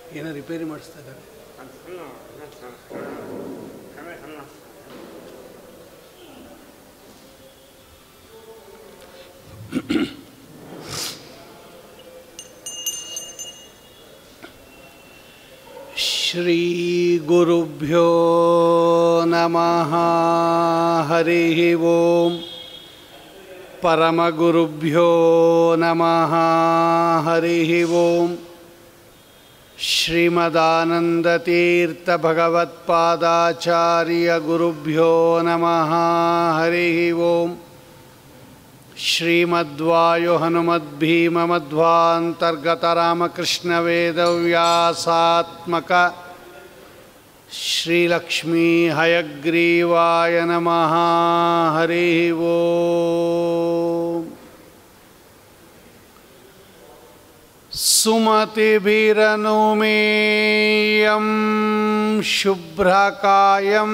ಏನೋ ರಿಪೇರಿ ಮಾಡಿಸ್ತಾ ಇದ್ದಾರೆ ಅದು ಸಣ್ಣ ಇನ್ನೊಂದು ಸಣ್ಣ ಸಣ್ಣ ಸಣ್ಣ ಸಣ್ಣ श्रीगुरुभ्यो नमः हरिः ओम् परमगुरुभ्यो नमः हरिः ओम् श्रीमदानन्दतीर्थभगवत्पादाचार्यगुरुभ्यो नमः हरिः ओम् श्रीमद्वायुहनुमद्भीममध्वान्तर्गतरामकृष्णवेदव्यासात्मक श्रीलक्ष्मीहयग्रीवाय नमः हरिः ओम् सुमतिभिरनुमेयं शुभ्रकायं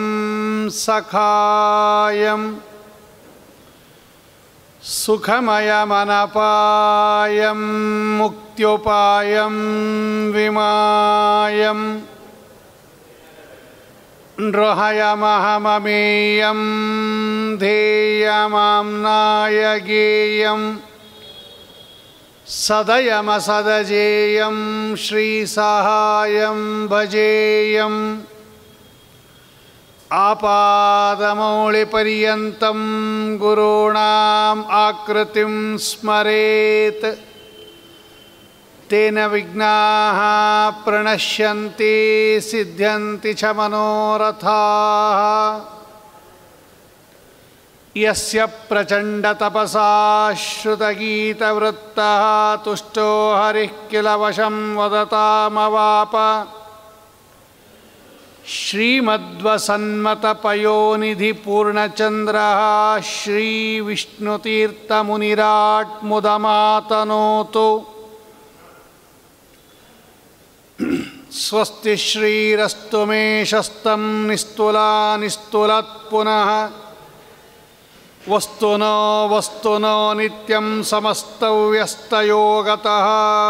सखायम् सुखमयमनपायं मुक्त्युपायं विमायं नृहयमहममेयं ध्येयमाम्नाय गेयं सदयमसदजेयं श्रीसहायं भजेयम् आपादमौलिपर्यन्तं गुरूणाम् आकृतिं स्मरेत् तेन विघ्नाः प्रणश्यन्ति सिद्ध्यन्ति च मनोरथाः यस्य प्रचण्डतपसा श्रुतगीतवृत्तः तुष्टो हरिः किल वशं वदतामवाप श्रीमद्वसन्मतपयोनिधिपूर्णचन्द्रः श्रीविष्णुतीर्थमुनिराट् मुदमातनोतु स्वस्ति श्रीरस्तु मे शस्तं निस्तुला निस्तुलत् पुनः वस्तुनो वस्तुनो नित्यं समस्तव्यस्तयोगतः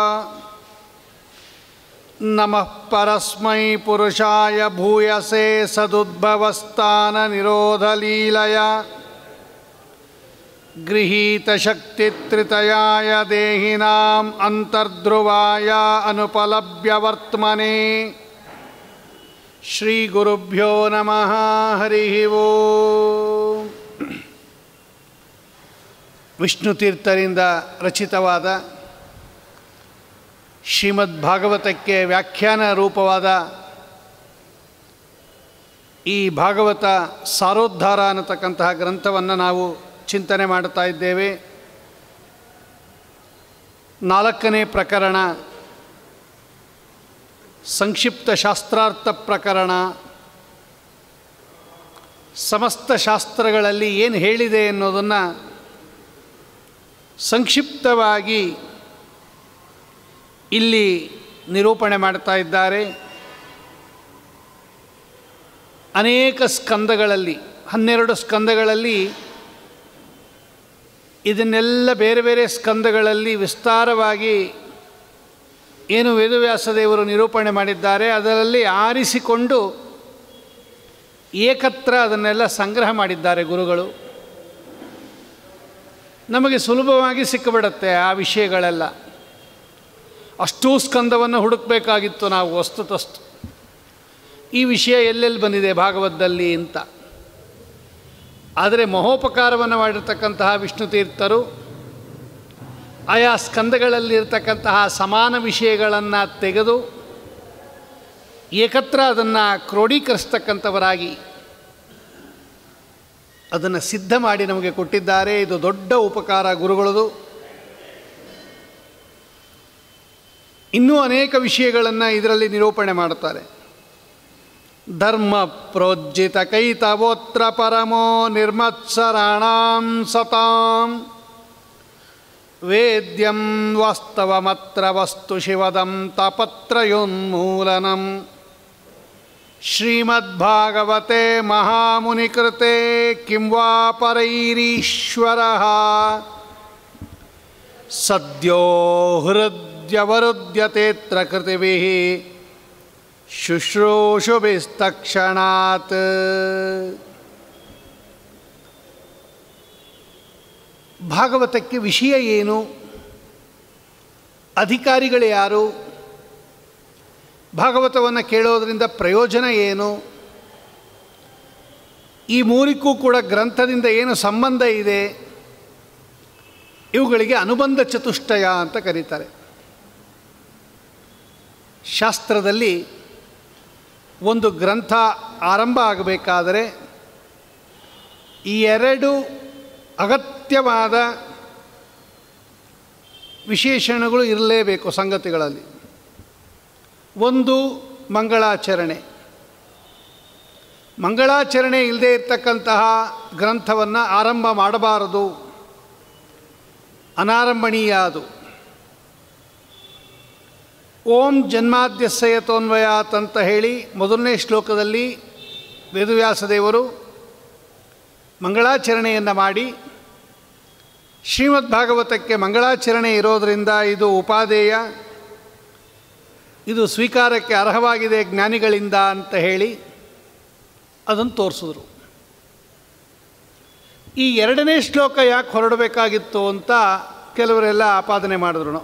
नमः परस्मै पुरुषाय भूयसे सदुद्भवस्थाननिरोधलीलया गृहीतशक्तित्रितयाय देहिनाम् अन्तर्ध्रुवाय अनुपलभ्यवर्त्मने श्रीगुरुभ्यो नमः हरिः ಓಂ ವಿಷ್ಣುತೀರ್ಥರಿಂದ ರಚಿತವಾದ ಶ್ರೀಮದ್ ಭಾಗವತಕ್ಕೆ ವ್ಯಾಖ್ಯಾನ ರೂಪವಾದ ಈ ಭಾಗವತ ಸಾರೋದ್ಧಾರ ಅನ್ನತಕ್ಕಂತಹ ಗ್ರಂಥವನ್ನು ನಾವು ಚಿಂತನೆ ಮಾಡ್ತಾ ಇದ್ದೇವೆ ನಾಲ್ಕನೇ ಪ್ರಕರಣ ಸಂಕ್ಷಿಪ್ತ ಶಾಸ್ತ್ರಾರ್ಥ ಪ್ರಕರಣ ಸಮಸ್ತ ಶಾಸ್ತ್ರಗಳಲ್ಲಿ ಏನು ಹೇಳಿದೆ ಅನ್ನೋದನ್ನು ಸಂಕ್ಷಿಪ್ತವಾಗಿ ಇಲ್ಲಿ ನಿರೂಪಣೆ ಮಾಡ್ತಾ ಇದ್ದಾರೆ ಅನೇಕ ಸ್ಕಂದಗಳಲ್ಲಿ ಹನ್ನೆರಡು ಸ್ಕಂದಗಳಲ್ಲಿ ಇದನ್ನೆಲ್ಲ ಬೇರೆ ಬೇರೆ ಸ್ಕಂದಗಳಲ್ಲಿ ವಿಸ್ತಾರವಾಗಿ ಏನು ವೇದವ್ಯಾಸದೇವರು ನಿರೂಪಣೆ ಮಾಡಿದ್ದಾರೆ ಅದರಲ್ಲಿ ಆರಿಸಿಕೊಂಡು ಏಕತ್ರ ಅದನ್ನೆಲ್ಲ ಸಂಗ್ರಹ ಮಾಡಿದ್ದಾರೆ ಗುರುಗಳು ನಮಗೆ ಸುಲಭವಾಗಿ ಸಿಕ್ಕಿಬಿಡುತ್ತೆ ಆ ವಿಷಯಗಳೆಲ್ಲ ಅಷ್ಟೂ ಸ್ಕಂದವನ್ನು ಹುಡುಕಬೇಕಾಗಿತ್ತು ನಾವು ವಸ್ತುತಸ್ತು ಈ ವಿಷಯ ಎಲ್ಲೆಲ್ಲಿ ಬಂದಿದೆ ಭಾಗವತದಲ್ಲಿ ಅಂತ ಆದರೆ ಮಹೋಪಕಾರವನ್ನು ಮಾಡಿರ್ತಕ್ಕಂತಹ ವಿಷ್ಣು ತೀರ್ಥರು ಆಯಾ ಸ್ಕಂದಗಳಲ್ಲಿರ್ತಕ್ಕಂತಹ ಸಮಾನ ವಿಷಯಗಳನ್ನು ತೆಗೆದು ಏಕತ್ರ ಅದನ್ನು ಕ್ರೋಢೀಕರಿಸ್ತಕ್ಕಂಥವರಾಗಿ ಅದನ್ನು ಸಿದ್ಧ ಮಾಡಿ ನಮಗೆ ಕೊಟ್ಟಿದ್ದಾರೆ ಇದು ದೊಡ್ಡ ಉಪಕಾರ ಗುರುಗಳದು ಇನ್ನೂ ಅನೇಕ ವಿಷಯಗಳನ್ನು ಇದರಲ್ಲಿ ನಿರೂಪಣೆ ಮಾಡುತ್ತಾರೆ ಧರ್ಮ ಪ್ರೋಜ್ಜಿತ ಕೈತವೋತ್ರ ಪರಮೋ ನಿರ್ಮತ್ಸರಾಣಾಂ ಸತಾಂ ವೇದ್ಯಂ ವಾಸ್ತವಮತ್ರ ವಸ್ತು ಶಿವದಂ ತಾಪತ್ರಯೋನ್ಮೂಲನಂ ಶ್ರೀಮದ್ಭಾಗವತೆ ಮಹಾಮುನಿಕೃತೆ ಕಿಂ ವಾ ಪರೈರೀಶ್ವರಃ ಸದ್ಯೋ ಹೃದಯವರುದ್ಯತೆತ್ರ ಕೃತಿಭಿः ಶುಶ್ರೂಷುಭಿಸ್ತಕ್ಷಣಾತ್ ಭಾಗವತಕ್ಕೆ ವಿಷಯ ಏನು ಅಧಿಕಾರಿಗಳು ಯಾರು ಭಾಗವತವನ್ನು ಕೇಳೋದ್ರಿಂದ ಪ್ರಯೋಜನ ಏನು ಈ ಮೂರಿಗೂ ಕೂಡ ಗ್ರಂಥದಿಂದ ಏನು ಸಂಬಂಧ ಇದೆ ಇವುಗಳಿಗೆ ಅನುಬಂಧ ಚತುಷ್ಟಯ ಅಂತ ಕರೀತಾರೆ ಶಾಸ್ತ್ರದಲ್ಲಿ ಒಂದು ಗ್ರಂಥ ಆರಂಭ ಆಗಬೇಕಾದರೆ ಈ ಎರಡು ಅಗತ್ಯವಾದ ವಿಶೇಷಣಗಳು ಇರಲೇಬೇಕು ಸಂಗತಿಗಳಲ್ಲಿ ಒಂದು ಮಂಗಳಾಚರಣೆ ಮಂಗಳಾಚರಣೆ ಇಲ್ಲದೆ ಇರತಕ್ಕಂತಹ ಗ್ರಂಥವನ್ನು ಆರಂಭ ಮಾಡಬಾರದು ಅನಾರಂಭಣೀಯ ಅದು ಓಂ ಜನ್ಮಾದ್ಯಸ್ಯತೋನ್ವಯಾತ್ ಅಂತ ಹೇಳಿ ಮೊದಲನೇ ಶ್ಲೋಕದಲ್ಲಿ ವೇದವ್ಯಾಸದೇವರು ಮಂಗಳಾಚರಣೆಯನ್ನು ಮಾಡಿ ಶ್ರೀಮದ್ ಭಾಗವತಕ್ಕೆ ಮಂಗಳಾಚರಣೆ ಇರೋದರಿಂದ ಇದು ಉಪಾದೇಯ ಇದು ಸ್ವೀಕಾರಕ್ಕೆ ಅರ್ಹವಾಗಿದೆ ಜ್ಞಾನಿಗಳಿಂದ ಅಂತ ಹೇಳಿ ಅದನ್ನು ತೋರಿಸಿದ್ರು ಈ ಎರಡನೇ ಶ್ಲೋಕ ಯಾಕೆ ಹೊರಡಬೇಕಾಗಿತ್ತು ಅಂತ ಕೆಲವರೆಲ್ಲ ಆಪಾದನೆ ಮಾಡಿದ್ರು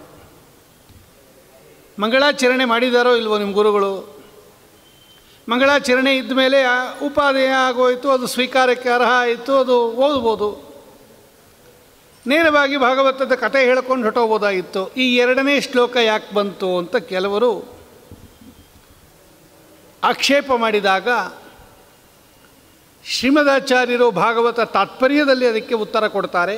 ಮಂಗಳಾಚರಣೆ ಮಾಡಿದಾರೋ ಇಲ್ವೋ ನಿಮ್ಮ ಗುರುಗಳು ಮಂಗಳಾಚರಣೆ ಇದ್ದ ಮೇಲೆ ಉಪಾದೇಯ ಆಗೋಯಿತು ಅದು ಸ್ವೀಕಾರಕ್ಕೆ ಅರ್ಹ ಆಯಿತು ಅದು ಓದ್ಬೋದು ನೇರವಾಗಿ ಭಾಗವತದ ಕಥೆ ಹೇಳ್ಕೊಂಡು ಹೊಟ್ಟೋಗ್ಬೋದಾಗಿತ್ತು ಈ ಎರಡನೇ ಶ್ಲೋಕ ಯಾಕೆ ಬಂತು ಅಂತ ಕೆಲವರು ಆಕ್ಷೇಪ ಮಾಡಿದಾಗ ಶ್ರೀಮದಾಚಾರ್ಯರು ಭಾಗವತ ತಾತ್ಪರ್ಯದಲ್ಲಿ ಅದಕ್ಕೆ ಉತ್ತರ ಕೊಡ್ತಾರೆ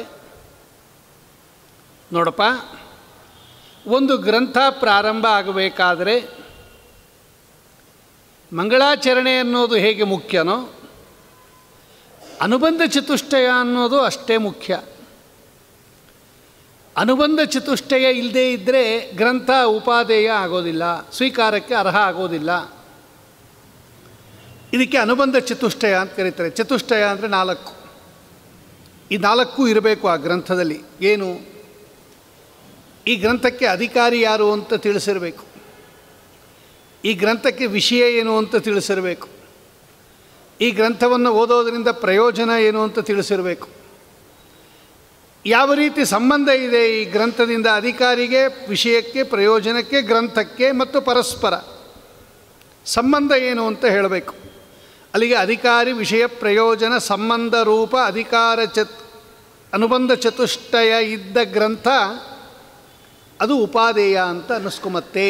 ನೋಡಪ್ಪ ಒಂದು ಗ್ರಂಥ ಪ್ರಾರಂಭ ಆಗಬೇಕಾದರೆ ಮಂಗಳಾಚರಣೆ ಅನ್ನೋದು ಹೇಗೆ ಮುಖ್ಯನೋ ಅನುಬಂಧ ಚತುಷ್ಟಯ ಅನ್ನೋದು ಅಷ್ಟೇ ಮುಖ್ಯ ಅನುಬಂಧ ಚತುಷ್ಟಯ ಇಲ್ಲದೇ ಇದ್ದರೆ ಗ್ರಂಥ ಉಪಾದೇಯ ಆಗೋದಿಲ್ಲ ಸ್ವೀಕಾರಕ್ಕೆ ಅರ್ಹ ಆಗೋದಿಲ್ಲ ಇದಕ್ಕೆ ಅನುಬಂಧ ಚತುಷ್ಟಯ ಅಂತ ಕರೀತಾರೆ ಚತುಷ್ಟಯ ಅಂದರೆ ನಾಲ್ಕು ಈ ನಾಲ್ಕು ಇರಬೇಕು ಆ ಗ್ರಂಥದಲ್ಲಿ ಏನು ಈ ಗ್ರಂಥಕ್ಕೆ ಅಧಿಕಾರಿ ಯಾರು ಅಂತ ತಿಳಿಸಿರಬೇಕು ಈ ಗ್ರಂಥಕ್ಕೆ ವಿಷಯ ಏನು ಅಂತ ತಿಳಿಸಿರಬೇಕು ಈ ಗ್ರಂಥವನ್ನು ಓದೋದರಿಂದ ಪ್ರಯೋಜನ ಏನು ಅಂತ ತಿಳಿಸಿರಬೇಕು ಯಾವ ರೀತಿ ಸಂಬಂಧ ಇದೆ ಈ ಗ್ರಂಥದಿಂದ ಅಧಿಕಾರಿಗೆ ವಿಷಯಕ್ಕೆ ಪ್ರಯೋಜನಕ್ಕೆ ಗ್ರಂಥಕ್ಕೆ ಮತ್ತು ಪರಸ್ಪರ ಸಂಬಂಧ ಏನು ಅಂತ ಹೇಳಬೇಕು ಅಲ್ಲಿಗೆ ಅಧಿಕಾರಿ ವಿಷಯ ಪ್ರಯೋಜನ ಸಂಬಂಧ ರೂಪ ಅಧಿಕಾರ ಚತ್ ಅನುಬಂಧ ಚತುಷ್ಟಯ ಇದ್ದ ಗ್ರಂಥ ಅದು ಉಪಾದೇಯ ಅಂತ ಅನ್ನಿಸ್ಕೊಮತ್ತೆ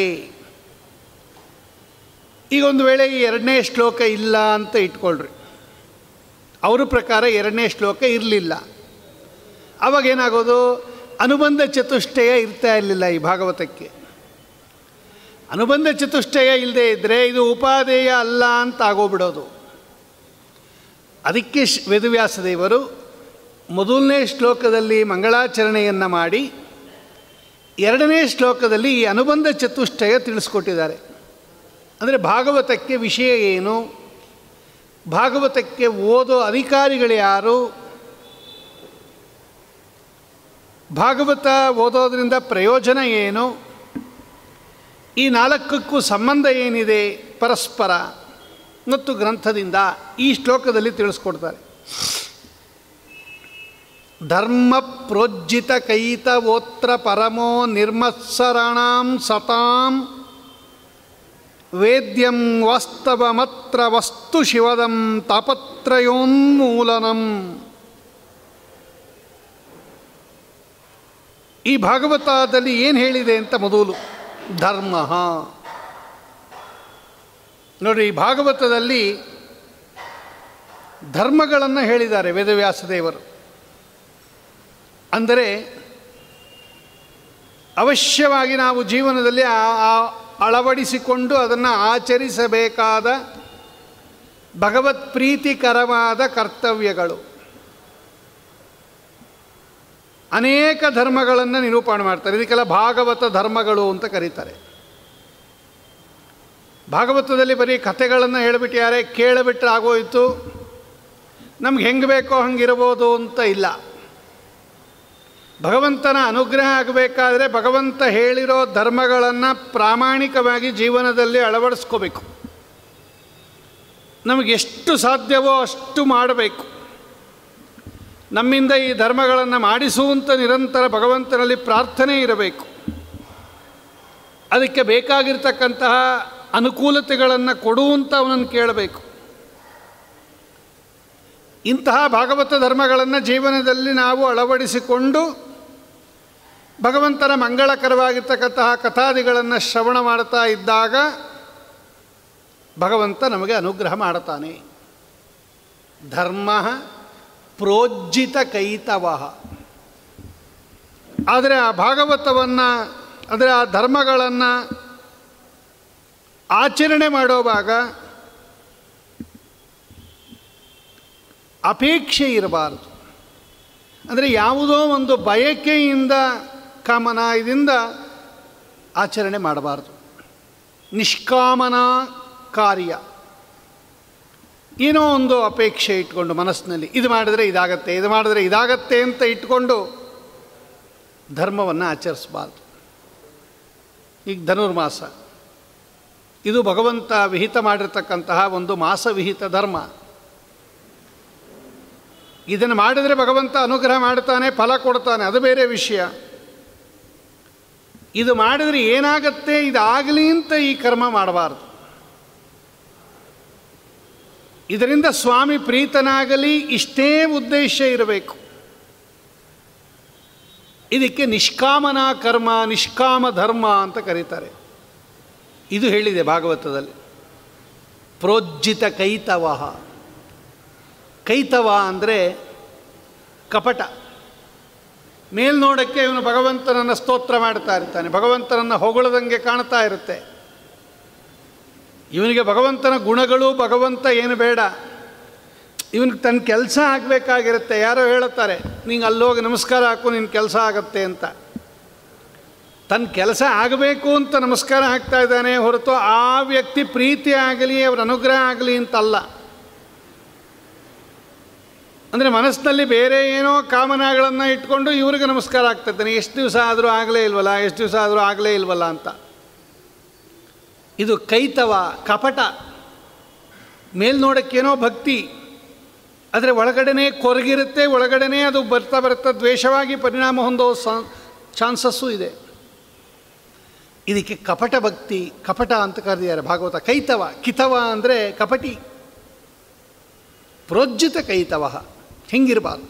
ಈಗ ಒಂದು ವೇಳೆ ಈ ಎರಡನೇ ಶ್ಲೋಕ ಇಲ್ಲ ಅಂತ ಇಟ್ಕೊಳ್ರಿ ಅವ್ರ ಪ್ರಕಾರ ಎರಡನೇ ಶ್ಲೋಕ ಇರಲಿಲ್ಲ ಅವಾಗೇನಾಗೋದು ಅನುಬಂಧ ಚತುಷ್ಟಯ ಇರ್ತಾ ಇರಲಿಲ್ಲ ಈ ಭಾಗವತಕ್ಕೆ ಅನುಬಂಧ ಚತುಷ್ಟಯ ಇಲ್ಲದೆ ಇದ್ದರೆ ಇದು ಉಪಾದೇಯ ಅಲ್ಲ ಅಂತ ಆಗೋಗ್ಬಿಡೋದು ಅದಕ್ಕೆ ಶ್- ವೇದವ್ಯಾಸದೇವರು ಮೊದಲನೇ ಶ್ಲೋಕದಲ್ಲಿ ಮಂಗಳಾಚರಣೆಯನ್ನು ಮಾಡಿ ಎರಡನೇ ಶ್ಲೋಕದಲ್ಲಿ ಈ ಅನುಬಂಧ ಚತುಷ್ಟಯ ತಿಳಿಸ್ಕೊಟ್ಟಿದ್ದಾರೆ ಅಂದರೆ ಭಾಗವತಕ್ಕೆ ವಿಷಯ ಏನು ಭಾಗವತಕ್ಕೆ ಓದೋ ಅಧಿಕಾರಿಗಳು ಯಾರು ಭಾಗವತ ಓದೋದ್ರಿಂದ ಪ್ರಯೋಜನ ಏನು ಈ ನಾಲ್ಕಕ್ಕೂ ಸಂಬಂಧ ಏನಿದೆ ಪರಸ್ಪರ ಮತ್ತು ಗ್ರಂಥದಿಂದ ಈ ಶ್ಲೋಕದಲ್ಲಿ ತಿಳಿಸ್ಕೊಡ್ತಾರೆ ಧರ್ಮ ಪ್ರೋಜ್ಜಿತ ಕೈತವೋತ್ರ ಪರಮೋ ನಿರ್ಮತ್ಸರಾಣಾಂ ಸತಾಂ ವೇದ್ಯಂ ವಾಸ್ತವಮತ್ರ ವಸ್ತು ಶಿವದಂ ತಾಪತ್ರಯೋನ್ಮೂಲನಂ ಈ ಭಾಗವತದಲ್ಲಿ ಏನು ಹೇಳಿದೆ ಅಂತ ಮೊದಲು ಧರ್ಮ ನೋಡಿ ಈ ಭಾಗವತದಲ್ಲಿ ಧರ್ಮಗಳನ್ನು ಹೇಳಿದ್ದಾರೆ ವೇದವ್ಯಾಸದೇವರು ಅಂದರೆ ಅವಶ್ಯವಾಗಿ ನಾವು ಜೀವನದಲ್ಲಿ ಆ- ಆ- ಅಳವಡಿಸಿಕೊಂಡು ಅದನ್ನು ಆಚರಿಸಬೇಕಾದ ಭಗವತ್ ಪ್ರೀತಿಕರವಾದ ಕರ್ತವ್ಯಗಳು ಅನೇಕ ಧರ್ಮಗಳನ್ನು ನಿರೂಪಣೆ ಮಾಡ್ತಾರೆ ಇದಕ್ಕೆಲ್ಲ ಭಾಗವತ ಧರ್ಮಗಳು ಅಂತ ಕರೀತಾರೆ ಭಾಗವತದಲ್ಲಿ ಬರೀ ಕಥೆಗಳನ್ನು ಹೇಳಿಬಿಟ್ಟಿದ್ದಾರೆ ಕೇಳಿಬಿಟ್ರೆ ಆಗೋಯಿತು ನಮ್ಗೆ ಹೆಂಗೆ ಬೇಕೋ ಹಂಗಿರ್ಬೋದು ಅಂತ ಇಲ್ಲ ಭಗವಂತನ ಅನುಗ್ರಹ ಆಗಬೇಕಾದ್ರೆ ಭಗವಂತ ಹೇಳಿರೋ ಧರ್ಮಗಳನ್ನು ಪ್ರಾಮಾಣಿಕವಾಗಿ ಜೀವನದಲ್ಲಿ ಅಳವಡಿಸ್ಕೋಬೇಕು ನಮಗೆ ಎಷ್ಟು ಸಾಧ್ಯವೋ ಅಷ್ಟು ಮಾಡಬೇಕು ನಮ್ಮಿಂದ ಈ ಧರ್ಮಗಳನ್ನು ಮಾಡಿಸುವಂಥ ನಿರಂತರ ಭಗವಂತನಲ್ಲಿ ಪ್ರಾರ್ಥನೆ ಇರಬೇಕು ಅದಕ್ಕೆ ಬೇಕಾಗಿರ್ತಕ್ಕಂತಹ ಅನುಕೂಲತೆಗಳನ್ನು ಕೊಡುವಂತ ಅವನನ್ನು ಕೇಳಬೇಕು ಇಂತಹ ಭಾಗವತ ಧರ್ಮಗಳನ್ನು ಜೀವನದಲ್ಲಿ ನಾವು ಅಳವಡಿಸಿಕೊಂಡು ಭಗವಂತನ ಮಂಗಳಕರವಾಗಿರ್ತಕ್ಕಂತಹ ಕಥಾದಿಗಳನ್ನು ಶ್ರವಣ ಮಾಡ್ತಾ ಇದ್ದಾಗ ಭಗವಂತ ನಮಗೆ ಅನುಗ್ರಹ ಮಾಡುತ್ತಾನೆ ಧರ್ಮ ಪ್ರೋಜ್ಜಿತ ಕೈತವ ಆದರೆ ಆ ಭಾಗವತವನ್ನು ಅಂದರೆ ಆ ಧರ್ಮಗಳನ್ನು ಆಚರಣೆ ಮಾಡುವಾಗ ಅಪೇಕ್ಷೆ ಇರಬಾರದು ಅಂದರೆ ಯಾವುದೋ ಒಂದು ಬಯಕೆಯಿಂದ ಕಾಮನ ಇದರಿಂದ ಆಚರಣೆ ಮಾಡಬಾರ್ದು ನಿಷ್ಕಾಮನ ಕಾರ್ಯ ಏನೋ ಒಂದು ಅಪೇಕ್ಷೆ ಇಟ್ಕೊಂಡು ಮನಸ್ಸಿನಲ್ಲಿ ಇದು ಮಾಡಿದರೆ ಇದಾಗತ್ತೆ ಇದು ಮಾಡಿದ್ರೆ ಇದಾಗತ್ತೆ ಅಂತ ಇಟ್ಕೊಂಡು ಧರ್ಮವನ್ನು ಆಚರಿಸಬಾರ್ದು ಈಗ ಧನುರ್ಮಾಸ ಇದು ಭಗವಂತ ವಿಹಿತ ಮಾಡಿರ್ತಕ್ಕಂತಹ ಒಂದು ಮಾಸ ವಿಹಿತ ಧರ್ಮ ಇದನ್ನು ಮಾಡಿದರೆ ಭಗವಂತ ಅನುಗ್ರಹ ಮಾಡ್ತಾನೆ ಫಲ ಕೊಡ್ತಾನೆ ಅದು ಬೇರೆ ವಿಷಯ ಇದು ಮಾಡಿದರೆ ಏನಾಗತ್ತೆ ಇದಾಗಲಿ ಅಂತ ಈ ಕರ್ಮ ಮಾಡಬಾರ್ದು ಇದರಿಂದ ಸ್ವಾಮಿ ಪ್ರೀತನಾಗಲಿ ಇಷ್ಟೇ ಉದ್ದೇಶ ಇರಬೇಕು ಇದಕ್ಕೆ ನಿಷ್ಕಾಮನ ಕರ್ಮ ನಿಷ್ಕಾಮ ಧರ್ಮ ಅಂತ ಕರೀತಾರೆ ಇದು ಹೇಳಿದೆ ಭಾಗವತದಲ್ಲಿ ಪ್ರೋಜ್ಜಿತ ಕೈತವ ಕೈತವ ಅಂದರೆ ಕಪಟ ಮೇಲ್ನೋಡಕ್ಕೆ ಇವನು ಭಗವಂತನನ್ನು ಸ್ತೋತ್ರ ಮಾಡ್ತಾ ಇರ್ತಾನೆ ಭಗವಂತನನ್ನು ಹೊಗಳದಂಗೆ ಕಾಣ್ತಾ ಇರುತ್ತೆ ಇವನಿಗೆ ಭಗವಂತನ ಗುಣಗಳು ಭಗವಂತ ಏನು ಬೇಡ ಇವನಿಗೆ ತನ್ನ ಕೆಲಸ ಆಗಬೇಕಾಗಿರುತ್ತೆ ಯಾರೋ ಹೇಳುತ್ತಾರೆ ನಿಂಗೆ ಅಲ್ಲೋಗಿ ನಮಸ್ಕಾರ ಹಾಕು ನಿನ್ನ ಕೆಲಸ ಆಗತ್ತೆ ಅಂತ ತನ್ನ ಕೆಲಸ ಆಗಬೇಕು ಅಂತ ನಮಸ್ಕಾರ ಹಾಕ್ತಾ ಇದ್ದಾನೆ ಹೊರತು ಆ ವ್ಯಕ್ತಿ ಪ್ರೀತಿ ಆಗಲಿ ಅವರ ಅನುಗ್ರಹ ಆಗಲಿ ಅಂತಲ್ಲ ಅಂದರೆ ಮನಸ್ಸಿನಲ್ಲಿ ಬೇರೆ ಏನೋ ಕಾಮನಗಳನ್ನು ಇಟ್ಕೊಂಡು ಇವ್ರಿಗೆ ನಮಸ್ಕಾರ ಆಗ್ತಾ ಇದ್ದಾನೆ ಎಷ್ಟು ದಿವಸ ಆದರೂ ಆಗಲೇ ಇಲ್ವಲ್ಲ ಎಷ್ಟು ದಿವಸ ಆದರೂ ಆಗಲೇ ಇಲ್ವಲ್ಲ ಅಂತ ಇದು ಕೈತವ ಕಪಟ ಮೇಲ್ನೋಡಕ್ಕೇನೋ ಭಕ್ತಿ ಆದರೆ ಒಳಗಡೆನೇ ಕೊರಗಿರುತ್ತೆ ಒಳಗಡೆನೇ ಅದು ಬರ್ತಾ ಬರ್ತಾ ದ್ವೇಷವಾಗಿ ಪರಿಣಾಮ ಹೊಂದೋ ಚಾನ್ಸಸ್ಸು ಇದೆ ಇದಕ್ಕೆ ಕಪಟ ಭಕ್ತಿ ಕಪಟ ಅಂತ ಕರೆದಿದ್ದಾರೆ ಭಾಗವತ ಕೈತವ ಕಿತವ ಅಂದರೆ ಕಪಟಿ ಪ್ರೋಜ್ಜಿತ ಕೈತವ ಹಿಂಗಿರಬಾರ್ದು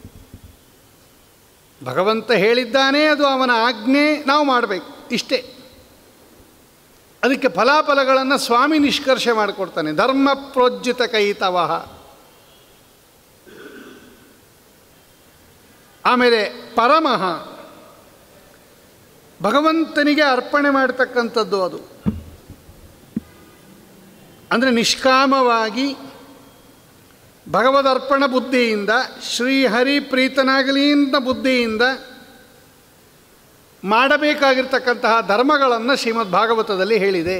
ಭಗವಂತ ಹೇಳಿದ್ದಾನೆ ಅದು ಅವನ ಆಜ್ಞೆ ನಾವು ಮಾಡಬೇಕು ಇಷ್ಟೇ ಅದಕ್ಕೆ ಫಲಾಫಲಗಳನ್ನು ಸ್ವಾಮಿ ನಿಷ್ಕರ್ಷೆ ಮಾಡಿಕೊಡ್ತಾನೆ ಧರ್ಮ ಪ್ರೋಜ್ಜಿತ ಕೈತವ ಆಮೇಲೆ ಪರಮಃ ಭಗವಂತನಿಗೆ ಅರ್ಪಣೆ ಮಾಡ್ತಕ್ಕಂಥದ್ದು ಅದು ಅಂದರೆ ನಿಷ್ಕಾಮವಾಗಿ ಭಗವದರ್ಪಣ ಬುದ್ಧಿಯಿಂದ ಶ್ರೀಹರಿ ಪ್ರೀತನಾಗಲಿ ಅಂತ ಬುದ್ಧಿಯಿಂದ ಮಾಡಬೇಕಾಗಿರ್ತಕ್ಕಂತಹ ಧರ್ಮಗಳನ್ನು ಶ್ರೀಮದ್ ಭಾಗವತದಲ್ಲಿ ಹೇಳಿದೆ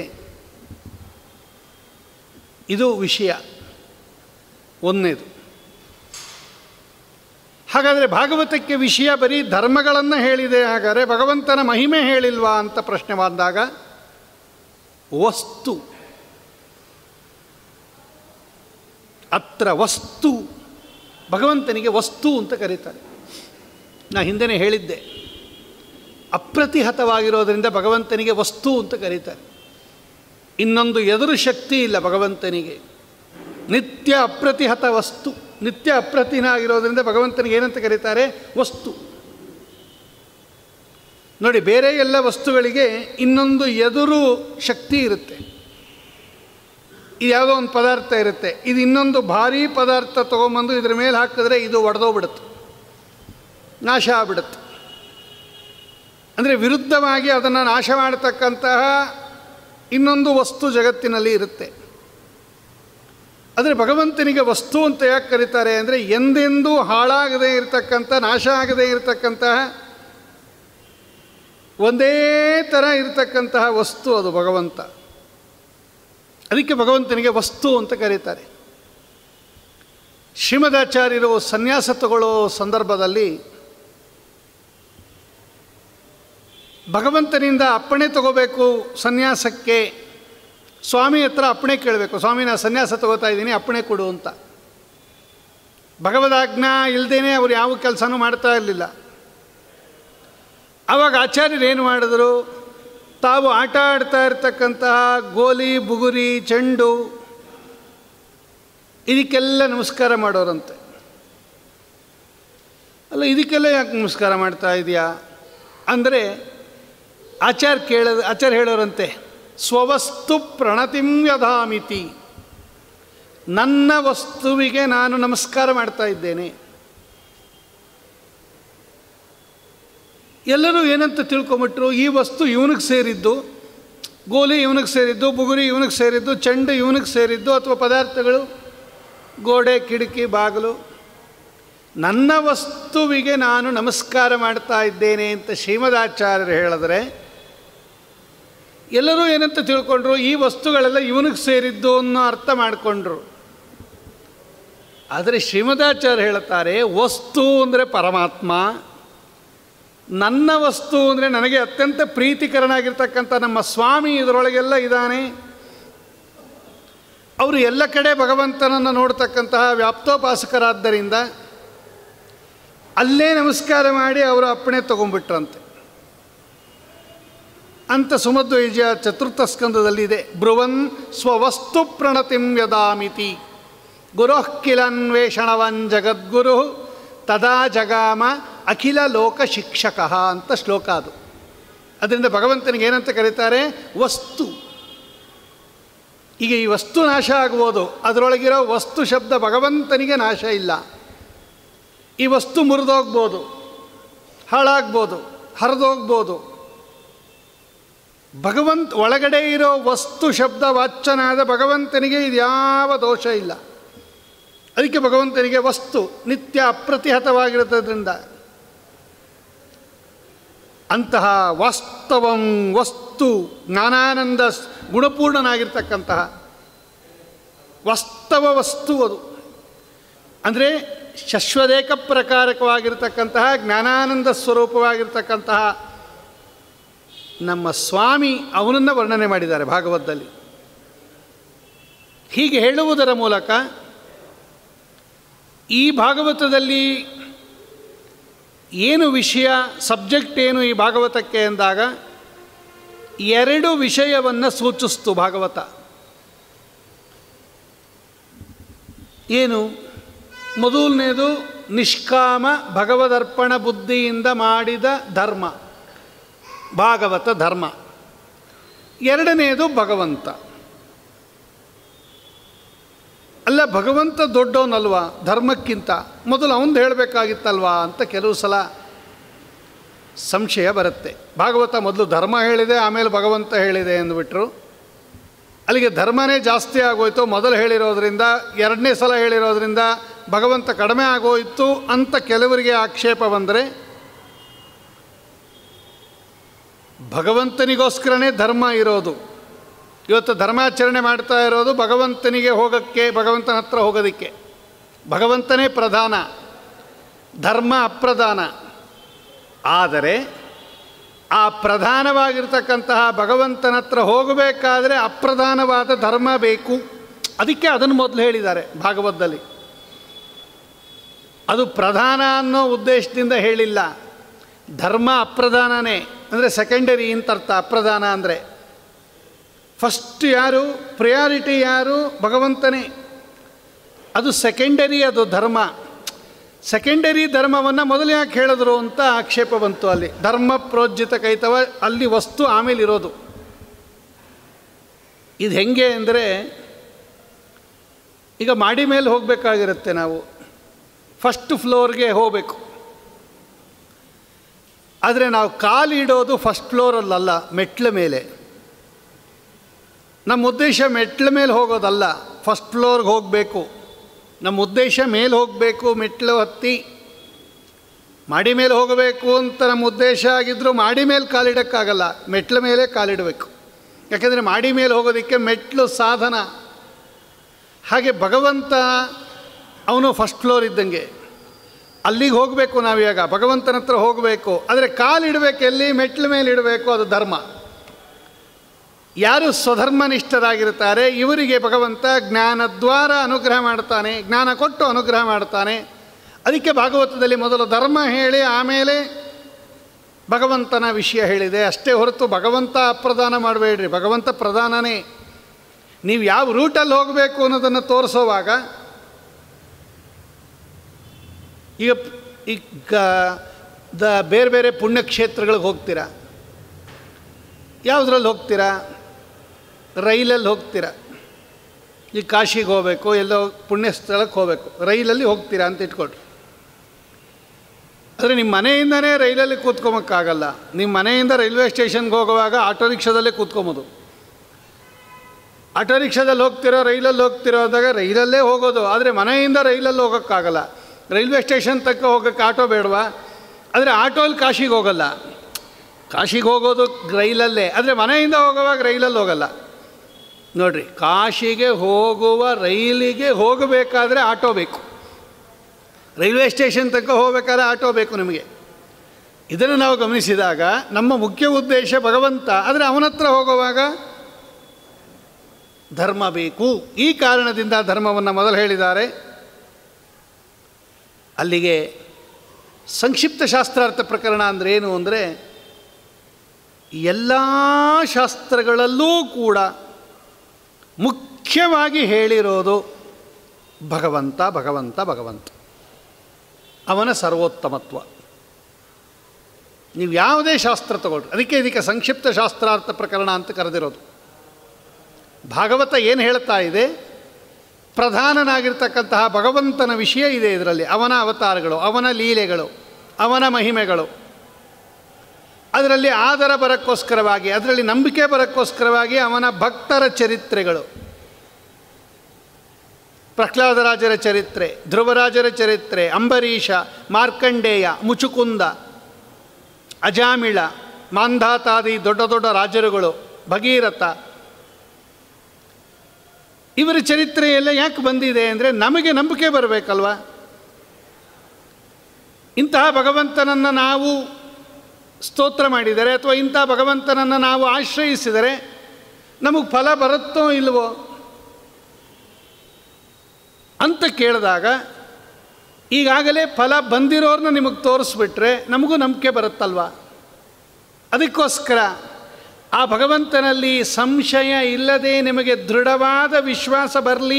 ಇದು ವಿಷಯ ಒಂದನೇದು ಹಾಗಾದರೆ ಭಾಗವತಕ್ಕೆ ವಿಷಯ ಬರೀ ಧರ್ಮಗಳನ್ನು ಹೇಳಿದೆ ಹಾಗಾದರೆ ಭಗವಂತನ ಮಹಿಮೆ ಹೇಳಿಲ್ವಾ ಅಂತ ಪ್ರಶ್ನೆ ಬಂದಾಗ ವಸ್ತು ಅತ್ರ ವಸ್ತು ಭಗವಂತನಿಗೆ ವಸ್ತು ಅಂತ ಕರೀತಾರೆ ನಾ ಹಿಂದೆನೇ ಹೇಳಿದ್ದೆ ಅಪ್ರತಿಹತವಾಗಿರೋದರಿಂದ ಭಗವಂತನಿಗೆ ವಸ್ತು ಅಂತ ಕರೀತಾರೆ ಇನ್ನೊಂದು ಎದುರು ಶಕ್ತಿ ಇಲ್ಲ ಭಗವಂತನಿಗೆ ನಿತ್ಯ ಅಪ್ರತಿಹತ ವಸ್ತು ನಿತ್ಯ ಅಪ್ರತಿನಾಗಿರೋದ್ರಿಂದ ಭಗವಂತನಿಗೆ ಏನಂತ ಕರೀತಾರೆ ವಸ್ತು ನೋಡಿ ಬೇರೆ ಎಲ್ಲ ವಸ್ತುಗಳಿಗೆ ಇನ್ನೊಂದು ಎದುರು ಶಕ್ತಿ ಇರುತ್ತೆ ಇದು ಯಾವುದೋ ಒಂದು ಪದಾರ್ಥ ಇರುತ್ತೆ ಇದು ಇನ್ನೊಂದು ಭಾರೀ ಪದಾರ್ಥ ತೊಗೊಂಬಂದು ಇದ್ರ ಮೇಲೆ ಹಾಕಿದ್ರೆ ಇದು ಒಡೆದೋಗ್ಬಿಡುತ್ತೆ ನಾಶ ಆಗ್ಬಿಡುತ್ತೆ ಅಂದರೆ ವಿರುದ್ಧವಾಗಿ ಅದನ್ನು ನಾಶ ಮಾಡತಕ್ಕಂತಹ ಇನ್ನೊಂದು ವಸ್ತು ಜಗತ್ತಿನಲ್ಲಿ ಇರುತ್ತೆ ಆದರೆ ಭಗವಂತನಿಗೆ ವಸ್ತು ಅಂತ ಯಾಕೆ ಕರೀತಾರೆ ಅಂದರೆ ಎಂದೆಂದೂ ಹಾಳಾಗದೇ ಇರತಕ್ಕಂಥ ನಾಶ ಆಗದೇ ಇರತಕ್ಕಂತಹ ಒಂದೇ ಥರ ಇರತಕ್ಕಂತಹ ವಸ್ತು ಅದು ಭಗವಂತ ಅದಕ್ಕೆ ಭಗವಂತನಿಗೆ ವಸ್ತು ಅಂತ ಕರೀತಾರೆ ಶ್ರೀಮದಾಚಾರ್ಯರು ಸನ್ಯಾಸ ತಗೊಳ್ಳೋ ಸಂದರ್ಭದಲ್ಲಿ ಭಗವಂತನಿಂದ ಅಪ್ಪಣೆ ತಗೋಬೇಕು ಸನ್ಯಾಸಕ್ಕೆ ಸ್ವಾಮಿ ಹತ್ರ ಅಪ್ಪಣೆ ಕೇಳಬೇಕು ಸ್ವಾಮಿ ನಾನು ಸನ್ಯಾಸ ತಗೋತಾ ಇದ್ದೀನಿ ಅಪ್ಪಣೆ ಕೊಡು ಅಂತ ಭಗವದಾಜ್ಞಾ ಇಲ್ಲದೇನೆ ಅವ್ರು ಯಾವ ಕೆಲಸನೂ ಮಾಡ್ತಾ ಇರಲಿಲ್ಲ ಆವಾಗ ಆಚಾರ್ಯರು ಏನು ಮಾಡಿದ್ರು ತಾವು ಆಟ ಆಡ್ತಾ ಇರ್ತಕ್ಕಂತಹ ಗೋಲಿ ಬುಗುರಿ ಚೆಂಡು ಇದಕ್ಕೆಲ್ಲ ನಮಸ್ಕಾರ ಮಾಡೋರಂತೆ ಅಲ್ಲ ಇದಕ್ಕೆಲ್ಲ ಯಾಕೆ ನಮಸ್ಕಾರ ಮಾಡ್ತಾ ಇದೆಯಾ ಅಂದರೆ ಆಚಾರ್ಯ ಕೇಳೋದು ಆಚಾರ್ಯ ಹೇಳೋರಂತೆ ಸ್ವವಸ್ತು ಪ್ರಣತಿಂ ಯಧಾಮಿತಿ ನನ್ನ ವಸ್ತುವಿಗೆ ನಾನು ನಮಸ್ಕಾರ ಮಾಡ್ತಾ ಇದ್ದೇನೆ ಎಲ್ಲರೂ ಏನಂತ ತಿಳ್ಕೊಂಬಿಟ್ರು ಈ ವಸ್ತು ಇವನಿಗೆ ಸೇರಿದ್ದು ಗೋಲಿ ಇವನಿಗೆ ಸೇರಿದ್ದು ಬುಗುರಿ ಇವನಿಗೆ ಸೇರಿದ್ದು ಚೆಂಡು ಇವನಿಗೆ ಸೇರಿದ್ದು ಅಥವಾ ಪದಾರ್ಥಗಳು ಗೋಡೆ ಕಿಟಕಿ ಬಾಗಿಲು ನನ್ನ ವಸ್ತುವಿಗೆ ನಾನು ನಮಸ್ಕಾರ ಮಾಡ್ತಾ ಇದ್ದೇನೆ ಅಂತ ಶ್ರೀಮದಾಚಾರ್ಯರು ಹೇಳಿದ್ರೆ ಎಲ್ಲರೂ ಏನಂತ ತಿಳ್ಕೊಂಡ್ರು ಈ ವಸ್ತುಗಳೆಲ್ಲ ಇವನಿಗೆ ಸೇರಿದ್ದು ಅನ್ನೋ ಅರ್ಥ ಮಾಡಿಕೊಂಡ್ರು ಆದರೆ ಶ್ರೀಮದಾಚಾರ್ಯ ಹೇಳ್ತಾರೆ ವಸ್ತು ಅಂದರೆ ಪರಮಾತ್ಮ ನನ್ನ ವಸ್ತು ಅಂದರೆ ನನಗೆ ಅತ್ಯಂತ ಪ್ರೀತಿಕರನಾಗಿರ್ತಕ್ಕಂಥ ನಮ್ಮ ಸ್ವಾಮಿ ಇದರೊಳಗೆಲ್ಲ ಇದ್ದಾನೆ ಅವರು ಎಲ್ಲ ಕಡೆ ಭಗವಂತನನ್ನು ನೋಡ್ತಕ್ಕಂತಹ ವ್ಯಾಪ್ತೋಪಾಸಕರಾದ್ದರಿಂದ ಅಲ್ಲೇ ನಮಸ್ಕಾರ ಮಾಡಿ ಅವರು ಅಪ್ಪಣೆ ತಗೊಂಡ್ಬಿಟ್ರಂತೆ ಅಂತ ಸುಮಧ್ವೈಜ ಚತುರ್ಥ ಸ್ಕಂದದಲ್ಲಿದೆ ಬ್ರುವನ್ ಸ್ವವಸ್ತು ಪ್ರಣತಿಂ ಯದಾಮಿತಿ ಗುರುಃ ಕಿಲನ್ವೇಷಣವನ್ ಜಗದ್ಗುರು ತದಾ ಜಗಾಮ ಅಖಿಲ ಲೋಕ ಶಿಕ್ಷಕ ಅಂತ ಶ್ಲೋಕ ಅದು ಅದರಿಂದ ಭಗವಂತನಿಗೆ ಏನಂತ ಕರೀತಾರೆ ವಸ್ತು ಈಗ ಈ ವಸ್ತು ನಾಶ ಆಗ್ಬೋದು ಅದರೊಳಗಿರೋ ವಸ್ತು ಶಬ್ದ ಭಗವಂತನಿಗೆ ನಾಶ ಇಲ್ಲ ಈ ವಸ್ತು ಮುರಿದೋಗ್ಬೋದು ಹಾಳಾಗ್ಬೋದು ಹರಿದೋಗ್ಬೋದು ಭಗವಂತ ಒಳಗಡೆ ಇರೋ ವಸ್ತು ಶಬ್ದ ವಾಚ್ಯನಾದ ಭಗವಂತನಿಗೆ ಇದು ಯಾವ ದೋಷ ಇಲ್ಲ ಅದಕ್ಕೆ ಭಗವಂತನಿಗೆ ವಸ್ತು ನಿತ್ಯ ಅಪ್ರತಿಹತವಾಗಿರುತ್ತದ್ರಿಂದ ಅಂತಹ ವಾಸ್ತವಂ ವಸ್ತು ಜ್ಞಾನಾನಂದ ಸ್- ಗುಣಪೂರ್ಣನಾಗಿರ್ತಕ್ಕಂತಹ ವಾಸ್ತವ ವಸ್ತು ಅದು ಅಂದರೆ ಶಶ್ವದೇಕ ಪ್ರಕಾರಕವಾಗಿರ್ತಕ್ಕಂತಹ ಜ್ಞಾನಾನಂದ ಸ್ವರೂಪವಾಗಿರ್ತಕ್ಕಂತಹ ನಮ್ಮ ಸ್ವಾಮಿ ಅವನನ್ನು ವರ್ಣನೆ ಮಾಡಿದ್ದಾರೆ ಭಾಗವತದಲ್ಲಿ ಹೀಗೆ ಹೇಳುವುದರ ಮೂಲಕ ಈ ಭಾಗವತದಲ್ಲಿ ಏನು ವಿಷಯ ಸಬ್ಜೆಕ್ಟ್ ಏನು ಈ ಭಾಗವತಕ್ಕೆ ಎಂದಾಗ ಎರಡು ವಿಷಯವನ್ನು ಸೂಚಿಸ್ತು ಭಾಗವತ ಏನು ಮೊದಲನೇದು ನಿಷ್ಕಾಮ ಭಗವದರ್ಪಣ ಬುದ್ಧಿಯಿಂದ ಮಾಡಿದ ಧರ್ಮ ಭಾಗವತ ಧರ್ಮ ಎರಡನೆಯದು ಭಗವಂತ ಅಲ್ಲ ಭಗವಂತ ದೊಡ್ಡವನಲ್ವಾ ಧರ್ಮಕ್ಕಿಂತ ಮೊದಲು ಅವನು ಹೇಳಬೇಕಾಗಿತ್ತಲ್ವಾ ಅಂತ ಕೆಲವು ಸಲ ಸಂಶಯ ಬರುತ್ತೆ ಭಾಗವತ ಮೊದಲು ಧರ್ಮ ಹೇಳಿದೆ ಆಮೇಲೆ ಭಗವಂತ ಹೇಳಿದೆ ಅಂದ್ಬಿಟ್ರು ಅಲ್ಲಿಗೆ ಧರ್ಮನೇ ಜಾಸ್ತಿ ಆಗೋಯ್ತು ಮೊದಲು ಹೇಳಿರೋದ್ರಿಂದ ಎರಡನೇ ಸಲ ಹೇಳಿರೋದ್ರಿಂದ ಭಗವಂತ ಕಡಿಮೆ ಆಗೋಯ್ತು ಅಂತ ಕೆಲವರಿಗೆ ಆಕ್ಷೇಪ ಬಂದರೆ ಭಗವಂತನಿಗೋಸ್ಕರನೇ ಧರ್ಮ ಇರೋದು ಇವತ್ತು ಧರ್ಮಾಚರಣೆ ಮಾಡ್ತಾ ಇರೋದು ಭಗವಂತನಿಗೆ ಹೋಗೋಕ್ಕೆ ಭಗವಂತನ ಹತ್ರ ಹೋಗೋದಕ್ಕೆ ಭಗವಂತನೇ ಪ್ರಧಾನ ಧರ್ಮ ಅಪ್ರಧಾನ ಆದರೆ ಆ ಪ್ರಧಾನವಾಗಿರ್ತಕ್ಕಂತಹ ಭಗವಂತನ ಹತ್ರ ಹೋಗಬೇಕಾದ್ರೆ ಅಪ್ರಧಾನವಾದ ಧರ್ಮ ಬೇಕು ಅದಕ್ಕೆ ಅದನ್ನು ಮೊದಲು ಹೇಳಿದ್ದಾರೆ ಭಾಗವತದಲ್ಲಿ ಅದು ಪ್ರಧಾನ ಅನ್ನೋ ಉದ್ದೇಶದಿಂದ ಹೇಳಿಲ್ಲ ಧರ್ಮ ಅಪ್ರಧಾನನೇ ಅಂದರೆ ಸೆಕೆಂಡರಿ ಅಂತ ಅರ್ಥ ಅಪ್ರಧಾನ ಅಂದರೆ ಫಸ್ಟ್ ಯಾರು ಪ್ರಿಯಾರಿಟಿ ಯಾರು ಭಗವಂತನೇ ಅದು ಸೆಕೆಂಡರಿ ಅದು ಧರ್ಮ ಸೆಕೆಂಡರಿ ಧರ್ಮವನ್ನು ಮೊದಲು ಯಾಕೆ ಹೇಳಿದ್ರು ಅಂತ ಆಕ್ಷೇಪ ಬಂತು ಅಲ್ಲಿ ಧರ್ಮ ಪ್ರೋಜ್ಜಿತ ಕೈತವ ಅಲ್ಲಿ ವಸ್ತು ಆಮೇಲೆ ಇರೋದು ಇದು ಹೆಂಗೆ ಅಂದರೆ ಈಗ ಮಾಡಿ ಮೇಲೆ ಹೋಗಬೇಕಾಗಿರುತ್ತೆ ನಾವು ಫಸ್ಟ್ ಫ್ಲೋರ್ಗೆ ಹೋಗಬೇಕು ಆದರೆ ನಾವು ಕಾಲು ಇಡೋದು ಫಸ್ಟ್ ಫ್ಲೋರಲ್ಲಲ್ಲ ಮೆಟ್ಲ ಮೇಲೆ ನಮ್ಮ ಉದ್ದೇಶ ಮೆಟ್ಲ ಮೇಲೆ ಹೋಗೋದಲ್ಲ ಫಸ್ಟ್ ಫ್ಲೋರ್ಗೆ ಹೋಗಬೇಕು ನಮ್ಮ ಉದ್ದೇಶ ಮೇಲೆ ಹೋಗಬೇಕು ಮೆಟ್ಲು ಹತ್ತಿ ಮಾಡಿ ಮೇಲೆ ಹೋಗಬೇಕು ಅಂತ ನಮ್ಮ ಉದ್ದೇಶ ಆಗಿದ್ದರೂ ಮಾಡಿ ಮೇಲೆ ಕಾಲಿಡೋಕ್ಕಾಗಲ್ಲ ಮೆಟ್ಲ ಮೇಲೆ ಕಾಲಿಡಬೇಕು ಯಾಕೆಂದರೆ ಮಾಡಿ ಮೇಲೆ ಹೋಗೋದಕ್ಕೆ ಮೆಟ್ಲು ಸಾಧನ ಹಾಗೆ ಭಗವಂತ ಅವನು ಫಸ್ಟ್ ಫ್ಲೋರ್ ಇದ್ದಂಗೆ ಅಲ್ಲಿಗೆ ಹೋಗಬೇಕು ನಾವೀಗ ಭಗವಂತನ ಹತ್ರ ಹೋಗಬೇಕು ಆದರೆ ಕಾಲಿಡಬೇಕು ಎಲ್ಲಿ ಮೆಟ್ಲ ಮೇಲೆ ಇಡಬೇಕು ಅದು ಧರ್ಮ ಯಾರು ಸ್ವಧರ್ಮನಿಷ್ಠರಾಗಿರ್ತಾರೆ ಇವರಿಗೆ ಭಗವಂತ ಜ್ಞಾನದ್ವಾರ ಅನುಗ್ರಹ ಮಾಡ್ತಾನೆ ಜ್ಞಾನ ಕೊಟ್ಟು ಅನುಗ್ರಹ ಮಾಡ್ತಾನೆ ಅದಕ್ಕೆ ಭಾಗವತದಲ್ಲಿ ಮೊದಲು ಧರ್ಮ ಹೇಳಿ ಆಮೇಲೆ ಭಗವಂತನ ವಿಷಯ ಹೇಳಿದೆ ಅಷ್ಟೇ ಹೊರತು ಭಗವಂತ ಅಪ್ರದಾನ ಮಾಡಬೇಡ್ರಿ ಭಗವಂತ ಪ್ರಧಾನನೇ ನೀವು ಯಾವ ರೂಟಲ್ಲಿ ಹೋಗಬೇಕು ಅನ್ನೋದನ್ನು ತೋರಿಸೋವಾಗ ಈಗ ಈಗ ದ ಬೇರೆ ಬೇರೆ ಪುಣ್ಯಕ್ಷೇತ್ರಗಳಿಗೆ ಹೋಗ್ತೀರಾ ಯಾವುದ್ರಲ್ಲಿ ಹೋಗ್ತೀರಾ ರೈಲಲ್ಲಿ ಹೋಗ್ತೀರಾ ಈಗ ಕಾಶಿಗೆ ಹೋಗಬೇಕು ಎಲ್ಲೋ ಪುಣ್ಯ ಸ್ಥಳಕ್ಕೆ ಹೋಗಬೇಕು ರೈಲಲ್ಲಿ ಹೋಗ್ತೀರಾ ಅಂತ ಇಟ್ಕೊಳ್ರಿ ಆದರೆ ನಿಮ್ಮ ಮನೆಯಿಂದನೇ ರೈಲಲ್ಲಿ ಕೂತ್ಕೊಳಕ್ಕಾಗಲ್ಲ ನಿಮ್ಮ ಮನೆಯಿಂದ ರೈಲ್ವೆ ಸ್ಟೇಷನ್ಗೆ ಹೋಗುವಾಗ ಆಟೋ ರಿಕ್ಷಾದಲ್ಲೇ ಕೂತ್ಕೊಂಬೋದು ಆಟೋ ರಿಕ್ಷಾದಲ್ಲಿ ಹೋಗ್ತಿರೋ ರೈಲಲ್ಲಿ ಹೋಗ್ತಿರೋ ಅಂದಾಗ ರೈಲಲ್ಲೇ ಹೋಗೋದು ಆದರೆ ಮನೆಯಿಂದ ರೈಲಲ್ಲಿ ಹೋಗೋಕ್ಕಾಗಲ್ಲ ರೈಲ್ವೆ ಸ್ಟೇಷನ್ ತನಕ ಹೋಗೋಕ್ಕೆ ಆಟೋ ಬೇಡವಾ ಆದರೆ ಆಟೋಲ್ಲಿ ಕಾಶಿಗೆ ಹೋಗಲ್ಲ ಕಾಶಿಗೆ ಹೋಗೋದು ರೈಲಲ್ಲೇ ಆದರೆ ಮನೆಯಿಂದ ಹೋಗುವಾಗ ರೈಲಲ್ಲಿ ಹೋಗಲ್ಲ ನೋಡ್ರಿ ಕಾಶಿಗೆ ಹೋಗುವ ರೈಲಿಗೆ ಹೋಗಬೇಕಾದ್ರೆ ಆಟೋ ಬೇಕು ರೈಲ್ವೆ ಸ್ಟೇಷನ್ ತನಕ ಹೋಗ್ಬೇಕಾದ್ರೆ ಆಟೋ ಬೇಕು ನಿಮಗೆ ಇದನ್ನು ನಾವು ಗಮನಿಸಿದಾಗ ನಮ್ಮ ಮುಖ್ಯ ಉದ್ದೇಶ ಭಗವಂತ ಆದರೆ ಅವನ ಹತ್ರ ಹೋಗುವಾಗ ಧರ್ಮ ಬೇಕು ಈ ಕಾರಣದಿಂದ ಧರ್ಮವನ್ನು ಮೊದಲು ಹೇಳಿದ್ದಾರೆ ಅಲ್ಲಿಗೆ ಸಂಕ್ಷಿಪ್ತ ಶಾಸ್ತ್ರಾರ್ಥ ಪ್ರಕರಣ ಅಂದರೆ ಏನು ಅಂದರೆ ಎಲ್ಲ ಶಾಸ್ತ್ರಗಳಲ್ಲೂ ಕೂಡ ಮುಖ್ಯವಾಗಿ ಹೇಳಿರೋದು ಭಗವಂತ ಭಗವಂತ ಭಗವಂತ ಅವನ ಸರ್ವೋತ್ತಮತ್ವ ನೀವು ಯಾವುದೇ ಶಾಸ್ತ್ರ ತಗೊಳ್ರಿ ಅದಕ್ಕೆ ಇದಕ್ಕೆ ಸಂಕ್ಷಿಪ್ತ ಶಾಸ್ತ್ರಾರ್ಥ ಪ್ರಕರಣ ಅಂತ ಕರೆದಿರೋದು ಭಾಗವತ ಏನು ಹೇಳ್ತಾ ಇದೆ ಪ್ರಧಾನನಾಗಿರ್ತಕ್ಕಂತಹ ಭಗವಂತನ ವಿಷಯ ಇದೆ ಇದರಲ್ಲಿ ಅವನ ಅವತಾರಗಳು ಅವನ ಲೀಲೆಗಳು ಅವನ ಮಹಿಮೆಗಳು ಅದರಲ್ಲಿ ಆದರ ಬರಕ್ಕೋಸ್ಕರವಾಗಿ ಅದರಲ್ಲಿ ನಂಬಿಕೆ ಬರಕ್ಕೋಸ್ಕರವಾಗಿ ಅವನ ಭಕ್ತರ ಚರಿತ್ರೆಗಳು ಪ್ರಹ್ಲಾದರಾಜರ ಚರಿತ್ರೆ ಧ್ರುವರಾಜರ ಚರಿತ್ರೆ ಅಂಬರೀಷ ಮಾರ್ಕಂಡೇಯ ಮುಚುಕುಂದ ಅಜಾಮಿಳ ಮಾಂಧಾತಾದಿ ದೊಡ್ಡ ದೊಡ್ಡ ರಾಜರುಗಳು ಭಗೀರಥ ಇವರ ಚರಿತ್ರೆ ಎಲ್ಲ ಯಾಕೆ ಬಂದಿದೆ ಅಂದರೆ ನಮಗೆ ನಂಬಿಕೆ ಬರಬೇಕಲ್ವ ಇಂತಹ ಭಗವಂತನನ್ನು ನಾವು ಸ್ತೋತ್ರ ಮಾಡಿದರೆ ಅಥವಾ ಇಂಥ ಭಗವಂತನನ್ನು ನಾವು ಆಶ್ರಯಿಸಿದರೆ ನಮಗೆ ಫಲ ಬರುತ್ತೋ ಇಲ್ವೋ ಅಂತ ಕೇಳಿದಾಗ ಈಗಾಗಲೇ ಫಲ ಬಂದಿರೋರನ್ನ ನಿಮಗೆ ತೋರಿಸ್ಬಿಟ್ರೆ ನಮಗೂ ನಂಬಿಕೆ ಬರುತ್ತಲ್ವ ಅದಕ್ಕೋಸ್ಕರ ಆ ಭಗವಂತನಲ್ಲಿ ಸಂಶಯ ಇಲ್ಲದೆ ನಿಮಗೆ ದೃಢವಾದ ವಿಶ್ವಾಸ ಬರಲಿ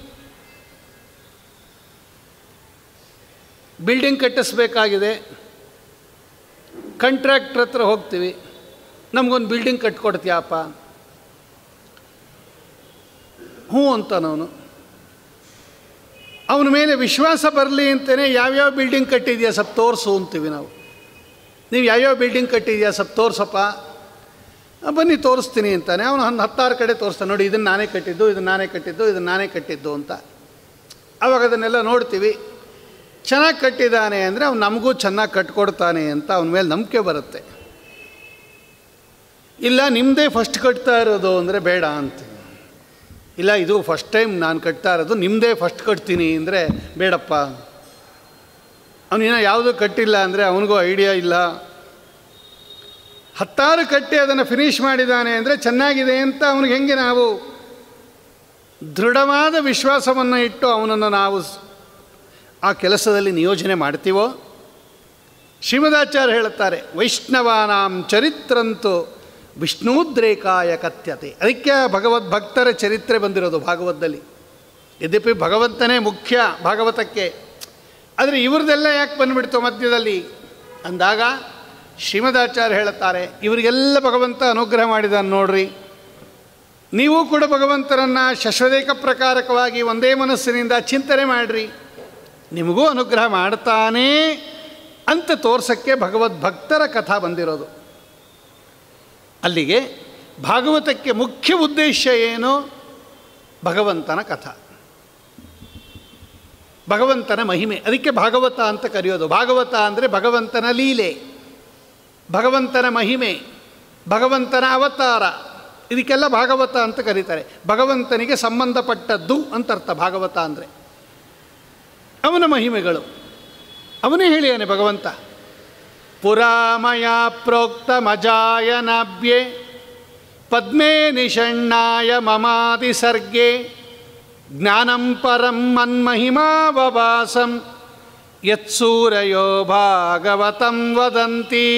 ಬಿಲ್ಡಿಂಗ್ ಕಟ್ಟಿಸ್ಬೇಕಾಗಿದೆ ಕಂಟ್ರಾಕ್ಟ್ರ್ ಹತ್ರ ಹೋಗ್ತೀವಿ ನಮಗೊಂದು ಬಿಲ್ಡಿಂಗ್ ಕಟ್ಕೊಡ್ತೀಯಪ್ಪ ಹ್ಞೂ ಅಂತಾನವನು ಅವನ ಮೇಲೆ ವಿಶ್ವಾಸ ಬರಲಿ ಅಂತಲೇ ಯಾವ್ಯಾವ ಬಿಲ್ಡಿಂಗ್ ಕಟ್ಟಿದೆಯಾ ಸ್ವಲ್ಪ ತೋರಿಸು ಅಂತೀವಿ ನಾವು ನೀವು ಯಾವ್ಯಾವ ಬಿಲ್ಡಿಂಗ್ ಕಟ್ಟಿದೆಯಾ ಸ್ವಲ್ಪ ತೋರ್ಸಪ್ಪ ಆ, ಬನ್ನಿ ತೋರಿಸ್ತೀನಿ ಅಂತಾನೆ ಅವನು ಒಂದು ಹತ್ತಾರು ಕಡೆ ತೋರಿಸ್ತಾನೆ ನೋಡಿ ಇದನ್ನು ನಾನೇ ಕಟ್ಟಿದ್ದು ಇದನ್ನು ನಾನೇ ಕಟ್ಟಿದ್ದು ಇದನ್ನು ನಾನೇ ಕಟ್ಟಿದ್ದು ಅಂತ ಆವಾಗ ಅದನ್ನೆಲ್ಲ ನೋಡ್ತೀವಿ ಚೆನ್ನಾಗಿ ಕಟ್ಟಿದ್ದಾನೆ ಅಂದರೆ ಅವ್ನು ನಮಗೂ ಚೆನ್ನಾಗಿ ಕಟ್ಕೊಡ್ತಾನೆ ಅಂತ ಅವನ ಮೇಲೆ ನಂಬಿಕೆ ಬರುತ್ತೆ ಇಲ್ಲ ನಿಮ್ಮದೇ ಫಸ್ಟ್ ಕಟ್ತಾ ಇರೋದು ಅಂದರೆ ಬೇಡ ಅಂತೀವಿ ಇಲ್ಲ ಇದು ಫಸ್ಟ್ ಟೈಮ್ ನಾನು ಕಟ್ತಾ ಇರೋದು ನಿಮ್ಮದೇ ಫಸ್ಟ್ ಕಟ್ತೀನಿ ಅಂದರೆ ಬೇಡಪ್ಪ ಅವನಿನ್ನ ಯಾವುದೂ ಕಟ್ಟಿಲ್ಲ ಅಂದರೆ ಅವನಿಗೂ ಐಡಿಯಾ ಇಲ್ಲ ಹತ್ತಾರು ಕಟ್ಟಿ ಅದನ್ನು ಫಿನಿಷ್ ಮಾಡಿದ್ದಾನೆ ಅಂದರೆ ಚೆನ್ನಾಗಿದೆ ಅಂತ ಅವನಿಗೆ ಹೆಂಗೆ ನಾವು ದೃಢವಾದ ವಿಶ್ವಾಸವನ್ನು ಇಟ್ಟು ಅವನನ್ನು ನಾವು ಸ್- ಆ ಕೆಲಸದಲ್ಲಿ ನಿಯೋಜನೆ ಮಾಡ್ತೀವೋ ಶ್ರೀಮದಾಚಾರ್ಯ ಹೇಳುತ್ತಾರೆ ವೈಷ್ಣವಾನಾಂ ಚರಿತ್ರಂತೂ ವಿಷ್ಣುದ್ರೇಕಾಯ ಕಥ್ಯತೆ ಅದಕ್ಕೆ ಆ ಭಗವದ್ ಭಕ್ತರ ಚರಿತ್ರೆ ಬಂದಿರೋದು ಭಾಗವತದಲ್ಲಿ ಯದ್ಯಪಿ ಭಗವಂತನೇ ಮುಖ್ಯ ಭಾಗವತಕ್ಕೆ ಆದರೆ ಇವ್ರದ್ದೆಲ್ಲ ಯಾಕೆ ಬಂದುಬಿಡ್ತು ಮಧ್ಯದಲ್ಲಿ ಅಂದಾಗ ಶ್ರೀಮದಾಚಾರ್ಯ ಹೇಳುತ್ತಾರೆ ಇವರಿಗೆಲ್ಲ ಭಗವಂತ ಅನುಗ್ರಹ ಮಾಡಿದಾನೆ ನೋಡ್ರಿ ನೀವು ಕೂಡ ಭಗವಂತನನ್ನು ಶಶ್ವದೇಕ ಪ್ರಕಾರಕವಾಗಿ ಒಂದೇ ಮನಸ್ಸಿನಿಂದ ಚಿಂತನೆ ಮಾಡಿರಿ ನಿಮಗೂ ಅನುಗ್ರಹ ಮಾಡ್ತಾನೇ ಅಂತ ತೋರ್ಸಕ್ಕೆ ಭಗವದ್ ಭಕ್ತರ ಕಥಾ ಬಂದಿರೋದು ಅಲ್ಲಿಗೆ ಭಾಗವತಕ್ಕೆ ಮುಖ್ಯ ಉದ್ದೇಶ ಏನು ಭಗವಂತನ ಕಥಾ ಭಗವಂತನ ಮಹಿಮೆ ಅದಕ್ಕೆ ಭಾಗವತ ಅಂತ ಕರೆಯೋದು ಭಾಗವತ ಅಂದರೆ ಭಗವಂತನ ಲೀಲೆ ಭಗವಂತನ ಮಹಿಮೆ ಭಗವಂತನ ಅವತಾರ ಇದಕ್ಕೆಲ್ಲ ಭಾಗವತ ಅಂತ ಕರೀತಾರೆ ಭಗವಂತನಿಗೆ ಸಂಬಂಧಪಟ್ಟದ್ದು ಅಂತ ಅರ್ಥ ಭಾಗವತ ಅಂದರೆ ಅವನ ಮಹಿಮೆಗಳು ಅವನೇ ಹೇಳಿಯಾನೆ ಭಗವಂತ ಪುರಾಮಯ ಪ್ರೋಕ್ತ ಮಜಾಯನಾಭ್ಯೆ ಪದ್ಮೇ ನಿಷಣ್ಣಾಯ ಮಮಾದಿ ಸರ್ಗೆ ಜ್ಞಾನಂ ಪರಂ ಮನ್ಮಹಿಮಾವವಾಸಂ ಯತ್ಸೂರಯೋ ಭಾಗವತಂ ವದಂತಿ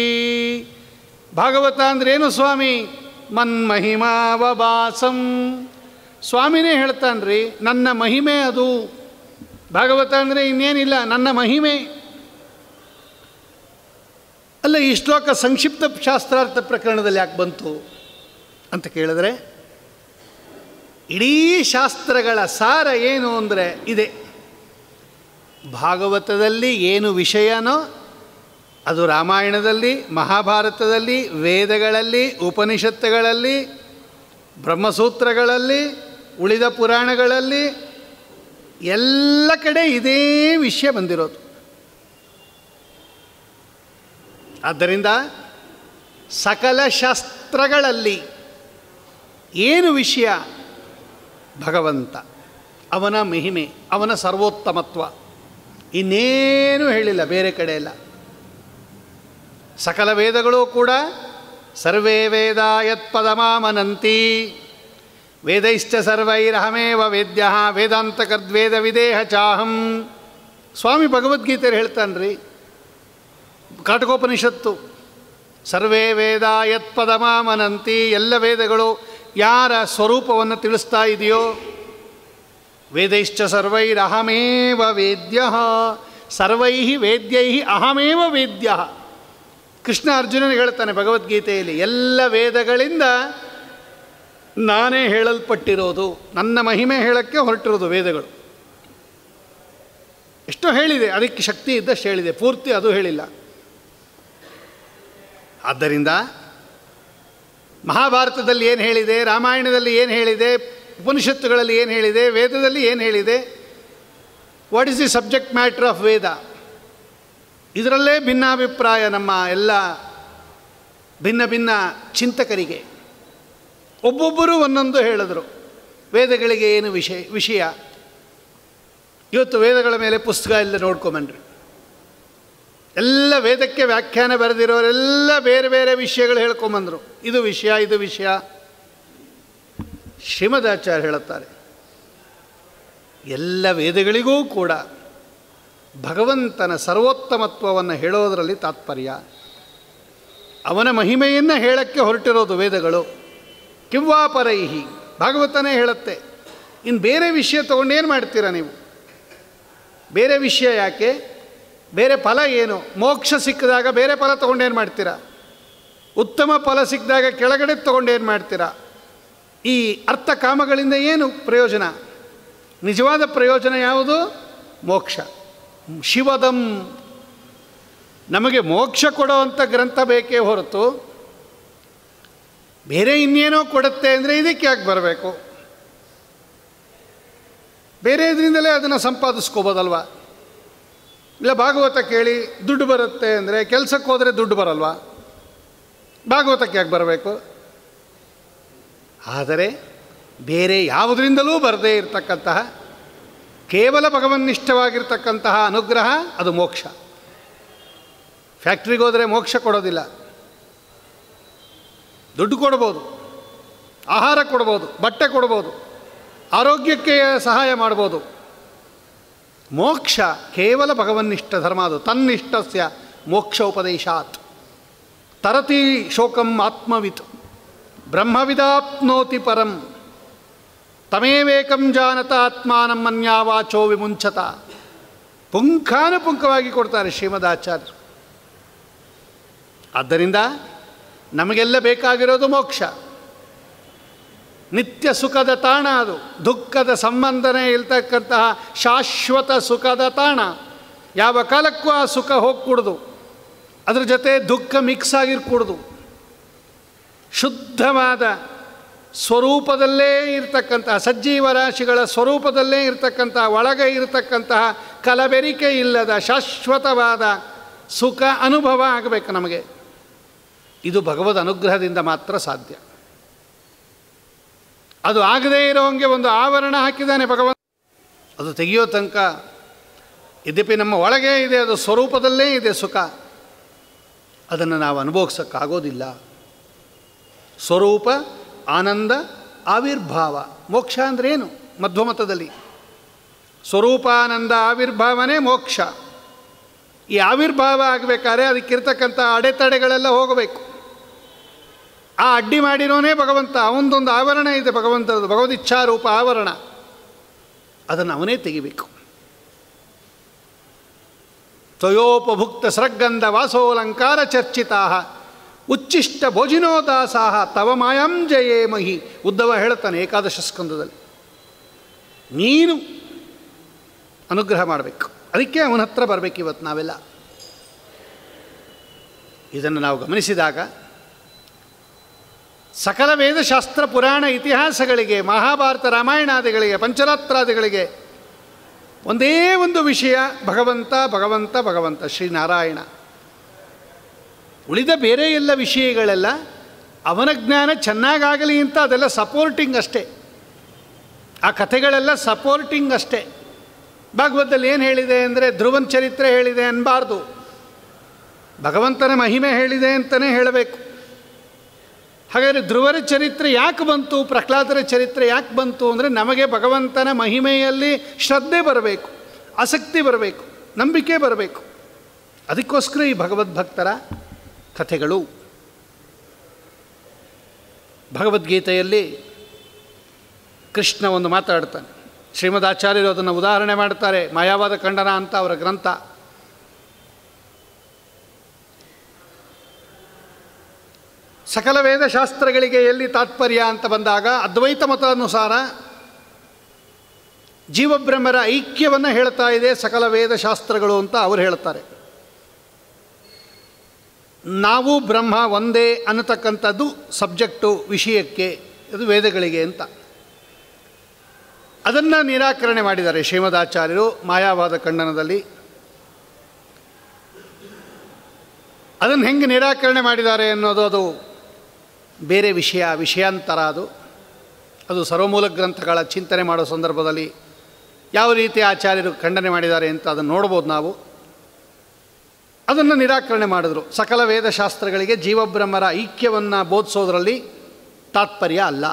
ಭಾಗವತ ಅಂದ್ರೇನು ಸ್ವಾಮಿ ಮನ್ಮಹಿಮಾವವಾಸಂ ಸ್ವಾಮಿನೇ ಹೇಳ್ತಾನ್ರಿ ನನ್ನ ಮಹಿಮೆ ಅದು ಭಾಗವತ ಅಂದರೆ ಇನ್ನೇನಿಲ್ಲ ನನ್ನ ಮಹಿಮೆ ಅಲ್ಲ ಈ ಶ್ಲೋಕ ಸಂಕ್ಷಿಪ್ತ ಶಾಸ್ತ್ರಾರ್ಥ ಪ್ರಕರಣದಲ್ಲಿ ಯಾಕೆ ಬಂತು ಅಂತ ಕೇಳಿದ್ರೆ ಇಡೀ ಶಾಸ್ತ್ರಗಳ ಸಾರ ಏನು ಅಂದರೆ ಇದೆ ಭಾಗವತದಲ್ಲಿ ಏನು ವಿಷಯನೋ ಅದು ರಾಮಾಯಣದಲ್ಲಿ ಮಹಾಭಾರತದಲ್ಲಿ ವೇದಗಳಲ್ಲಿ ಉಪನಿಷತ್ತುಗಳಲ್ಲಿ ಬ್ರಹ್ಮಸೂತ್ರಗಳಲ್ಲಿ ಉಳಿದ ಪುರಾಣಗಳಲ್ಲಿ ಎಲ್ಲ ಕಡೆ ಇದೇ ವಿಷಯ ಬಂದಿರೋದು ಆದ್ದರಿಂದ ಸಕಲ ಶಾಸ್ತ್ರಗಳಲ್ಲಿ ಏನು ವಿಷಯ ಭಗವಂತ ಅವನ ಮಹಿಮೆ ಅವನ ಸರ್ವೋತ್ತಮತ್ವ ಇನ್ನೇನು ಹೇಳಿಲ್ಲ ಬೇರೆ ಕಡೆ ಎಲ್ಲ ಸಕಲ ವೇದಗಳು ಕೂಡ ಸರ್ವೇ ವೇದ ಯತ್ಪದಮಾಮನಂತಿ ವೇದೈಶ್ಚ ಸರ್ವೈರಹಮೇವ ವೇದ್ಯ ವೇದಾಂತಕರ್ದ್ವೇದ ವಿದೇಹ ಚಾಹಂ ಸ್ವಾಮಿ ಭಗವದ್ಗೀತೆಯಲ್ಲಿ ಹೇಳ್ತಾನ್ರಿ ಕಾಟಕೋಪನಿಷತ್ತು ಸರ್ವೇ ವೇದ ಯತ್ಪದಮಾಮನಂತಿ ಎಲ್ಲ ವೇದಗಳು ಯಾರ ಸ್ವರೂಪವನ್ನು ತಿಳಿಸ್ತಾ ಇದೆಯೋ ವೇದೈಶ್ಚ ಸರ್ವೈರಹಮೇವ ವೇದ್ಯ ಸರ್ವೈ ವೇದ್ಯೈ ಅಹಮೇವ ವೇದ್ಯ ಕೃಷ್ಣ ಅರ್ಜುನನಿಗೆ ಹೇಳ್ತಾನೆ ಭಗವದ್ಗೀತೆಯಲ್ಲಿ ಎಲ್ಲ ವೇದಗಳಿಂದ ನಾನೇ ಹೇಳಲ್ಪಟ್ಟಿರೋದು ನನ್ನ ಮಹಿಮೆ ಹೇಳಕ್ಕೆ ಹೊರಟಿರೋದು ವೇದಗಳು ಎಷ್ಟೋ ಹೇಳಿದೆ ಅದಕ್ಕೆ ಶಕ್ತಿ ಇದ್ದಷ್ಟು ಹೇಳಿದೆ ಪೂರ್ತಿ ಅದು ಹೇಳಿಲ್ಲ ಆದ್ದರಿಂದ ಮಹಾಭಾರತದಲ್ಲಿ ಏನು ಹೇಳಿದೆ ರಾಮಾಯಣದಲ್ಲಿ ಏನು ಹೇಳಿದೆ ಉಪನಿಷತ್ತುಗಳಲ್ಲಿ ಏನು ಹೇಳಿದೆ ವೇದದಲ್ಲಿ ಏನು ಹೇಳಿದೆ what is the subject matter of Veda ಇದರಲ್ಲೇ ಭಿನ್ನಾಭಿಪ್ರಾಯ ನಮ್ಮ ಎಲ್ಲ ಭಿನ್ನ ಭಿನ್ನ ಚಿಂತಕರಿಗೆ ಒಬ್ಬೊಬ್ಬರು ಒಂದೊಂದು ಹೇಳಿದ್ರು ವೇದಗಳಿಗೆ ಏನು ವಿಷಯ ವಿಷಯ ಇವತ್ತು ವೇದಗಳ ಮೇಲೆ ಪುಸ್ತಕ ಎಲ್ಲ ನೋಡ್ಕೊಂಬನ್ರಿ ಎಲ್ಲ ವೇದಕ್ಕೆ ವ್ಯಾಖ್ಯಾನ ಬರೆದಿರೋರೆಲ್ಲ ಬೇರೆ ಬೇರೆ ವಿಷಯಗಳು ಹೇಳ್ಕೊಂಬಂದರು ಇದು ವಿಷಯ ಇದು ವಿಷಯ ಶ್ರೀಮದಾಚಾರ್ಯ ಹೇಳುತ್ತಾರೆ ಎಲ್ಲ ವೇದಗಳಿಗೂ ಕೂಡ ಭಗವಂತನ ಸರ್ವೋತ್ತಮತ್ವವನ್ನು ಹೇಳೋದರಲ್ಲಿ ತಾತ್ಪರ್ಯ ಅವನ ಮಹಿಮೆಯನ್ನು ಹೇಳಕ್ಕೆ ಹೊರಟಿರೋದು ವೇದಗಳು ಕಿವ್ವಾಪರೈಹಿ ಭಾಗವತನೇ ಹೇಳುತ್ತೆ ಇನ್ನು ಬೇರೆ ವಿಷಯ ತೊಗೊಂಡೇನು ಮಾಡ್ತೀರಾ ನೀವು ಬೇರೆ ವಿಷಯ ಯಾಕೆ ಬೇರೆ ಫಲ ಏನು ಮೋಕ್ಷ ಸಿಕ್ಕಿದಾಗ ಬೇರೆ ಫಲ ತೊಗೊಂಡೇನು ಮಾಡ್ತೀರಾ ಉತ್ತಮ ಫಲ ಸಿಕ್ಕಿದಾಗ ಕೆಳಗಡೆ ತೊಗೊಂಡೇನು ಮಾಡ್ತೀರಾ ಈ ಅರ್ಥ ಕಾಮಗಳಿಂದ ಏನು ಪ್ರಯೋಜನ ನಿಜವಾದ ಪ್ರಯೋಜನ ಯಾವುದು ಮೋಕ್ಷ ಶಿವದಂ ನಮಗೆ ಮೋಕ್ಷ ಕೊಡುವಂಥ ಗ್ರಂಥ ಬೇಕೇ ಹೊರತು ಬೇರೆ ಇನ್ನೇನೋ ಕೊಡುತ್ತೆ ಅಂದರೆ ಇದಕ್ಕೆ ಯಾಕೆ ಬರಬೇಕು ಬೇರೆ ಇದರಿಂದಲೇ ಅದನ್ನು ಸಂಪಾದಿಸ್ಕೋಬೋದಲ್ವ ಇಲ್ಲ ಭಾಗವತ ಕೇಳಿ ದುಡ್ಡು ಬರುತ್ತೆ ಅಂದರೆ ಕೆಲಸಕ್ಕೆ ಹೋದರೆ ದುಡ್ಡು ಬರಲ್ವಾ ಭಾಗವತಕ್ಕೆ ಯಾಕೆ ಬರಬೇಕು ಆದರೆ ಬೇರೆ ಯಾವುದರಿಂದಲೂ ಬರದೇ ಇರತಕ್ಕಂತಹ ಕೇವಲ ಭಗವನ್ನಿಷ್ಠವಾಗಿರ್ತಕ್ಕಂತಹ ಅನುಗ್ರಹ ಅದು ಮೋಕ್ಷ ಫ್ಯಾಕ್ಟ್ರಿಗೆ ಹೋದರೆ ಮೋಕ್ಷ ಕೊಡೋದಿಲ್ಲ ದುಡ್ಡು ಕೊಡ್ಬೋದು ಆಹಾರ ಕೊಡ್ಬೋದು ಬಟ್ಟೆ ಕೊಡ್ಬೋದು ಆರೋಗ್ಯಕ್ಕೆ ಸಹಾಯ ಮಾಡ್ಬೋದು ಮೋಕ್ಷ ಕೇವಲ ಭಗವನ್ನಿಷ್ಠ ಧರ್ಮ ಅದು ತನ್ನಿಷ್ಠಸ್ಯ ಮೋಕ್ಷ ಉಪದೇಶಾತ್ ತರತಿ ಶೋಕಂ ಆತ್ಮವಿತ್ ಬ್ರಹ್ಮವಿದಾಪ್ನೋತಿ ಪರಂ ತಮೇವೇಕಂ ಜಾನತ ಆತ್ಮಾನಂ ಮನ್ಯಾವಾಚೋ ವಿಮುಂಚತ ಪುಂಖಾನುಪುಂಖವಾಗಿ ಕೊಡ್ತಾರೆ ಶ್ರೀಮದಾಚಾರ್ಯರು ಆದ್ದರಿಂದ ನಮಗೆಲ್ಲ ಬೇಕಾಗಿರೋದು ಮೋಕ್ಷ ನಿತ್ಯ ಸುಖದ ತಾಣ ಅದು ದುಃಖದ ಸಂಬಂಧನೇ ಇಲ್ತಕ್ಕಂತಹ ಶಾಶ್ವತ ಸುಖದ ತಾಣ ಯಾವ ಕಾಲಕ್ಕೂ ಆ ಸುಖ ಹೋಗ್ಕೂಡ್ದು ಅದ್ರ ಜೊತೆ ದುಃಖ ಮಿಕ್ಸ್ ಆಗಿರ್ಕೂಡ್ದು ಶುದ್ಧವಾದ ಸ್ವರೂಪದಲ್ಲೇ ಇರತಕ್ಕಂತಹ ಸಜ್ಜೀವ ರಾಶಿಗಳ ಸ್ವರೂಪದಲ್ಲೇ ಇರತಕ್ಕಂತಹ ಒಳಗೆ ಇರತಕ್ಕಂತಹ ಕಲಬೆರಿಕೆ ಇಲ್ಲದ ಶಾಶ್ವತವಾದ ಸುಖ ಅನುಭವ ಆಗಬೇಕು ನಮಗೆ ಇದು ಭಗವದ್ ಅನುಗ್ರಹದಿಂದ ಮಾತ್ರ ಸಾಧ್ಯ ಅದು ಆಗದೇ ಇರೋಂಗೆ ಒಂದು ಆವರಣ ಹಾಕಿದ್ದಾನೆ ಭಗವಂತ ಅದು ತೆಗೆಯೋ ತನಕ ಯದ್ಯಪಿ ನಮ್ಮ ಒಳಗೆ ಇದೆ ಅದು ಸ್ವರೂಪದಲ್ಲೇ ಇದೆ ಸುಖ ಅದನ್ನು ನಾವು ಅನುಭವಿಸೋಕ್ಕಾಗೋದಿಲ್ಲ ಸ್ವರೂಪ ಆನಂದ ಆವಿರ್ಭಾವ ಮೋಕ್ಷ ಅಂದ್ರೆ ಏನು ಮಧ್ವಮತದಲ್ಲಿ ಸ್ವರೂಪಾನಂದ ಆವಿರ್ಭಾವನೇ ಮೋಕ್ಷ ಈ ಆವಿರ್ಭಾವ ಆಗಬೇಕಾದ್ರೆ ಅದಕ್ಕಿರ್ತಕ್ಕಂಥ ಅಡೆತಡೆಗಳೆಲ್ಲ ಹೋಗಬೇಕು ಆ ಅಡ್ಡಿ ಮಾಡಿರೋನೇ ಭಗವಂತ ಅವನದೊಂದು ಆವರಣ ಇದೆ ಭಗವಂತನದು ಭಗವದಿಚ್ಛಾರೂಪ ಆವರಣ ಅದನ್ನು ಅವನೇ ತೆಗಿಬೇಕು ತ್ವಯೋಪಭುಕ್ತ ಸೃಗಂಧ ವಾಸೋಲಂಕಾರ ಚರ್ಚಿತಾ ಉಚ್ಚಿಷ್ಟ ಭೋಜಿನೋದಾಸಾಹ ತವ ಮಾಯಂ ಜಯೇ ಮಹಿ ಉದ್ದವ ಹೇಳ್ತಾನೆ ಏಕಾದಶ ಸ್ಕಂದದಲ್ಲಿ ನೀನು ಅನುಗ್ರಹ ಮಾಡಬೇಕು ಅದಕ್ಕೆ ಅವನ ಹತ್ರ ಬರಬೇಕು ಇವತ್ತು ನಾವೆಲ್ಲ ಇದನ್ನು ನಾವು ಗಮನಿಸಿದಾಗ ಸಕಲ ವೇದಶಾಸ್ತ್ರ ಪುರಾಣ ಇತಿಹಾಸಗಳಿಗೆ ಮಹಾಭಾರತ ರಾಮಾಯಣಾದಿಗಳಿಗೆ ಪಂಚರಾತ್ರಾದಿಗಳಿಗೆ ಒಂದೇ ಒಂದು ವಿಷಯ ಭಗವಂತ ಭಗವಂತ ಭಗವಂತ ಶ್ರೀನಾರಾಯಣ ಉಳಿದ ಬೇರೆ ಎಲ್ಲ ವಿಷಯಗಳೆಲ್ಲ ಅವನ ಜ್ಞಾನ ಚೆನ್ನಾಗಾಗಲಿ ಅಂತ ಅದೆಲ್ಲ ಸಪೋರ್ಟಿಂಗ್ ಅಷ್ಟೇ ಆ ಕಥೆಗಳೆಲ್ಲ ಸಪೋರ್ಟಿಂಗ್ ಅಷ್ಟೇ ಭಾಗವತದಲ್ಲಿ ಏನು ಹೇಳಿದೆ ಅಂದರೆ ಧ್ರುವನ್ ಚರಿತ್ರೆ ಹೇಳಿದೆ ಅನ್ನಬಾರ್ದು ಭಗವಂತನ ಮಹಿಮೆ ಹೇಳಿದೆ ಅಂತಲೇ ಹೇಳಬೇಕು ಹಾಗಾದರೆ ಧ್ರುವರ ಚರಿತ್ರೆ ಯಾಕೆ ಬಂತು ಪ್ರಹ್ಲಾದರ ಚರಿತ್ರೆ ಯಾಕೆ ಬಂತು ಅಂದರೆ ನಮಗೆ ಭಗವಂತನ ಮಹಿಮೆಯಲ್ಲಿ ಶ್ರದ್ಧೆ ಬರಬೇಕು ಆಸಕ್ತಿ ಬರಬೇಕು ನಂಬಿಕೆ ಬರಬೇಕು ಅದಕ್ಕೋಸ್ಕರ ಈ ಭಗವದ್ಭಕ್ತರ ಕಥೆಗಳು ಭಗವದ್ಗೀತೆಯಲ್ಲಿ ಕೃಷ್ಣ ಒಂದು ಮಾತಾಡ್ತಾನೆ ಶ್ರೀಮದಾಚಾರ್ಯರು ಅದನ್ನು ಉದಾಹರಣೆ ಮಾಡ್ತಾರೆ ಮಾಯಾವಾದ ಖಂಡನ ಅಂತ ಅವರ ಗ್ರಂಥ ಸಕಲ ವೇದಶಾಸ್ತ್ರಗಳಿಗೆ ಎಲ್ಲಿ ತಾತ್ಪರ್ಯ ಅಂತ ಬಂದಾಗ ಅದ್ವೈತ ಮತಾನುಸಾರ ಜೀವಬ್ರಹ್ಮರ ಐಕ್ಯವನ್ನು ಹೇಳ್ತಾ ಇದೆ ಸಕಲ ವೇದಶಾಸ್ತ್ರಗಳು ಅಂತ ಅವರು ಹೇಳ್ತಾರೆ ನಾವು ಬ್ರಹ್ಮ ಒಂದೇ ಅನ್ನತಕ್ಕಂಥದ್ದು ಸಬ್ಜೆಕ್ಟು ವಿಷಯಕ್ಕೆ ಅದು ವೇದಗಳಿಗೆ ಅಂತ ಅದನ್ನು ನಿರಾಕರಣೆ ಮಾಡಿದ್ದಾರೆ ಶ್ರೀಮದಾಚಾರ್ಯರು ಮಾಯಾವಾದ ಖಂಡನದಲ್ಲಿ ಅದನ್ನು ಹೆಂಗೆ ನಿರಾಕರಣೆ ಮಾಡಿದ್ದಾರೆ ಅನ್ನೋದು ಅದು ಬೇರೆ ವಿಷಯ ವಿಷಯಾಂತರ ಅದು ಅದು ಸರ್ವಮೂಲ ಗ್ರಂಥಗಳ ಚಿಂತನೆ ಮಾಡೋ ಸಂದರ್ಭದಲ್ಲಿ ಯಾವ ರೀತಿ ಆಚಾರ್ಯರು ಖಂಡನೆ ಮಾಡಿದ್ದಾರೆ ಅಂತ ಅದನ್ನು ನೋಡ್ಬೋದು ನಾವು ಅದನ್ನು ನಿರಾಕರಣೆ ಮಾಡಿದ್ರು ಸಕಲ ವೇದಶಾಸ್ತ್ರಗಳಿಗೆ ಜೀವಬ್ರಹ್ಮರ ಐಕ್ಯವನ್ನು ಬೋಧಿಸೋದ್ರಲ್ಲಿ ತಾತ್ಪರ್ಯ ಅಲ್ಲ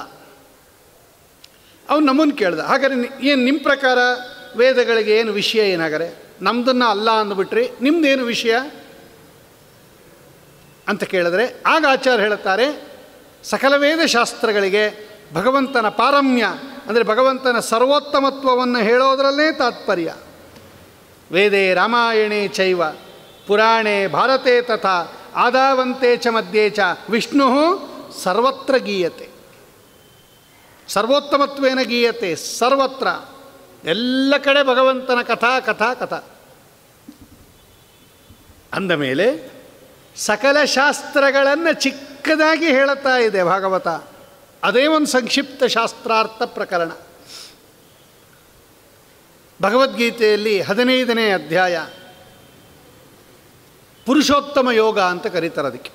ಅವ್ನು ನಮ್ಮನ್ನು ಕೇಳ್ದ ಹಾಗಾದ್ರೆ ಏನು ನಿಮ್ಮ ಪ್ರಕಾರ ವೇದಗಳಿಗೆ ಏನು ವಿಷಯ ಏನಾಗರೆ ನಮ್ಮದನ್ನು ಅಲ್ಲ ಅಂದ್ಬಿಟ್ರಿ ನಿಮ್ಮದೇನು ವಿಷಯ ಅಂತ ಕೇಳಿದ್ರೆ ಆಗ ಆಚಾರ್ಯ ಹೇಳುತ್ತಾರೆ ಸಕಲ ವೇದಶಾಸ್ತ್ರಗಳಿಗೆ ಭಗವಂತನ ಪಾರಮ್ಯ ಅಂದರೆ ಭಗವಂತನ ಸರ್ವೋತ್ತಮತ್ವವನ್ನು ಹೇಳೋದರಲ್ಲೇ ತಾತ್ಪರ್ಯ ವೇದೇ ರಾಮಾಯಣೇ ಚೈವ ಪುರಾಣೇ ಭಾರತೆ ತಥಾ ಆದಾವಂತೆ ಚ ಮಧ್ಯೆ ಚ ವಿಷ್ಣು ಸರ್ವತ್ರ ಗೀಯತೆ ಸರ್ವೋತ್ತಮತ್ವೇನ ಗೀಯತೆ ಸರ್ವತ್ರ ಎಲ್ಲ ಕಡೆ ಭಗವಂತನ ಕಥಾ ಕಥಾ ಕಥಾ ಅಂದ ಮೇಲೆ ಸಕಲ ಶಾಸ್ತ್ರಗಳನ್ನು ಚಿಕ್ಕದಾಗಿ ಹೇಳುತ್ತಾ ಇದೆ ಭಾಗವತ ಅದೇ ಒಂದು ಸಂಕ್ಷಿಪ್ತ ಶಾಸ್ತ್ರಾರ್ಥ ಪ್ರಕರಣ ಭಗವದ್ಗೀತೆಯಲ್ಲಿ ಹದಿನೈದನೇ ಅಧ್ಯಾಯ ಪುರುಷೋತ್ತಮ ಯೋಗ ಅಂತ ಕರೀತಾರೆ ಅದಕ್ಕೆ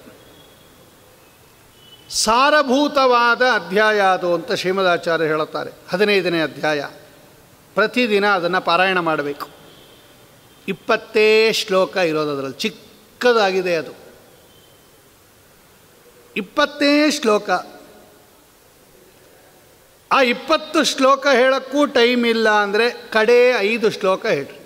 ಸಾರಭೂತವಾದ ಅಧ್ಯಾಯ ಅದು ಅಂತ ಶ್ರೀಮದಾಚಾರ್ಯ ಹೇಳುತ್ತಾರೆ ಹದಿನೈದನೇ ಅಧ್ಯಾಯ ಪ್ರತಿದಿನ ಅದನ್ನು ಪಾರಾಯಣ ಮಾಡಬೇಕು ಇಪ್ಪತ್ತೇ ಶ್ಲೋಕ ಇರೋದು ಅದರಲ್ಲಿ ಚಿಕ್ಕದಾಗಿದೆ ಅದು ಇಪ್ಪತ್ತೇ ಶ್ಲೋಕ ಆ ಇಪ್ಪತ್ತು ಶ್ಲೋಕ ಹೇಳೋಕ್ಕೂ ಟೈಮ್ ಇಲ್ಲ ಅಂದರೆ ಕಡೆ ಐದು ಶ್ಲೋಕ ಹೇಳ್ರಿ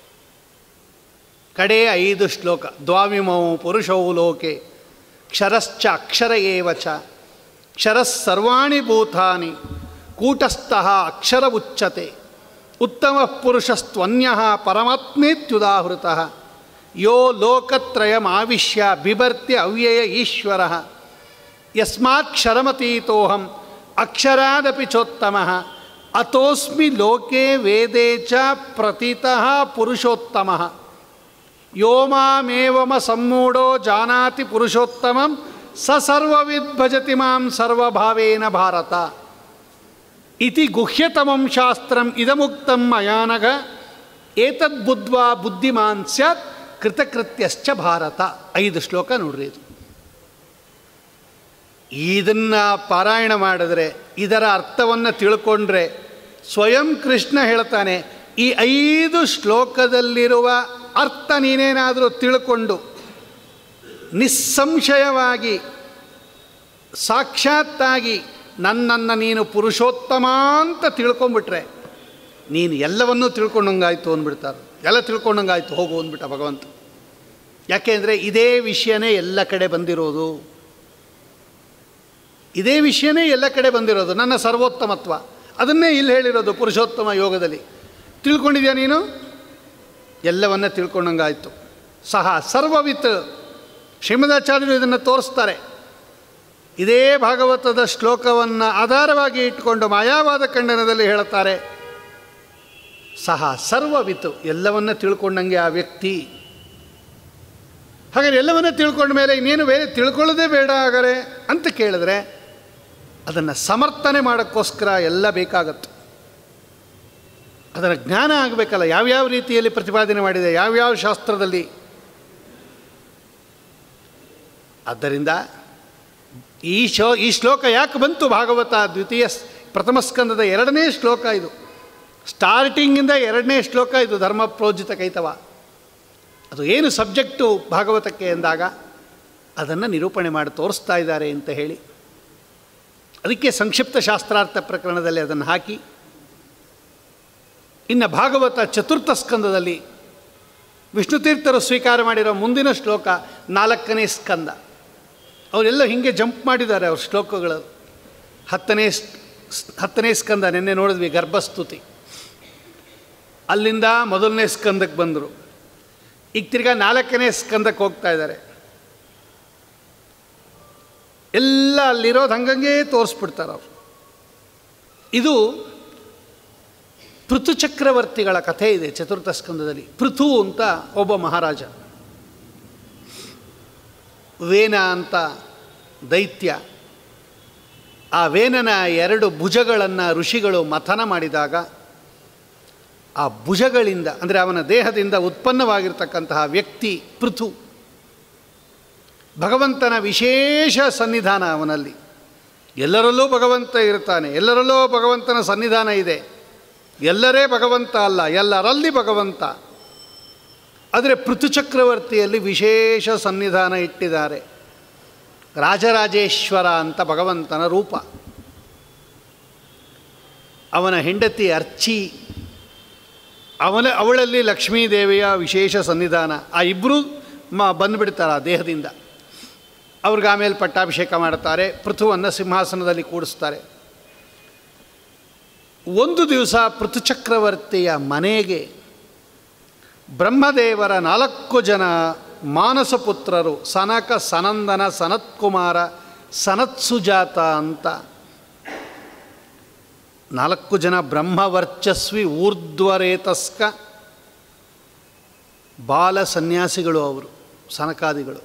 ಕಡೆ ಐದು ಶ್ಲೋಕ ದ್ವಾವಿಮೌ ಪುರುಷೌ ಲೋಕೆ ಕ್ಷರಶ್ಚ ಅಕ್ಷರ ಏವ ಚ ಕ್ಷರಸ್ ಸರ್ವಾಣಿ ಭೂತಾನಿ ಕೂಟಸ್ಥಃ ಅಕ್ಷರ ಉಚ್ಯತೆ ಉತ್ತಮ ಪುರುಷಸ್ತ್ವನ್ಯ ಪರಮಾತ್ಮೇತ್ಯುದಾಹೃತ ಯೋ ಲೋಕತ್ರಯಮಾವಿಶ್ಯ ಬಿಭರ್ತಿ ಅವ್ಯಯ ಈಶ್ವರ ಯಸ್ಮಾಕ್ಷರಮತೀತೋಹಂ ಅಕ್ಷರಾದಪಿ ಚೋತ್ತಮ ಅತೋಸ್ಮಿ ಲೋಕೆ ವೇದೇ ಚ ಪ್ರತೀತಃ ಪುರುಷೋತ್ತಮ ಯೋ ಮಾಮೇವಮ ಸಮ್ಮೂಢೋ ಜಾನಾತಿ ಪುರುಷೋತ್ತಮಂ ಸ ಸರ್ವವಿದ್ ಭಜತಿ ಮಾಂ ಸರ್ವಭಾವೇನ ಭಾರತ ಇತಿ ಗುಹ್ಯತಮಂ ಶಾಸ್ತ್ರಂ ಇದಮುಕ್ತಂ ಮಯಾನಗ ಏತದ್ಬುದ್ಧ್ವಾ ಬುದ್ಧಿಮಾನ್ ಸ್ಯಾತ್ ಕೃತಕೃತ್ಯಶ್ಚ ಭಾರತ ಐದು ಶ್ಲೋಕ ನೋಡ್ರಿ ಇದು ಇದನ್ನು ಪಾರಾಯಣ ಮಾಡಿದ್ರೆ ಇದರ ಅರ್ಥವನ್ನು ತಿಳ್ಕೊಂಡ್ರೆ ಸ್ವಯಂ ಕೃಷ್ಣ ಹೇಳ್ತಾನೆ ಈ ಐದು ಶ್ಲೋಕದಲ್ಲಿರುವ ಅರ್ಥ ನೀನೇನಾದರೂ ತಿಳ್ಕೊಂಡು ನಿಸ್ಸಂಶಯವಾಗಿ ಸಾಕ್ಷಾತ್ತಾಗಿ ನನ್ನನ್ನು ನೀನು ಪುರುಷೋತ್ತಮ ಅಂತ ತಿಳ್ಕೊಂಬಿಟ್ರೆ ನೀನು ಎಲ್ಲವನ್ನೂ ತಿಳ್ಕೊಂಡಂಗಾಯ್ತು ಅಂದ್ಬಿಡ್ತಾರೆ ಎಲ್ಲ ತಿಳ್ಕೊಂಡಂಗಾಯ್ತು ಹೋಗು ಅಂದ್ಬಿಟ್ಟ ಭಗವಂತ ಯಾಕೆಂದರೆ ಇದೇ ವಿಷಯನೇ ಎಲ್ಲ ಕಡೆ ಬಂದಿರೋದು ಇದೇ ವಿಷಯನೇ ಎಲ್ಲ ಕಡೆ ಬಂದಿರೋದು ನನ್ನ ಸರ್ವೋತ್ತಮತ್ವ ಅದನ್ನೇ ಇಲ್ಲಿ ಹೇಳಿರೋದು ಪುರುಷೋತ್ತಮ ಯೋಗದಲ್ಲಿ ತಿಳ್ಕೊಂಡಿದ್ಯಾ ನೀನು ಎಲ್ಲವನ್ನ ತಿಳ್ಕೊಂಡಂಗಾಯ್ತು ಸಹ ಸರ್ವವಿತ್ ಶ್ರೀಮದಾಚಾರ್ಯರು ಇದನ್ನು ತೋರಿಸ್ತಾರೆ ಇದೇ ಭಾಗವತದ ಶ್ಲೋಕವನ್ನು ಆಧಾರವಾಗಿ ಇಟ್ಟುಕೊಂಡು ಮಾಯಾವಾದ ಖಂಡನದಲ್ಲಿ ಹೇಳುತ್ತಾರೆ ಸಹ ಸರ್ವವಿತ್ತು ಎಲ್ಲವನ್ನ ತಿಳ್ಕೊಂಡಂಗೆ ಆ ವ್ಯಕ್ತಿ ಹಾಗಾದ್ರೆ ಎಲ್ಲವನ್ನ ತಿಳ್ಕೊಂಡ ಮೇಲೆ ಇನ್ನೇನು ಬೇರೆ ತಿಳ್ಕೊಳ್ಳೋದೇ ಬೇಡ ಹಾಗಾರೆ ಅಂತ ಕೇಳಿದ್ರೆ ಅದನ್ನು ಸಮರ್ಥನೆ ಮಾಡೋಕ್ಕೋಸ್ಕರ ಎಲ್ಲ ಬೇಕಾಗತ್ತೆ ಅದರ ಜ್ಞಾನ ಆಗಬೇಕಲ್ಲ ಯಾವ್ಯಾವ ರೀತಿಯಲ್ಲಿ ಪ್ರತಿಪಾದನೆ ಮಾಡಿದೆ ಯಾವ್ಯಾವ ಶಾಸ್ತ್ರದಲ್ಲಿ ಆದ್ದರಿಂದ ಈ ಶೋ ಈ ಶ್ಲೋಕ ಯಾಕೆ ಬಂತು ಭಾಗವತ ದ್ವಿತೀಯ ಸ್- ಪ್ರಥಮ ಸ್ಕಂದದ ಎರಡನೇ ಶ್ಲೋಕ ಇದು ಸ್ಟಾರ್ಟಿಂಗಿಂದ ಎರಡನೇ ಶ್ಲೋಕ ಇದು ಧರ್ಮ ಪ್ರೋಜಿತ ಕೈತವ ಅದು ಏನು ಸಬ್ಜೆಕ್ಟು ಭಾಗವತಕ್ಕೆ ಎಂದಾಗ ಅದನ್ನು ನಿರೂಪಣೆ ಮಾಡಿ ತೋರಿಸ್ತಾ ಇದ್ದಾರೆ ಅಂತ ಹೇಳಿ ಅದಕ್ಕೆ ಸಂಕ್ಷಿಪ್ತ ಶಾಸ್ತ್ರಾರ್ಥ ಪ್ರಕರಣದಲ್ಲಿ ಅದನ್ನು ಹಾಕಿ ಇನ್ನು ಭಾಗವತ ಚತುರ್ಥ ಸ್ಕಂದದಲ್ಲಿ ವಿಷ್ಣುತೀರ್ಥರು ಸ್ವೀಕಾರ ಮಾಡಿರೋ ಮುಂದಿನ ಶ್ಲೋಕ ನಾಲ್ಕನೇ ಸ್ಕಂದ ಅವರೆಲ್ಲ ಹೀಗೆ ಜಂಪ್ ಮಾಡಿದ್ದಾರೆ ಅವ್ರ ಶ್ಲೋಕಗಳು ಹತ್ತನೇ ಸ್- ಸ್- ಹತ್ತನೇ ಸ್ಕಂದ ನಿನ್ನೆ ನೋಡಿದ್ವಿ ಗರ್ಭಸ್ತುತಿ ಅಲ್ಲಿಂದ ಮೊದಲನೇ ಸ್ಕಂದಕ್ಕೆ ಬಂದರು ಈಗ ತಿರ್ಗಾ ನಾಲ್ಕನೇ ಸ್ಕಂದಕ್ಕೆ ಹೋಗ್ತಾ ಇದ್ದಾರೆ ಎಲ್ಲ ಅಲ್ಲಿರೋದು ಹಂಗಂಗೆ ತೋರಿಸ್ಬಿಡ್ತಾರೆ ಅವರು ಇದು ಪೃಥು ಚಕ್ರವರ್ತಿಗಳ ಕಥೆ ಇದೆ ಚತುರ್ಥ ಸ್ಕಂದದಲ್ಲಿ ಪೃಥು ಅಂತ ಒಬ್ಬ ಮಹಾರಾಜ ವೇನ ಅಂತ ದೈತ್ಯ ಆ ವೇನನ ಎರಡು ಭುಜಗಳನ್ನು ಋಷಿಗಳು ಮಥನ ಮಾಡಿದಾಗ ಆ ಭುಜಗಳಿಂದ ಅಂದರೆ ಅವನ ದೇಹದಿಂದ ಉತ್ಪನ್ನವಾಗಿರ್ತಕ್ಕಂತಹ ವ್ಯಕ್ತಿ ಪೃಥು ಭಗವಂತನ ವಿಶೇಷ ಸನ್ನಿಧಾನ ಅವನಲ್ಲಿ ಎಲ್ಲರಲ್ಲೂ ಭಗವಂತ ಇರ್ತಾನೆ ಎಲ್ಲರಲ್ಲೂ ಭಗವಂತನ ಸನ್ನಿಧಾನ ಇದೆ ಎಲ್ಲರೇ ಭಗವಂತ ಅಲ್ಲ ಎಲ್ಲರಲ್ಲಿ ಭಗವಂತ ಆದರೆ ಪೃಥು ಚಕ್ರವರ್ತಿಯಲ್ಲಿ ವಿಶೇಷ ಸನ್ನಿಧಾನ ಇಟ್ಟಿದ್ದಾರೆ ರಾಜರಾಜೇಶ್ವರ ಅಂತ ಭಗವಂತನ ರೂಪ ಅವನ ಹೆಂಡತಿ ಅರ್ಚಿ ಅವನ ಅವಳಲ್ಲಿ ಲಕ್ಷ್ಮೀದೇವಿಯ ವಿಶೇಷ ಸನ್ನಿಧಾನ ಆ ಇಬ್ಬರು ಮ ಬಂದುಬಿಡ್ತಾರೆ ಆ ದೇಹದಿಂದ ಅವ್ರಿಗೆ ಆಮೇಲೆ ಪಟ್ಟಾಭಿಷೇಕ ಮಾಡ್ತಾರೆ ಪೃಥುವನ್ನು ಸಿಂಹಾಸನದಲ್ಲಿ ಕೂಡಿಸ್ತಾರೆ ಒಂದು ದಿವಸ ಪೃಥು ಚಕ್ರವರ್ತಿಯ ಮನೆಗೆ ಬ್ರಹ್ಮದೇವರ ನಾಲ್ಕು ಜನ ಮಾನಸ ಪುತ್ರರು ಸನಕ ಸನಂದನ ಸನತ್ಕುಮಾರ ಸನತ್ಸುಜಾತ ಅಂತ ನಾಲ್ಕು ಜನ ಬ್ರಹ್ಮವರ್ಚಸ್ವಿ ಊರ್ಧ್ವರೇತಸ್ಕ ಬಾಲ ಸನ್ಯಾಸಿಗಳು ಅವರು ಸನಕಾದಿಗಳು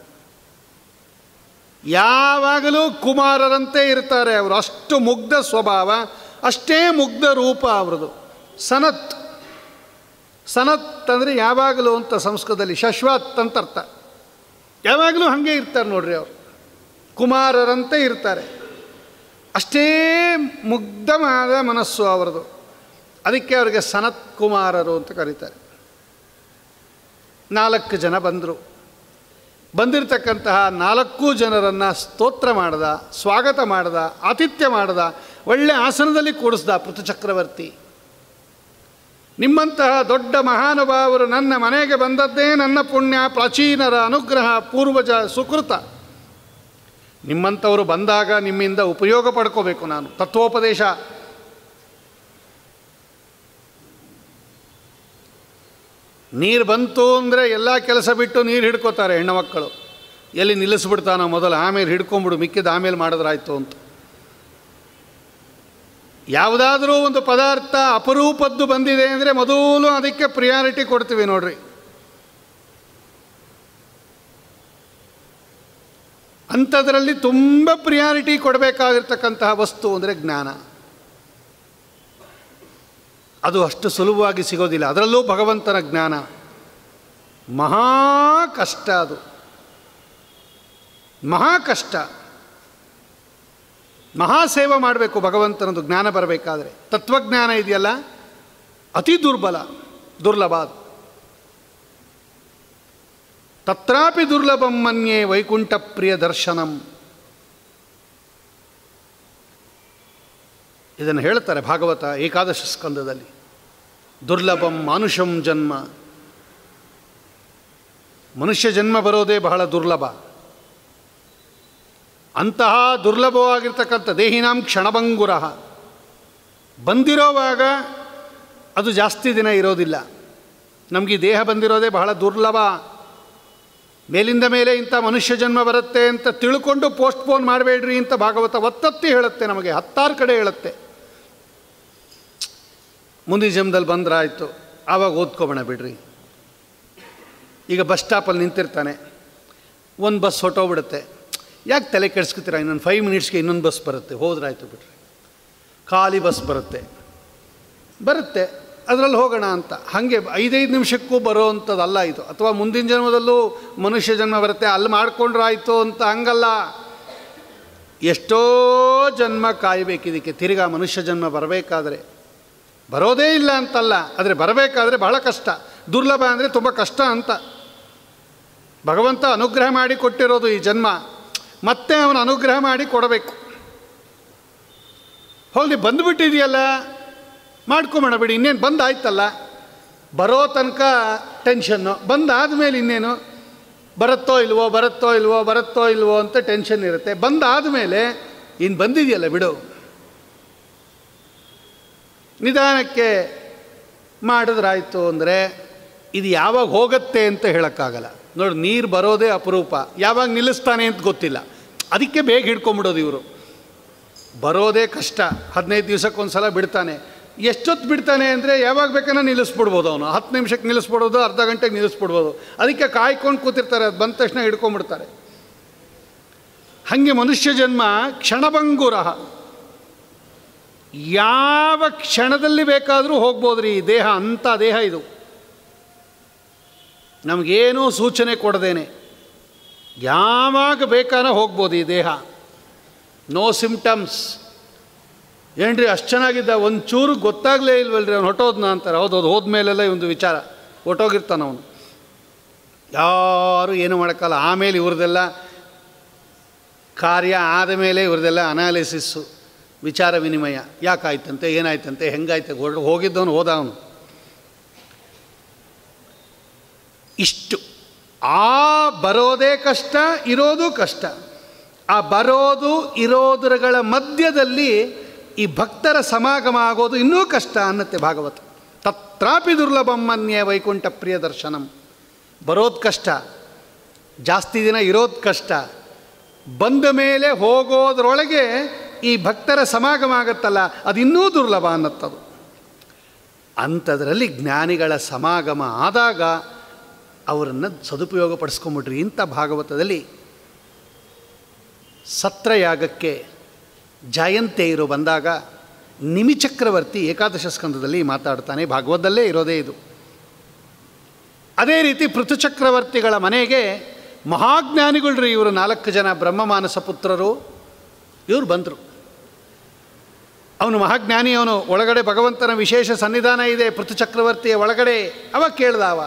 ಯಾವಾಗಲೂ ಕುಮಾರರಂತೆ ಇರ್ತಾರೆ ಅವರು ಅಷ್ಟು ಮುಗ್ಧ ಸ್ವಭಾವ ಅಷ್ಟೇ ಮುಗ್ಧ ರೂಪ ಅವರದು ಸನತ್ ಸನತ್ ಅಂದರೆ ಯಾವಾಗಲೂ ಅಂತ ಸಂಸ್ಕೃತದಲ್ಲಿ ಶಶ್ವತ್ ಅಂತ ಅರ್ಥ ಯಾವಾಗಲೂ ಹಾಗೆ ಇರ್ತಾರೆ ನೋಡ್ರಿ ಅವರು ಕುಮಾರರಂತೆ ಇರ್ತಾರೆ ಅಷ್ಟೇ ಮುಗ್ಧವಾದ ಮನಸ್ಸು ಅವರದು ಅದಕ್ಕೆ ಅವರಿಗೆ ಸನತ್ ಕುಮಾರರು ಅಂತ ಕರೀತಾರೆ ನಾಲ್ಕು ಜನ ಬಂದರು ಬಂದಿರತಕ್ಕಂತಹ ನಾಲ್ಕು ಜನರನ್ನು ಸ್ತೋತ್ರ ಮಾಡ್ದ ಸ್ವಾಗತ ಮಾಡ್ದ ಆತಿಥ್ಯ ಮಾಡ್ದ ಒಳ್ಳೆ ಆಸನದಲ್ಲಿ ಕೂಡಿಸ್ದ ಪೃಥು ಚಕ್ರವರ್ತಿ ನಿಮ್ಮಂತಹ ದೊಡ್ಡ ಮಹಾನುಭಾವರು ನನ್ನ ಮನೆಗೆ ಬಂದದ್ದೇ ನನ್ನ ಪುಣ್ಯ ಪ್ರಾಚೀನರ ಅನುಗ್ರಹ ಪೂರ್ವಜ ಸುಕೃತ ನಿಮ್ಮಂಥವರು ಬಂದಾಗ ನಿಮ್ಮಿಂದ ಉಪಯೋಗ ಪಡ್ಕೋಬೇಕು ನಾನು ತತ್ವೋಪದೇಶ ನೀರು ಬಂತು ಅಂದರೆ ಎಲ್ಲ ಕೆಲಸ ಬಿಟ್ಟು ನೀರು ಹಿಡ್ಕೋತಾರೆ ಹೆಣ್ಣು ಮಕ್ಕಳು ಎಲ್ಲಿ ನಿಲ್ಲಿಸ್ಬಿಡ್ತಾನೋ ಮೊದಲು ಆಮೇಲೆ ಹಿಡ್ಕೊಂಬಿಡು ಮಿಕ್ಕಿದ ಆಮೇಲೆ ಮಾಡಿದ್ರಾಯ್ತು ಅಂತ ಯಾವುದಾದ್ರೂ ಒಂದು ಪದಾರ್ಥ ಅಪರೂಪದ್ದು ಬಂದಿದೆ ಅಂದರೆ ಮೊದಲು ಅದಕ್ಕೆ ಪ್ರಿಯಾರಿಟಿ ಕೊಡ್ತೀವಿ ನೋಡ್ರಿ ಅಂಥದ್ರಲ್ಲಿ ತುಂಬ ಪ್ರಿಯಾರಿಟಿ ಕೊಡಬೇಕಾಗಿರ್ತಕ್ಕಂತಹ ವಸ್ತು ಅಂದರೆ ಜ್ಞಾನ ಅದು ಅಷ್ಟು ಸುಲಭವಾಗಿ ಸಿಗೋದಿಲ್ಲ ಅದರಲ್ಲೂ ಭಗವಂತನ ಜ್ಞಾನ ಮಹಾ ಕಷ್ಟ ಅದು ಮಹಾ ಕಷ್ಟ ಮಹಾಸೇವೆ ಮಾಡಬೇಕು ಭಗವಂತನದು ಜ್ಞಾನ ಬರಬೇಕಾದ್ರೆ ತತ್ವಜ್ಞಾನ ಇದೆಯಲ್ಲ ಅತಿ ದುರ್ಬಲ ದುರ್ಲಭ ಅದು ತತ್ರಾಪಿ ದುರ್ಲಭಂ ಮನ್ಯೆ ವೈಕುಂಠ ಪ್ರಿಯ ದರ್ಶನಂ ಇದನ್ನು ಹೇಳ್ತಾರೆ ಭಾಗವತ ಏಕಾದಶ ಸ್ಕಂದದಲ್ಲಿ ದುರ್ಲಭಂ ಮಾನುಷಂ ಜನ್ಮ ಮನುಷ್ಯ ಜನ್ಮ ಬರೋದೇ ಬಹಳ ದುರ್ಲಭ ಅಂತಹ ದುರ್ಲಭವಾಗಿರ್ತಕ್ಕಂಥ ದೇಹಿನಾಂ ಕ್ಷಣಭಂಗುರ ಬಂದಿರೋವಾಗ ಅದು ಜಾಸ್ತಿ ದಿನ ಇರೋದಿಲ್ಲ ನಮಗೆ ಈ ದೇಹ ಬಂದಿರೋದೇ ಬಹಳ ದುರ್ಲಭ ಮೇಲಿಂದ ಮೇಲೆ ಇಂಥ ಮನುಷ್ಯ ಜನ್ಮ ಬರುತ್ತೆ ಅಂತ ತಿಳ್ಕೊಂಡು ಪೋಸ್ಟ್ಪೋನ್ ಮಾಡಬೇಡ್ರಿ ಅಂತ ಭಾಗವತ ಒತ್ತತ್ತಿ ಹೇಳುತ್ತೆ ನಮಗೆ ಹತ್ತಾರು ಕಡೆ ಹೇಳುತ್ತೆ ಮುಂದಿನ ಜನ್ಮದಲ್ಲಿ ಬಂದ್ರಾಯ್ತು ಆವಾಗ ಓದ್ಕೊಬೋಣ ಬಿಡ್ರಿ ಈಗ ಬಸ್ ಸ್ಟಾಪಲ್ಲಿ ನಿಂತಿರ್ತಾನೆ ಒಂದು ಬಸ್ ಹೊಟ್ಟೋಗ್ಬಿಡುತ್ತೆ ಯಾಕೆ ತಲೆ ಕೆಡಿಸ್ಕೊತೀರ ಇನ್ನೊಂದು ಫೈವ್ ಮಿನಿಟ್ಸ್ಗೆ ಇನ್ನೊಂದು ಬಸ್ ಬರುತ್ತೆ ಹೋದ್ರಾಯ್ತು ಬಿಡ್ರಿ ಖಾಲಿ ಬಸ್ ಬರುತ್ತೆ ಬರುತ್ತೆ ಅದರಲ್ಲಿ ಹೋಗೋಣ ಅಂತ ಹಾಗೆ ಐದೈದು ನಿಮಿಷಕ್ಕೂ ಬರೋ ಅಂಥದ್ದಲ್ಲ ಇದು ಅಥವಾ ಮುಂದಿನ ಜನ್ಮದಲ್ಲೂ ಮನುಷ್ಯ ಜನ್ಮ ಬರುತ್ತೆ ಅಲ್ಲಿ ಮಾಡ್ಕೊಂಡ್ರಾಯ್ತು ಅಂತ ಹಂಗಲ್ಲ ಎಷ್ಟೋ ಜನ್ಮ ಕಾಯಬೇಕಿದಕ್ಕೆ ತಿರ್ಗಾ ಮನುಷ್ಯ ಜನ್ಮ ಬರಬೇಕಾದ್ರೆ ಬರೋದೇ ಇಲ್ಲ ಅಂತಲ್ಲ ಆದರೆ ಬರಬೇಕಾದ್ರೆ ಬಹಳ ಕಷ್ಟ ದುರ್ಲಭ ಅಂದರೆ ತುಂಬ ಕಷ್ಟ ಅಂತ ಭಗವಂತ ಅನುಗ್ರಹ ಮಾಡಿ ಕೊಟ್ಟಿರೋದು ಈ ಜನ್ಮ ಮತ್ತೆ ಅವನು ಅನುಗ್ರಹ ಮಾಡಿ ಕೊಡಬೇಕು ಹೋಗಿ ಬಂದುಬಿಟ್ಟಿದೆಯಲ್ಲ ಮಾಡ್ಕೊಂಬೇಡ ಬಿಡಿ ಇನ್ನೇನು ಬಂದಾಯ್ತಲ್ಲ ಬರೋ ತನಕ ಟೆನ್ಷನ್ನು ಬಂದಾದಮೇಲೆ ಇನ್ನೇನು ಬರುತ್ತೋ ಇಲ್ವೋ ಬರುತ್ತೋ ಇಲ್ವೋ ಬರುತ್ತೋ ಇಲ್ವೋ ಅಂತ ಟೆನ್ಷನ್ ಇರುತ್ತೆ ಬಂದಾದಮೇಲೆ ಇನ್ನು ಬಂದಿದೆಯಲ್ಲ ಬಿಡು ನಿಧಾನಕ್ಕೆ ಮಾಡಿದ್ರಾಯ್ತು ಅಂದರೆ ಇದು ಯಾವಾಗ ಹೋಗುತ್ತೆ ಅಂತ ಹೇಳೋಕ್ಕಾಗಲ್ಲ ನೋಡಿ ನೀರು ಬರೋದೇ ಅಪರೂಪ ಯಾವಾಗ ನಿಲ್ಲಿಸ್ತಾನೆ ಅಂತ ಗೊತ್ತಿಲ್ಲ ಅದಕ್ಕೆ ಬೇಗ ಹಿಡ್ಕೊಂಬಿಡೋದು ಇವರು ಬರೋದೇ ಕಷ್ಟ ಹದಿನೈದು ದಿವ್ಸಕ್ಕೆ ಸಲ ಬಿಡ್ತಾನೆ ಎಷ್ಟೊತ್ತು ಬಿಡ್ತಾನೆ ಅಂದರೆ ಯಾವಾಗ ಬೇಕನ್ನ ನಿಲ್ಲಿಸ್ಬಿಡ್ಬೋದು ಅವನು ಹತ್ತು ನಿಮಿಷಕ್ಕೆ ನಿಲ್ಲಿಸ್ಬಿಡೋದು ಅರ್ಧ ಗಂಟೆಗೆ ನಿಲ್ಲಿಸ್ಬಿಡ್ಬೋದು ಅದಕ್ಕೆ ಕಾಯ್ಕೊಂಡು ಕೂತಿರ್ತಾರೆ ಅದು ಬಂದ ತಕ್ಷಣ ಹಿಡ್ಕೊಂಬಿಡ್ತಾರೆ ಹಾಗೆ ಮನುಷ್ಯ ಜನ್ಮ ಕ್ಷಣಭಂಗುರ ಯಾವ ಕ್ಷಣದಲ್ಲಿ ಬೇಕಾದರೂ ಹೋಗ್ಬೋದ್ರಿ ಈ ದೇಹ ಅಂಥ ದೇಹ ಇದು ನಮಗೇನೂ ಸೂಚನೆ ಕೊಡದೇನೆ ಯಾವಾಗ ಬೇಕಾನ ಹೋಗ್ಬೋದು ಈ ದೇಹ ನೋ ಸಿಮ್ಟಮ್ಸ್ ಏನ್ರಿ ಅಷ್ಟು ಚೆನ್ನಾಗಿದ್ದ ಒಂದು ಚೂರು ಗೊತ್ತಾಗಲೇ ಇಲ್ವಲ್ರಿ ಅವ್ನು ಹೊಟ್ಟೋದ್ನ ಅಂತಾರೆ ಹೌದೌದು ಹೋದ್ಮೇಲೆಲ್ಲ ಒಂದು ವಿಚಾರ ಹೊಟ್ಟೋಗಿರ್ತಾನೆ ಅವನು ಯಾರು ಏನು ಮಾಡೋಕ್ಕಲ್ಲ ಆಮೇಲೆ ಇವ್ರದ್ದೆಲ್ಲ ಕಾರ್ಯ ಆದ ಮೇಲೆ ಇವ್ರದ್ದೆಲ್ಲ ಅನಾಲಿಸಿಸ್ಸು ವಿಚಾರ ವಿನಿಮಯ ಯಾಕಾಯ್ತಂತೆ ಏನಾಯ್ತಂತೆ ಹೆಂಗಾಯ್ತು ಹೊರಡು ಹೋಗಿದ್ದವನು ಹೋದ ಅವನು ಇಷ್ಟು ಆ ಬರೋದೇ ಕಷ್ಟ ಇರೋದು ಕಷ್ಟ ಆ ಬರೋದು ಇರೋದರಗಳ ಮಧ್ಯದಲ್ಲಿ ಈ ಭಕ್ತರ ಸಮಾಗಮ ಆಗೋದು ಇನ್ನೂ ಕಷ್ಟ ಅನ್ನತ್ತೆ ಭಾಗವತ ತತ್ರಾಪಿ ದುರ್ಲಭಂ ಮನ್ಯ ವೈಕುಂಠ ಪ್ರಿಯ ದರ್ಶನಂ ಬರೋದು ಕಷ್ಟ ಜಾಸ್ತಿ ದಿನ ಇರೋದು ಕಷ್ಟ ಬಂದ ಮೇಲೆ ಹೋಗೋದ್ರೊಳಗೆ ಈ ಭಕ್ತರ ಸಮಾಗಮ ಆಗುತ್ತಲ್ಲ ಅದು ಇನ್ನೂ ದುರ್ಲಭ ಅನ್ನತ್ತದು ಅಂಥದ್ರಲ್ಲಿ ಜ್ಞಾನಿಗಳ ಸಮಾಗಮ ಆದಾಗ ಅವರನ್ನು ಸದುಪಯೋಗ ಪಡಿಸ್ಕೊಂಬಿಡ್ರಿ ಇಂಥ ಭಾಗವತದಲ್ಲಿ ಸತ್ರಯಾಗಕ್ಕೆ ಜಯಂತೆಯರು ಬಂದಾಗ ನಿಮಿಚಕ್ರವರ್ತಿ ಏಕಾದಶ ಸ್ಕಂದದಲ್ಲಿ ಮಾತಾಡ್ತಾನೆ ಭಾಗವತದಲ್ಲೇ ಇರೋದೇ ಇದು ಅದೇ ರೀತಿ ಪೃಥುಚಕ್ರವರ್ತಿಗಳ ಮನೆಗೆ ಮಹಾಜ್ಞಾನಿಗಳ್ರಿ ಇವರು ನಾಲ್ಕು ಜನ ಬ್ರಹ್ಮಮಾನಸ ಪುತ್ರರು ಇವರು ಬಂದರು ಅವನು ಮಹಾಜ್ಞಾನಿ ಅವನು ಒಳಗಡೆ ಭಗವಂತನ ವಿಶೇಷ ಸನ್ನಿಧಾನ ಇದೆ ಪೃಥುಚಕ್ರವರ್ತಿಯ ಒಳಗಡೆ ಅವ ಕೇಳ್ದ ಅವ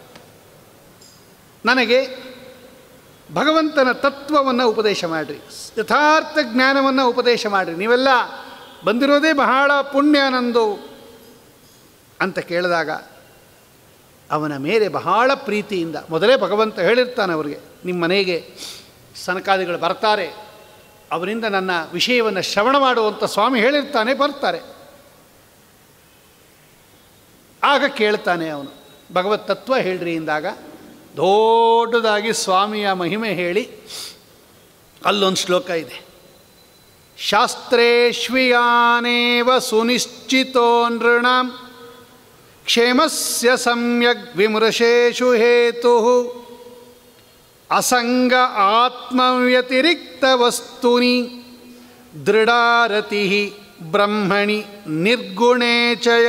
ನನಗೆ ಭಗವಂತನ ತತ್ವವನ್ನು ಉಪದೇಶ ಮಾಡಿರಿ ಯಥಾರ್ಥ ಜ್ಞಾನವನ್ನು ಉಪದೇಶ ಮಾಡಿರಿ ನೀವೆಲ್ಲ ಬಂದಿರೋದೇ ಬಹಳ ಪುಣ್ಯ ನಂದು ಅಂತ ಕೇಳಿದಾಗ ಅವನ ಮೇಲೆ ಬಹಳ ಪ್ರೀತಿಯಿಂದ ಮೊದಲೇ ಭಗವಂತ ಹೇಳಿರ್ತಾನೆ ಅವರಿಗೆ ನಿಮ್ಮ ಮನೆಗೆ ಸನಕಾದಿಗಳು ಬರ್ತಾರೆ ಅವರಿಂದ ನನ್ನ ವಿಷಯವನ್ನು ಶ್ರವಣ ಮಾಡುವಂಥ ಸ್ವಾಮಿ ಹೇಳಿರ್ತಾನೆ ಬರ್ತಾರೆ ಆಗ ಕೇಳ್ತಾನೆ ಅವನು ಭಗವತ್ ತತ್ವ ಹೇಳ್ರಿ ಇಂದಾಗ ದೊಡ್ಡದಾಗಿ ಸ್ವಾಮಿಯ ಮಹಿಮೆ ಹೇಳಿ ಅಲ್ಲೊಂದು ಶ್ಲೋಕ ಇದೆ ಶಾಸ್ತ್ರೇಶ್ವಿಯಾನೇವ ಸುನಿಶ್ಚಿತೋ ನೃಣಾಂ ಕ್ಷೇಮಸ್ಯ ಸಮ್ಯಗ್ ವಿಮೃಶೇಷು ಹೇತು ಅಸಂಗ ಆತ್ಮವ್ಯತಿರಿಕ್ತ ವಸ್ತುನಿ ದೃಢಾರತಿ ಬ್ರಹ್ಮಣಿ ನಿರ್ಗುಣೇ ಚಯ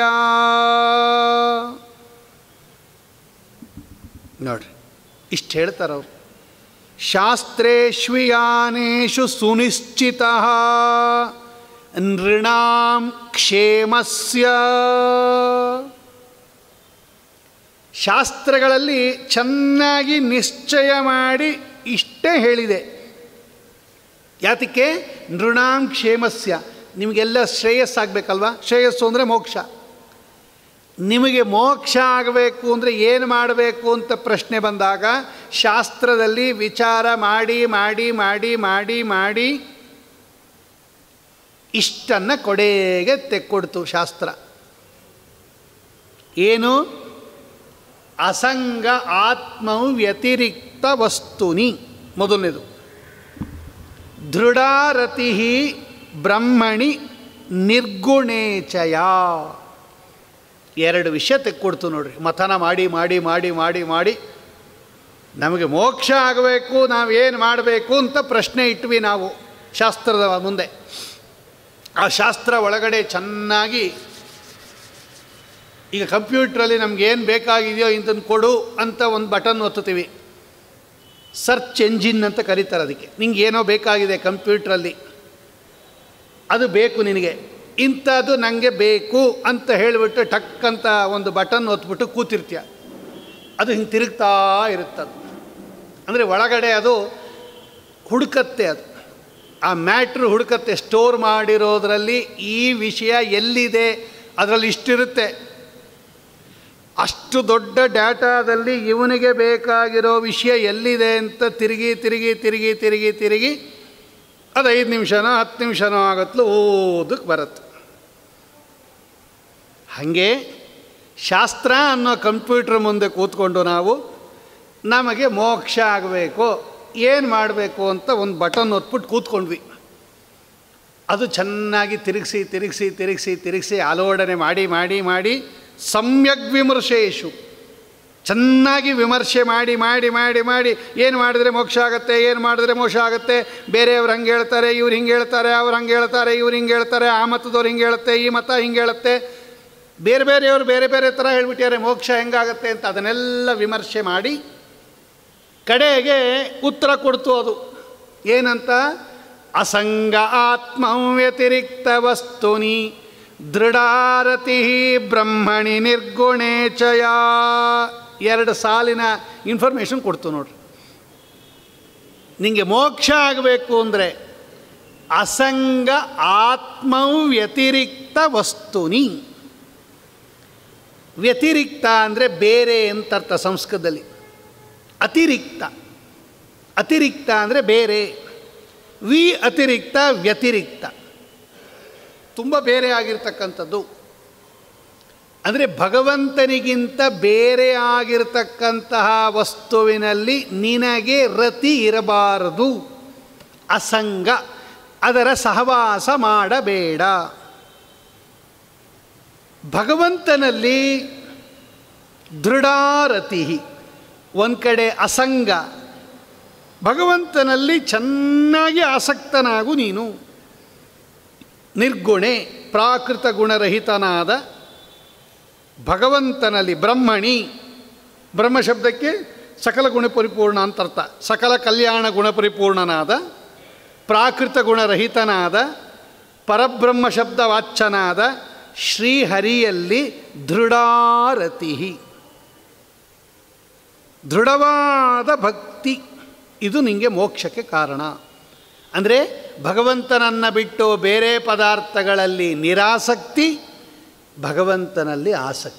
ನೋಡ್ರಿ ಇಷ್ಟು ಹೇಳ್ತಾರೆ ಅವರು ಶಾಸ್ತ್ರೇಶ್ವಿಯಾನೇಷು ಸುನಿಶ್ಚಿತ ನೃಣಾಂ ಕ್ಷೇಮಸ್ಯ ಶಾಸ್ತ್ರಗಳಲ್ಲಿ ಚೆನ್ನಾಗಿ ನಿಶ್ಚಯ ಮಾಡಿ ಇಷ್ಟೇ ಹೇಳಿದೆ ಯಾತಕ್ಕೆ ನೃಣಾಂ ಕ್ಷೇಮಸ್ಯ ನಿಮಗೆಲ್ಲ ಶ್ರೇಯಸ್ಸಾಗಬೇಕಲ್ವಾ ಶ್ರೇಯಸ್ಸು ಅಂದರೆ ಮೋಕ್ಷ ನಿಮಗೆ ಮೋಕ್ಷ ಆಗಬೇಕು ಅಂದರೆ ಏನು ಮಾಡಬೇಕು ಅಂತ ಪ್ರಶ್ನೆ ಬಂದಾಗ ಶಾಸ್ತ್ರದಲ್ಲಿ ವಿಚಾರ ಮಾಡಿ ಮಾಡಿ ಮಾಡಿ ಮಾಡಿ ಮಾಡಿ ಇಷ್ಟನ್ನು ಕೊಡೆಗೆ ತೆಕ್ಕೊಡ್ತು ಶಾಸ್ತ್ರ ಏನು ಅಸಂಗ ಆತ್ಮವು ವ್ಯತಿರಿಕ್ತ ವಸ್ತುನಿ ಮೊದಲನೇದು ದೃಢಾರತಿ ಬ್ರಹ್ಮಣಿ ನಿರ್ಗುಣೇಚಯ ಎರಡು ವಿಷಯ ತೆಕ್ಕೊಡ್ತು ನೋಡ್ರಿ ಮಥನ ಮಾಡಿ ಮಾಡಿ ಮಾಡಿ ಮಾಡಿ ಮಾಡಿ ನಮಗೆ ಮೋಕ್ಷ ಆಗಬೇಕು ನಾವೇನು ಮಾಡಬೇಕು ಅಂತ ಪ್ರಶ್ನೆ ಇಟ್ವಿ ನಾವು ಶಾಸ್ತ್ರದ ಮುಂದೆ ಆ ಶಾಸ್ತ್ರ ಒಳಗಡೆ ಚೆನ್ನಾಗಿ ಈಗ ಕಂಪ್ಯೂಟ್ರಲ್ಲಿ ನಮ್ಗೆ ಏನು ಬೇಕಾಗಿದೆಯೋ ಇಂಥದ್ದು ಕೊಡು ಅಂತ ಒಂದು ಬಟನ್ ಒತ್ತುತ್ತೀವಿ ಸರ್ಚ್ ಎಂಜಿನ್ ಅಂತ ಕರೀತಾರೆ ಅದಕ್ಕೆ ನಿಂಗೆ ಏನೋ ಬೇಕಾಗಿದೆ ಕಂಪ್ಯೂಟ್ರಲ್ಲಿ ಅದು ಬೇಕು ನಿನಗೆ ಇಂಥದ್ದು ನನಗೆ ಬೇಕು ಅಂತ ಹೇಳಿಬಿಟ್ಟು ಟಕ್ ಅಂತ ಒಂದು ಬಟನ್ ಒತ್ಬಿಟ್ಟು ಕೂತಿರ್ತೀಯ ಅದು ಹಿಂಗೆ ತಿರುಗ್ತಾ ಇರುತ್ತದು ಅಂದರೆ ಒಳಗಡೆ ಅದು ಹುಡುಕತ್ತೆ ಅದು ಆ ಮ್ಯಾಟ್ರು ಹುಡುಕತ್ತೆ ಸ್ಟೋರ್ ಮಾಡಿರೋದ್ರಲ್ಲಿ ಈ ವಿಷಯ ಎಲ್ಲಿದೆ ಅದರಲ್ಲಿ ಇಷ್ಟಿರುತ್ತೆ ಅಷ್ಟು ದೊಡ್ಡ ಡಾಟಾದಲ್ಲಿ ಇವನಿಗೆ ಬೇಕಾಗಿರೋ ವಿಷಯ ಎಲ್ಲಿದೆ ಅಂತ ತಿರುಗಿ ತಿರುಗಿ ತಿರುಗಿ ತಿರುಗಿ ತಿರುಗಿ ಅದು ಐದು ನಿಮಿಷನೋ ಹತ್ತು ನಿಮಿಷನೋ ಆಗತ್ಲು ಓದಕ್ಕೆ ಬರುತ್ತೆ ಹಾಗೆ ಶಾಸ್ತ್ರ ಅನ್ನೋ ಕಂಪ್ಯೂಟ್ರ್ ಮುಂದೆ ಕೂತ್ಕೊಂಡು ನಾವು ನಮಗೆ ಮೋಕ್ಷ ಆಗಬೇಕು ಏನು ಮಾಡಬೇಕು ಅಂತ ಒಂದು ಬಟನ್ ಒತ್ಬಿಟ್ಟು ಕೂತ್ಕೊಂಡ್ವಿ ಅದು ಚೆನ್ನಾಗಿ ತಿರುಗಿಸಿ ತಿರುಗಿಸಿ ತಿರುಗಿಸಿ ತಿರುಗಿಸಿ ಆಲೋಡನೆ ಮಾಡಿ ಮಾಡಿ ಮಾಡಿ ಸಮ್ಯಕ್ ವಿಮರ್ಶೇಶು ಚೆನ್ನಾಗಿ ವಿಮರ್ಶೆ ಮಾಡಿ ಮಾಡಿ ಮಾಡಿ ಮಾಡಿ ಏನು ಮಾಡಿದ್ರೆ ಮೋಕ್ಷ ಆಗುತ್ತೆ ಏನು ಮಾಡಿದ್ರೆ ಮೋಕ್ಷ ಆಗುತ್ತೆ ಬೇರೆಯವ್ರು ಹಂಗೆ ಹೇಳ್ತಾರೆ ಇವ್ರು ಹಿಂಗೆ ಹೇಳ್ತಾರೆ ಅವ್ರು ಹಂಗೆ ಹೇಳ್ತಾರೆ ಇವ್ರು ಹಿಂಗೆ ಹೇಳ್ತಾರೆ ಆ ಮತದವ್ರು ಹಿಂಗೆ ಹೇಳುತ್ತೆ ಈ ಮತ ಹಿಂಗೆ ಹೇಳುತ್ತೆ ಬೇರೆ ಬೇರೆಯವರು ಬೇರೆ ಬೇರೆ ಥರ ಹೇಳ್ಬಿಟ್ಟಿದ್ದಾರೆ ಮೋಕ್ಷ ಹೆಂಗಾಗತ್ತೆ ಅಂತ ಅದನ್ನೆಲ್ಲ ವಿಮರ್ಶೆ ಮಾಡಿ ಕಡೆಗೆ ಉತ್ತರ ಕೊಡ್ತು ಅದು ಏನಂತ ಅಸಂಗ ಆತ್ಮ ವ್ಯತಿರಿಕ್ತ ವಸ್ತುನಿ ದೃಢಾರತಿ ಬ್ರಹ್ಮಣಿ ನಿರ್ಗುಣೇಚಯ ಎರಡು ಸಾಲಿನ ಇನ್ಫಾರ್ಮೇಷನ್ ಕೊಡ್ತು ನೋಡ್ರಿ ನಿಮಗೆ ಮೋಕ್ಷ ಆಗಬೇಕು ಅಂದರೆ ಅಸಂಗ ಆತ್ಮವು ವ್ಯತಿರಿಕ್ತ ವಸ್ತುನಿ ವ್ಯತಿರಿಕ್ತ ಅಂದರೆ ಬೇರೆ ಅಂತ ಅರ್ಥ ಸಂಸ್ಕೃತದಲ್ಲಿ ಅತಿರಿಕ್ತ ಅತಿರಿಕ್ತ ಅಂದರೆ ಬೇರೆ ವಿ ಅತಿರಿಕ್ತ ವ್ಯತಿರಿಕ್ತ ತುಂಬ ಬೇರೆ ಆಗಿರ್ತಕ್ಕಂಥದ್ದು ಅಂದರೆ ಭಗವಂತನಿಗಿಂತ ಬೇರೆ ಆಗಿರ್ತಕ್ಕಂತಹ ವಸ್ತುವಿನಲ್ಲಿ ನಿನಗೆ ರತಿ ಇರಬಾರದು ಅಸಂಗ ಅದರ ಸಹವಾಸ ಮಾಡಬೇಡ ಭಗವಂತನಲ್ಲಿ ದೃಢಾರತಿ ಒಂದು ಕಡೆ ಅಸಂಗ ಭಗವಂತನಲ್ಲಿ ಚೆನ್ನಾಗಿ ಆಸಕ್ತನಾಗು ನೀನು ನಿರ್ಗುಣೆ ಪ್ರಾಕೃತ ಗುಣರಹಿತನಾದ ಭಗವಂತನಲ್ಲಿ ಬ್ರಹ್ಮಣಿ ಬ್ರಹ್ಮ ಶಬ್ದಕ್ಕೆ ಸಕಲ ಗುಣ ಪರಿಪೂರ್ಣ ಅಂತ ಅರ್ಥ ಸಕಲ ಕಲ್ಯಾಣ ಗುಣ ಪರಿಪೂರ್ಣನಾದ ಪ್ರಾಕೃತ ಗುಣರಹಿತನಾದ ಪರಬ್ರಹ್ಮ ಶಬ್ದ ವಾಚ್ಯನಾದ ಶ್ರೀಹರಿಯಲ್ಲಿ ದೃಢಾರತಿ ದೃಢವಾದ ಭಕ್ತಿ ಇದು ನಿಮಗೆ ಮೋಕ್ಷಕ್ಕೆ ಕಾರಣ ಅಂದರೆ ಭಗವಂತನನ್ನು ಬಿಟ್ಟು ಬೇರೆ ಪದಾರ್ಥಗಳಲ್ಲಿ ನಿರಾಸಕ್ತಿ ಭಗವಂತನಲ್ಲಿ ಆಸಕ್ತಿ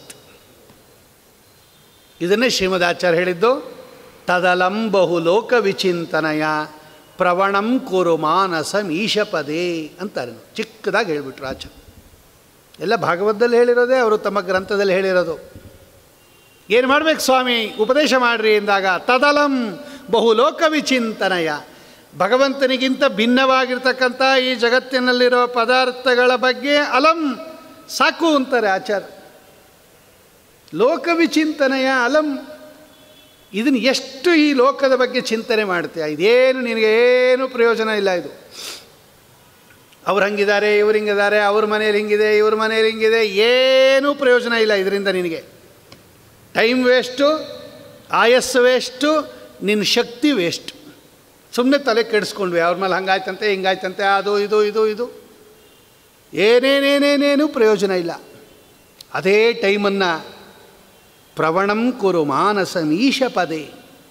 ಇದನ್ನೇ ಶ್ರೀಮದಾಚಾರ್ಯ ಹೇಳಿದ್ದು ತದಲಂ ಬಹು ಲೋಕ ವಿಚಿಂತನಯ ಪ್ರವಣಂ ಕುರು ಮಾನಸ ಮೀಶಪದೇ ಅಂತಾರೆ ಚಿಕ್ಕದಾಗಿ ಹೇಳಿಬಿಟ್ರು ಆಚಾರ್ಯ ಎಲ್ಲ ಭಾಗವತದಲ್ಲಿ ಹೇಳಿರೋದೇ ಅವರು ತಮ್ಮ ಗ್ರಂಥದಲ್ಲಿ ಹೇಳಿರೋದು ಏನು ಮಾಡ್ಬೇಕು ಸ್ವಾಮಿ ಉಪದೇಶ ಮಾಡ್ರಿ ಎಂದಾಗ ತದಲಂ ಬಹು ಲೋಕ ವಿಚಿಂತನಯ ಭಗವಂತನಿಗಿಂತ ಭಿನ್ನವಾಗಿರ್ತಕ್ಕಂಥ ಈ ಜಗತ್ತಿನಲ್ಲಿರೋ ಪದಾರ್ಥಗಳ ಬಗ್ಗೆ ಅಲಂ ಸಾಕು ಅಂತಾರೆ ಆಚಾರ್ಯ ಲೋಕ ವಿಚಿಂತನೆಯ ಅಲಂ ಇದನ್ನು ಎಷ್ಟು ಈ ಲೋಕದ ಬಗ್ಗೆ ಚಿಂತನೆ ಮಾಡ್ತೀಯ ಇದೇನು ನಿನಗೆ ಏನು ಪ್ರಯೋಜನ ಇಲ್ಲ ಇದು ಅವ್ರು ಹಂಗಿದ್ದಾರೆ ಇವ್ರು ಹಿಂಗಿದ್ದಾರೆ ಅವ್ರ ಮನೇಲಿ ಹಿಂಗಿದೆ ಇವ್ರ ಮನೇಲಿ ಹಿಂಗಿದೆ ಏನೂ ಪ್ರಯೋಜನ ಇಲ್ಲ ಇದರಿಂದ ನಿನಗೆ ಟೈಮ್ ವೇಸ್ಟು ಆಯಸ್ಸು ವೇಸ್ಟು ನಿನ್ನ ಶಕ್ತಿ ವೇಸ್ಟ್ ಸುಮ್ಮನೆ ತಲೆ ಕೆಡಿಸ್ಕೊಂಡ್ವಿ ಅವ್ರ ಮೇಲೆ ಹಂಗಾಯ್ತಂತೆ ಹಿಂಗಾಯ್ತಂತೆ ಅದು ಇದು ಇದು ಇದು ಏನೇನೇನೇನೇನೂ ಪ್ರಯೋಜನ ಇಲ್ಲ ಅದೇ ಟೈಮನ್ನು ಪ್ರವಣಂ ಕುರು ಮಾನಸ ಮೀಶ ಪದೇ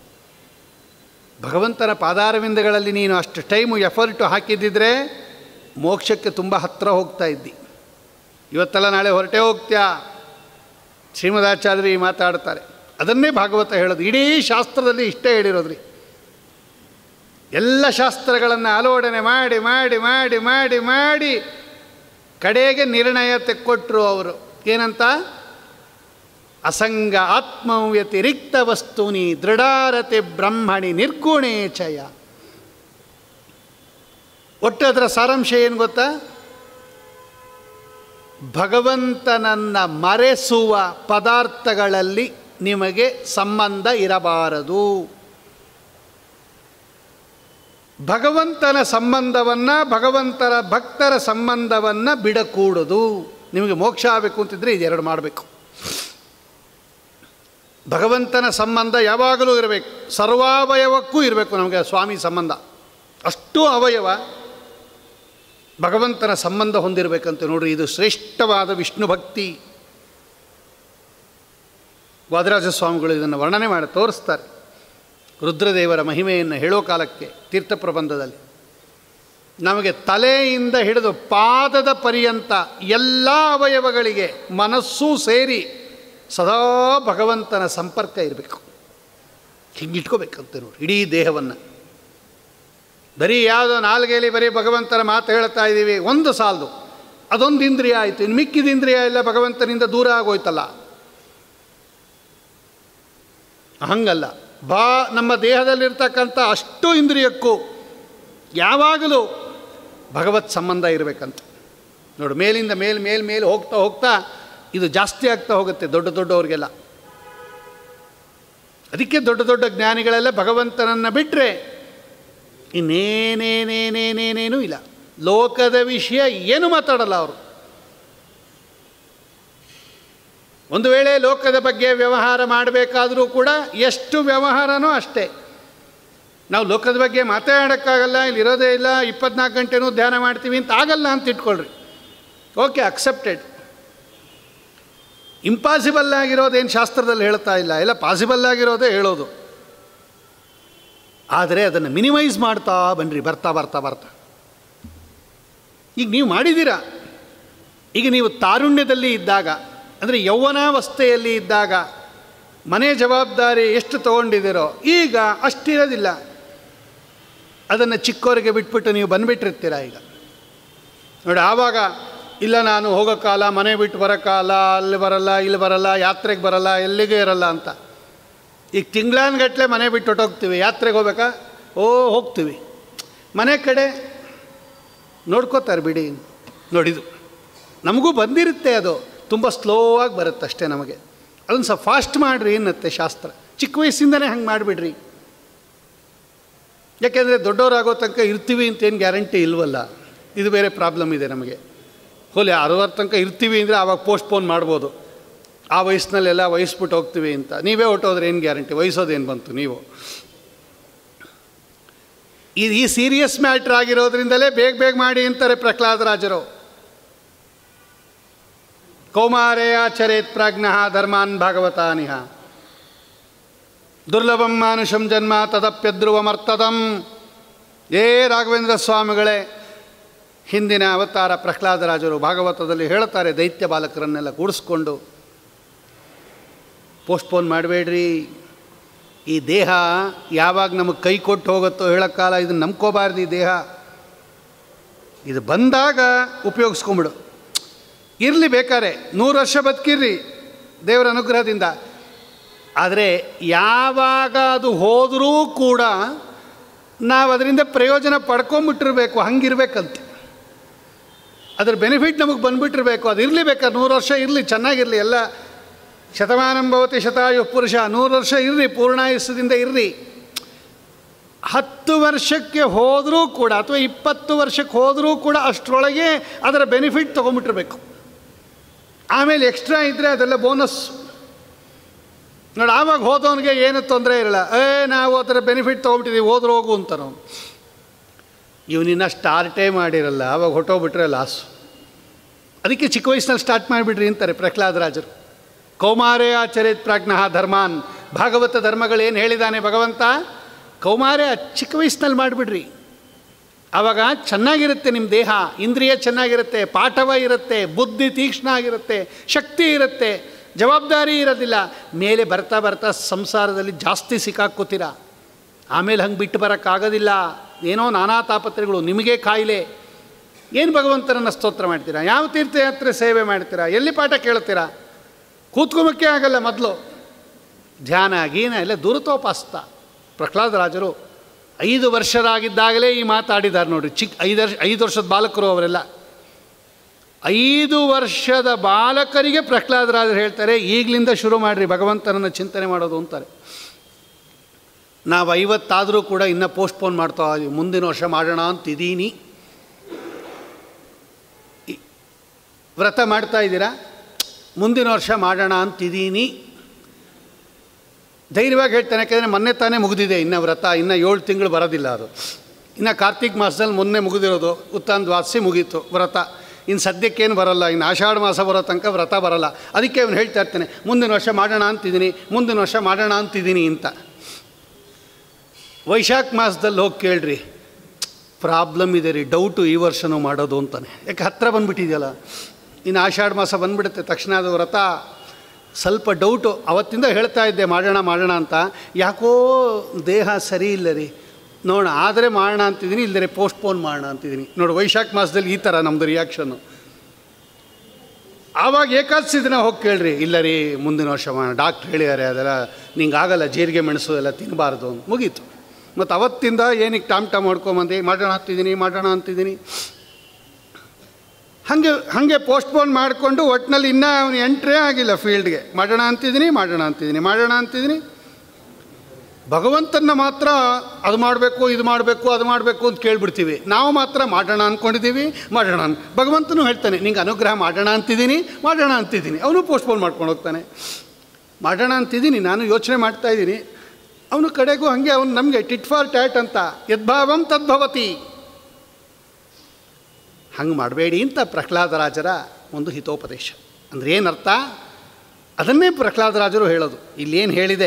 ಭಗವಂತನ ಪಾದಾರವಿಂದಗಳಲ್ಲಿ ನೀನು ಅಷ್ಟು ಟೈಮು ಎಫರ್ಟು ಹಾಕಿದ್ದಿದ್ರೆ ಮೋಕ್ಷಕ್ಕೆ ತುಂಬ ಹತ್ತಿರ ಹೋಗ್ತಾ ಇದ್ದಿ ಇವತ್ತೆಲ್ಲ ನಾಳೆ ಹೊರಟೇ ಹೋಗ್ತ್ಯಾ ಶ್ರೀಮದಾಚಾರ್ಯರು ಈ ಮಾತಾಡ್ತಾರೆ ಅದನ್ನೇ ಭಾಗವತ ಹೇಳೋದು ಇಡೀ ಶಾಸ್ತ್ರದಲ್ಲಿ ಇಷ್ಟೇ ಹೇಳಿರೋದ್ರಿ ಎಲ್ಲ ಶಾಸ್ತ್ರಗಳನ್ನು ಅಲೋಡನೆ ಮಾಡಿ ಮಾಡಿ ಮಾಡಿ ಮಾಡಿ ಮಾಡಿ ಕಡೆಗೆ ನಿರ್ಣಯ ತೆಕ್ಕೊಟ್ರು ಅವರು ಏನಂತ ಅಸಂಗ ಆತ್ಮ ವ್ಯತಿರಿಕ್ತ ವಸ್ತುನಿ ದೃಢಾರತೆ ಬ್ರಹ್ಮಣಿ ನಿರ್ಗುಣೇ ಚಯ ಒಟ್ಟು ಅದರ ಸಾರಾಂಶ ಏನು ಗೊತ್ತಾ ಭಗವಂತನನ್ನು ಮರೆಸುವ ಪದಾರ್ಥಗಳಲ್ಲಿ ನಿಮಗೆ ಸಂಬಂಧ ಇರಬಾರದು ಭಗವಂತನ ಸಂಬಂಧವನ್ನು ಭಗವಂತರ ಭಕ್ತರ ಸಂಬಂಧವನ್ನು ಬಿಡಕೂಡದು ನಿಮಗೆ ಮೋಕ್ಷ ಆಗಬೇಕು ಅಂತಿದ್ರೆ ಇದೆರಡು ಮಾಡಬೇಕು ಭಗವಂತನ ಸಂಬಂಧ ಯಾವಾಗಲೂ ಇರಬೇಕು ಸರ್ವಾವಯವಕ್ಕೂ ಇರಬೇಕು ನಮಗೆ ಸ್ವಾಮಿ ಸಂಬಂಧ ಅಷ್ಟು ಅವಯವ ಭಗವಂತನ ಸಂಬಂಧ ಹೊಂದಿರಬೇಕಂತ ನೋಡ್ರಿ ಇದು ಶ್ರೇಷ್ಠವಾದ ವಿಷ್ಣು ಭಕ್ತಿ ವಾದರಾಜ ಸ್ವಾಮಿಗಳು ಇದನ್ನು ವರ್ಣನೆ ಮಾಡಿ ತೋರಿಸ್ತಾರೆ ರುದ್ರದೇವರ ಮಹಿಮೆಯನ್ನು ಹೇಳೋ ಕಾಲಕ್ಕೆ ತೀರ್ಥ ಪ್ರಬಂಧದಲ್ಲಿ ನಮಗೆ ತಲೆಯಿಂದ ಹಿಡಿದು ಪಾದದ ಪರ್ಯಂತ ಎಲ್ಲ ಅವಯವಗಳಿಗೆ ಮನಸ್ಸೂ ಸೇರಿ ಸದಾ ಭಗವಂತನ ಸಂಪರ್ಕ ಇರಬೇಕು ಹಿಂಗಿಟ್ಕೋಬೇಕಂತೆ ನೋಡಿ ಇಡೀ ದೇಹವನ್ನು ಬರೀ ಯಾವುದೋ ನಾಲ್ಗೆಯಲ್ಲಿ ಬರೀ ಭಗವಂತನ ಮಾತು ಹೇಳ್ತಾ ಇದ್ದೀವಿ ಒಂದು ಸಾಲದು ಅದೊಂದು ಇಂದ್ರಿಯ ಆಯಿತು ಇನ್ನು ಮಿಕ್ಕಿದ ಇಂದ್ರಿಯ ಎಲ್ಲ ಭಗವಂತನಿಂದ ದೂರ ಆಗೋಯ್ತಲ್ಲ ಹಂಗಲ್ಲ ಬಾ ನಮ್ಮ ದೇಹದಲ್ಲಿರ್ತಕ್ಕಂಥ ಅಷ್ಟು ಇಂದ್ರಿಯಕ್ಕೂ ಯಾವಾಗಲೂ ಭಗವತ್ ಸಂಬಂಧ ಇರಬೇಕಂತ ನೋಡು ಮೇಲಿಂದ ಮೇಲ್ ಮೇಲ್ ಮೇಲೆ ಹೋಗ್ತಾ ಹೋಗ್ತಾ ಇದು ಜಾಸ್ತಿ ಆಗ್ತಾ ಹೋಗುತ್ತೆ ದೊಡ್ಡ ದೊಡ್ಡವ್ರಿಗೆಲ್ಲ ಅದಕ್ಕೆ ದೊಡ್ಡ ದೊಡ್ಡ ಜ್ಞಾನಿಗಳೆಲ್ಲ ಭಗವಂತನನ್ನು ಬಿಟ್ಟರೆ ಇನ್ನೇನೇನೇನೇನೇನೇನೂ ಇಲ್ಲ ಲೋಕದ ವಿಷಯ ಏನು ಮಾತಾಡಲ್ಲ ಅವರು ಒಂದು ವೇಳೆ ಲೋಕದ ಬಗ್ಗೆ ವ್ಯವಹಾರ ಮಾಡಬೇಕಾದರೂ ಕೂಡ ಎಷ್ಟು ವ್ಯವಹಾರನೋ ಅಷ್ಟೇ ನಾವು ಲೋಕದ ಬಗ್ಗೆ ಮಾತಾಡೋಕ್ಕಾಗಲ್ಲ ಇಲ್ಲಿ ಇರೋದೇ ಇಲ್ಲ ಇಪ್ಪತ್ನಾಲ್ಕು ಗಂಟೆನೂ ಧ್ಯಾನ ಮಾಡ್ತೀವಿ ಅಂತ ಆಗಲ್ಲ ಅಂತ ಇಟ್ಕೊಳ್ರಿ ಓಕೆ ಅಕ್ಸೆಪ್ಟೆಡ್ ಇಂಪಾಸಿಬಲ್ ಆಗಿರೋದೇನು ಶಾಸ್ತ್ರದಲ್ಲಿ ಹೇಳ್ತಾ ಇಲ್ಲ ಎಲ್ಲ ಪಾಸಿಬಲ್ ಆಗಿರೋದೇ ಹೇಳೋದು ಆದರೆ ಅದನ್ನು ಮಿನಿಮೈಸ್ ಮಾಡ್ತಾ ಬನ್ನಿರಿ ಬರ್ತಾ ಬರ್ತಾ ಬರ್ತಾ ಈಗ ನೀವು ಮಾಡಿದ್ದೀರಾ ಈಗ ನೀವು ತಾರುಣ್ಯದಲ್ಲಿ ಇದ್ದಾಗ ಅಂದರೆ ಯೌವನಾವಸ್ಥೆಯಲ್ಲಿ ಇದ್ದಾಗ ಮನೆ ಜವಾಬ್ದಾರಿ ಎಷ್ಟು ತಗೊಂಡಿದ್ದೀರೋ ಈಗ ಅಷ್ಟಿರೋದಿಲ್ಲ ಅದನ್ನು ಚಿಕ್ಕವರಿಗೆ ಬಿಟ್ಬಿಟ್ಟು ನೀವು ಬಂದುಬಿಟ್ಟಿರ್ತೀರ ಈಗ ನೋಡಿ ಆವಾಗ ಇಲ್ಲ ನಾನು ಹೋಗೋ ಕಾಲ ಮನೆ ಬಿಟ್ಟು ಬರೋ ಕಾಲ ಅಲ್ಲಿ ಬರಲ್ಲ ಇಲ್ಲಿ ಬರಲ್ಲ ಯಾತ್ರೆಗೆ ಬರಲ್ಲ ಎಲ್ಲಿಗೂ ಇರಲ್ಲ ಅಂತ ಈಗ ತಿಂಗಳಾನ್ಗಟ್ಲೆ ಮನೆ ಬಿಟ್ಟು ಹೊಟ್ಟೋಗ್ತೀವಿ ಯಾತ್ರೆಗೆ ಹೋಗ್ಬೇಕಾ ಓ ಹೋಗ್ತೀವಿ ಮನೆ ಕಡೆ ನೋಡ್ಕೋತಾರೆ ಬಿಡಿ ನೋಡಿದು ನಮಗೂ ಬಂದಿರುತ್ತೆ ಅದು ತುಂಬ ಸ್ಲೋ ಆಗಿ ಬರುತ್ತೆ ಅಷ್ಟೇ ನಮಗೆ ಅದನ್ನು ಸ್ವಲ್ಪ ಫಾಸ್ಟ್ ಮಾಡಿರಿ ಏನತ್ತೆ ಶಾಸ್ತ್ರ ಚಿಕ್ಕ ವಯಸ್ಸಿಂದನೇ ಹಂಗೆ ಮಾಡಿಬಿಡ್ರಿ ಯಾಕೆಂದರೆ ದೊಡ್ಡವರಾಗೋ ತನಕ ಇರ್ತೀವಿ ಅಂತೇನು ಗ್ಯಾರಂಟಿ ಇಲ್ವಲ್ಲ ಇದು ಬೇರೆ ಪ್ರಾಬ್ಲಮ್ ಇದೆ ನಮಗೆ ಹೋಲಿ ಅರವತ್ತು ತನಕ ಇರ್ತೀವಿ ಅಂದರೆ ಆವಾಗ ಪೋಸ್ಟ್ಪೋನ್ ಮಾಡ್ಬೋದು ಆ ವಯಸ್ಸಿನಲ್ಲೆಲ್ಲ ವಹಿಸ್ಬಿಟ್ಟು ಹೋಗ್ತೀವಿ ಅಂತ ನೀವೇ ಹೊಟ್ಟೋದ್ರೆ ಏನು ಗ್ಯಾರಂಟಿ ವಹಿಸೋದೇನು ಬಂತು ನೀವು ಇದು ಈ ಸೀರಿಯಸ್ ಮ್ಯಾಟ್ರ್ ಆಗಿರೋದ್ರಿಂದಲೇ ಬೇಗ ಬೇಗ ಮಾಡಿ ಅಂತಾರೆ ಪ್ರಹ್ಲಾದರಾಜರು ಕೌಮಾರೇಯಾಚರೇತ್ ಪ್ರಾಜ್ಞ ಧರ್ಮಾನ್ ಭಾಗವತಾನಿಹ ದುರ್ಲಭಂ ಮಾನುಷಂ ಜನ್ಮ ತದಪ್ಯಧ್ರುವಮರ್ತದಂ ಏ ರಾಘವೇಂದ್ರ ಸ್ವಾಮಿಗಳೇ ಹಿಂದಿನ ಅವತಾರ ಪ್ರಹ್ಲಾದರಾಜರು ಭಾಗವತದಲ್ಲಿ ಹೇಳ್ತಾರೆ ದೈತ್ಯ ಬಾಲಕರನ್ನೆಲ್ಲ ಕೂಡಿಸ್ಕೊಂಡು ಪೋಸ್ಟ್ಪೋನ್ ಮಾಡಬೇಡ್ರಿ ಈ ದೇಹ ಯಾವಾಗ ನಮಗೆ ಕೈ ಕೊಟ್ಟು ಹೋಗುತ್ತೋ ಹೇಳೋಕ್ಕಾಲ ಇದನ್ನು ನಂಬ್ಕೋಬಾರ್ದು ಈ ದೇಹ ಇದು ಬಂದಾಗ ಉಪಯೋಗಿಸ್ಕೊಂಬಿಡು ಇರಲಿ ಬೇಕಾರೆ ನೂರು ವರ್ಷ ಬದುಕಿರ್ರಿ ದೇವರ ಅನುಗ್ರಹದಿಂದ ಆದರೆ ಯಾವಾಗ ಅದು ಹೋದರೂ ಕೂಡ ನಾವು ಅದರಿಂದ ಪ್ರಯೋಜನ ಪಡ್ಕೊಂಬಿಟ್ಟಿರ್ಬೇಕು ಹಂಗಿರ್ಬೇಕಂತೆ ಅದ್ರ ಬೆನಿಫಿಟ್ ನಮಗೆ ಬಂದುಬಿಟ್ಟಿರ್ಬೇಕು ಅದು ಇರಲಿ ಬೇಕಾದ್ರೆ ನೂರು ವರ್ಷ ಇರಲಿ ಚೆನ್ನಾಗಿರಲಿ ಎಲ್ಲ ಶತಮಾನಂ ಭವತಿ ಶತಾಯು ಪುರುಷ ನೂರು ವರ್ಷ ಇರ್ರಿ ಪೂರ್ಣಾಯುಸ್ಸದಿಂದ ಇರ್ರಿ ಹತ್ತು ವರ್ಷಕ್ಕೆ ಹೋದರೂ ಕೂಡ ಅಥವಾ ಇಪ್ಪತ್ತು ವರ್ಷಕ್ಕೆ ಹೋದರೂ ಕೂಡ ಅಷ್ಟರೊಳಗೆ ಅದರ ಬೆನಿಫಿಟ್ ತೊಗೊಂಬಿಟ್ಟಿರ್ಬೇಕು ಆಮೇಲೆ ಎಕ್ಸ್ಟ್ರಾ ಇದ್ದರೆ ಅದೆಲ್ಲ ಬೋನಸ್ ನೋಡಿ ಆವಾಗ ಹೋದವನಿಗೆ ಏನು ತೊಂದರೆ ಇರಲ್ಲ ಏ ನಾವು ಅದರ ಬೆನಿಫಿಟ್ ತೊಗೊಂಬಿಟ್ಟಿದ್ದೀವಿ ಹೋದ್ರೆ ಹೋಗು ಅಂತ ನಾವು ಇವನಿನ್ನ ಸ್ಟಾರ್ಟೇ ಮಾಡಿರಲ್ಲ ಆವಾಗ ಹೊಟ್ಟೋಗ್ಬಿಟ್ರೆ ಲಾಸು ಅದಕ್ಕೆ ಚಿಕ್ಕ ವಯಸ್ಸಿನಲ್ಲಿ ಸ್ಟಾರ್ಟ್ ಮಾಡಿಬಿಡ್ರಿ ಅಂತಾರೆ ಪ್ರಹ್ಲಾದರಾಜರು ಕೌಮಾರೇ ಆಚರಿತ್ ಪ್ರಾಜ್ಞ ಧರ್ಮಾನ್ ಭಾಗವತ ಧರ್ಮಗಳೇನು ಹೇಳಿದ್ದಾನೆ ಭಗವಂತ ಕೌಮಾರೇ ಚಿಕ್ಕ ವಯಸ್ಸಿನಲ್ಲಿ ಮಾಡಿಬಿಡ್ರಿ ಆವಾಗ ಚೆನ್ನಾಗಿರುತ್ತೆ ನಿಮ್ಮ ದೇಹ ಇಂದ್ರಿಯ ಚೆನ್ನಾಗಿರುತ್ತೆ ಪಾಠವ ಇರುತ್ತೆ ಬುದ್ಧಿ ತೀಕ್ಷ್ಣ ಆಗಿರುತ್ತೆ ಶಕ್ತಿ ಇರುತ್ತೆ ಜವಾಬ್ದಾರಿ ಇರೋದಿಲ್ಲ ಮೇಲೆ ಬರ್ತಾ ಬರ್ತಾ ಸಂಸಾರದಲ್ಲಿ ಜಾಸ್ತಿ ಸಿಕ್ಕಾಕ್ಕೋತೀರ ಆಮೇಲೆ ಹಂಗೆ ಬಿಟ್ಟು ಬರೋಕ್ಕಾಗೋದಿಲ್ಲ ಏನೋ ನಾನಾ ತಾಪತ್ರೆಗಳು ನಿಮಗೆ ಕಾಯಿಲೆ ಏನು ಭಗವಂತನನ್ನು ಸ್ತೋತ್ರ ಮಾಡ್ತೀರಾ ಯಾವ ತೀರ್ಥಯಾತ್ರೆ ಸೇವೆ ಮಾಡ್ತೀರಾ ಎಲ್ಲಿ ಪಾಠ ಕೇಳ್ತೀರಾ ಕೂತ್ಕೊಂಬಕ್ಕೆ ಆಗಲ್ಲ ಮೊದಲು ಧ್ಯಾನ ಗೀನ ಎಲ್ಲ ದುರುತೋಪಾಸ್ತ ಪ್ರಹ್ಲಾದರಾಜರು ಐದು ವರ್ಷರಾಗಿದ್ದಾಗಲೇ ಈ ಮಾತಾಡಿದ್ದಾರೆ ನೋಡ್ರಿ ಚಿಕ್ಕ ಐದು ವರ್ಷ ಐದು ವರ್ಷದ ಬಾಲಕರು ಅವರೆಲ್ಲ ಐದು ವರ್ಷದ ಬಾಲಕರಿಗೆ ಪ್ರಹ್ಲಾದರಾಜರು ಹೇಳ್ತಾರೆ ಈಗಲಿಂದ ಶುರು ಮಾಡಿರಿ ಭಗವಂತನನ್ನು ಚಿಂತನೆ ಮಾಡೋದು ಅಂತಾರೆ ನಾವು ಐವತ್ತಾದರೂ ಕೂಡ ಇನ್ನೂ ಪೋಸ್ಟ್ಪೋನ್ ಮಾಡ್ತಾ ಇದೀವಿ ಮುಂದಿನ ವರ್ಷ ಮಾಡೋಣ ಅಂತಿದ್ದೀನಿ ಈ- ವ್ರತ ಮಾಡ್ತಾ ಇದ್ದೀರಾ ಮುಂದಿನ ವರ್ಷ ಮಾಡೋಣ ಅಂತಿದ್ದೀನಿ ಧೈರ್ಯವಾಗಿ ಹೇಳ್ತಾನೆ ಯಾಕೆಂದರೆ ಮೊನ್ನೆ ತಾನೇ ಮುಗಿದಿದೆ ಇನ್ನು ವ್ರತ ಇನ್ನು ಏಳು ತಿಂಗಳು ಬರೋದಿಲ್ಲ ಅದು ಇನ್ನು ಕಾರ್ತಿಕ್ ಮಾಸದಲ್ಲಿ ಮೊನ್ನೆ ಮುಗಿದಿರೋದು ಉತ್ತಾನ ದ್ವಾದಶಿ ಮುಗೀತು ವ್ರತ ಇನ್ನು ಸದ್ಯಕ್ಕೇನು ಬರಲ್ಲ ಇನ್ನು ಆಷಾಢ ಮಾಸ ಬರೋ ತನಕ ವ್ರತ ಬರಲ್ಲ ಅದಕ್ಕೆ ಅವನು ಹೇಳ್ತಾ ಇರ್ತಾನೆ ಮುಂದಿನ ವರ್ಷ ಮಾಡೋಣ ಅಂತಿದ್ದೀನಿ ಮುಂದಿನ ವರ್ಷ ಮಾಡೋಣ ಅಂತಿದ್ದೀನಿ ಅಂತ ವೈಶಾಖ ಮಾಸದಲ್ಲಿ ಹೋಗಿ ಕೇಳ್ರಿ ಪ್ರಾಬ್ಲಮ್ ಇದೆ ರೀ ಡೌಟು ಈ ವರ್ಷನೂ ಮಾಡೋದು ಅಂತಾನೆ ಯಾಕೆ ಹತ್ತಿರ ಬಂದುಬಿಟ್ಟಿದೆಯಲ್ಲ ಇನ್ನು ಆಷಾಢ ಮಾಸ ಬಂದುಬಿಡುತ್ತೆ ತಕ್ಷಣ ಅದು ವ್ರತ ಸ್ವಲ್ಪ ಡೌಟು ಅವತ್ತಿಂದ ಹೇಳ್ತಾ ಇದ್ದೆ ಮಾಡೋಣ ಮಾಡೋಣ ಅಂತ ಯಾಕೋ ದೇಹ ಸರಿ ಇಲ್ಲ ರೀ ನೋಡೋಣ ಆದರೆ ಮಾಡೋಣ ಅಂತಿದ್ದೀನಿ ಇಲ್ಲದ್ರೆ ಪೋಸ್ಟ್ಪೋನ್ ಮಾಡೋಣ ಅಂತಿದ್ದೀನಿ ನೋಡಿ ವೈಶಾಖ ಮಾಸದಲ್ಲಿ ಈ ಥರ ನಮ್ಮದು ರಿಯಾಕ್ಷನ್ನು ಆವಾಗ ಏಕಾದಶಿ ದಿನ ಹೋಗಿ ಕೇಳ್ರಿ ಇಲ್ಲ ರೀ ಮುಂದಿನ ವರ್ಷ ಮಾಡೋಣ ಡಾಕ್ಟ್ರ್ ಹೇಳಿದ್ದಾರೆ ಅದೆಲ್ಲ ನಿಂಗೆ ಆಗಲ್ಲ ಜೀರಿಗೆ ಮೆಣಸು ಎಲ್ಲ ತಿನ್ನಬಾರ್ದು ಅಂತ ಮುಗೀತು ಮತ್ತು ಅವತ್ತಿಂದ ಏನಕ್ಕೆ ಟಾಮ್ ಟಾಮ್ ಮಾಡ್ಕೊಂಬಂದು ಮಾಡೋಣ ಅಂತಿದ್ದೀನಿ ಮಾಡೋಣ ಅಂತಿದ್ದೀನಿ ಹಾಗೆ ಹಾಗೆ ಪೋಸ್ಟ್ಪೋನ್ ಮಾಡಿಕೊಂಡು ಒಟ್ಟಿನಲ್ಲಿ ಇನ್ನೂ ಅವನು ಎಂಟ್ರೇ ಆಗಿಲ್ಲ ಫೀಲ್ಡ್ಗೆ ಮಾಡೋಣ ಅಂತಿದ್ದೀನಿ ಮಾಡೋಣ ಅಂತಿದ್ದೀನಿ ಮಾಡೋಣ ಅಂತಿದ್ದೀನಿ ಭಗವಂತನ ಮಾತ್ರ ಅದು ಮಾಡಬೇಕು ಇದು ಮಾಡಬೇಕು ಅದು ಮಾಡಬೇಕು ಅಂತ ಕೇಳ್ಬಿಡ್ತೀವಿ ನಾವು ಮಾತ್ರ ಮಾಡೋಣ ಅಂದ್ಕೊಂಡಿದ್ದೀವಿ ಮಾಡೋಣ ಅನ್ ಭಗವಂತನೂ ಹೇಳ್ತಾನೆ ನಿಂಗೆ ಅನುಗ್ರಹ ಮಾಡೋಣ ಅಂತಿದ್ದೀನಿ ಮಾಡೋಣ ಅಂತಿದ್ದೀನಿ ಅವನು ಪೋಸ್ಟ್ಪೋನ್ ಮಾಡ್ಕೊಂಡು ಹೋಗ್ತಾನೆ ಮಾಡೋಣ ಅಂತಿದ್ದೀನಿ ನಾನು ಯೋಚನೆ ಮಾಡ್ತಾ ಇದ್ದೀನಿ ಅವನು ಕಡೆಗೂ ಹಾಗೆ ಅವನು ನಮಗೆ ಟಿಟ್ ಫಾರ್ ಟ್ಯಾಟ್ ಅಂತ ಯದ್ಭಾವಂ ತದ್ಭವತಿ ಹಂಗೆ ಮಾಡಬೇಡಿ ಅಂತ ಪ್ರಹ್ಲಾದರಾಜರ ಒಂದು ಹಿತೋಪದೇಶ ಅಂದರೆ ಏನರ್ಥ ಅದನ್ನೇ ಪ್ರಹ್ಲಾದರಾಜರು ಹೇಳೋದು ಇಲ್ಲೇನು ಹೇಳಿದೆ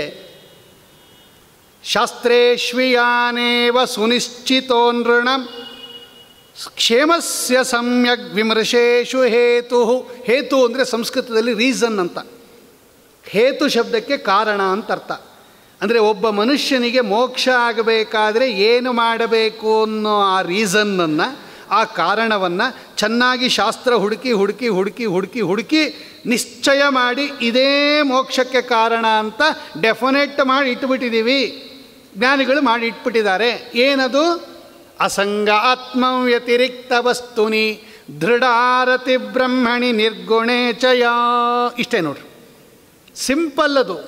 ಶಾಸ್ತ್ರೇಶ್ವಿಯಾನೇವ ಸುನಿಶ್ಚಿತೋ ನೃಣ ಕ್ಷೇಮಸ್ಯ ಸಮ್ಯಕ್ ವಿಮರ್ಶೇಷು ಹೇತು ಹೇತು ಅಂದರೆ ಸಂಸ್ಕೃತದಲ್ಲಿ ರೀಸನ್ ಅಂತ ಹೇತು ಶಬ್ದಕ್ಕೆ ಕಾರಣ ಅಂತ ಅರ್ಥ ಅಂದರೆ ಒಬ್ಬ ಮನುಷ್ಯನಿಗೆ ಮೋಕ್ಷ ಆಗಬೇಕಾದ್ರೆ ಏನು ಮಾಡಬೇಕು ಅನ್ನೋ ಆ ರೀಸನ್ನನ್ನು ಆ ಕಾರಣವನ್ನು ಚೆನ್ನಾಗಿ ಶಾಸ್ತ್ರ ಹುಡುಕಿ ಹುಡುಕಿ ಹುಡುಕಿ ಹುಡುಕಿ ಹುಡುಕಿ ನಿಶ್ಚಯ ಮಾಡಿ ಇದೇ ಮೋಕ್ಷಕ್ಕೆ ಕಾರಣ ಅಂತ ಡೆಫಿನೆಟ್ ಮಾಡಿ ಇಟ್ಬಿಟ್ಟಿದ್ದೀವಿ ಜ್ಞಾನಿಗಳು ಮಾಡಿ ಇಟ್ಬಿಟ್ಟಿದ್ದಾರೆ ಏನದು ಅಸಂಗ ಆತ್ಮ ವ್ಯತಿರಿಕ್ತ ವಸ್ತುನಿ ದೃಢಾರತಿ ಬ್ರಹ್ಮಣಿ ನಿರ್ಗುಣೇ ಚಯ ಇಷ್ಟೇ ನೋಡ್ರಿ ಸಿಂಪಲ್ ಅದು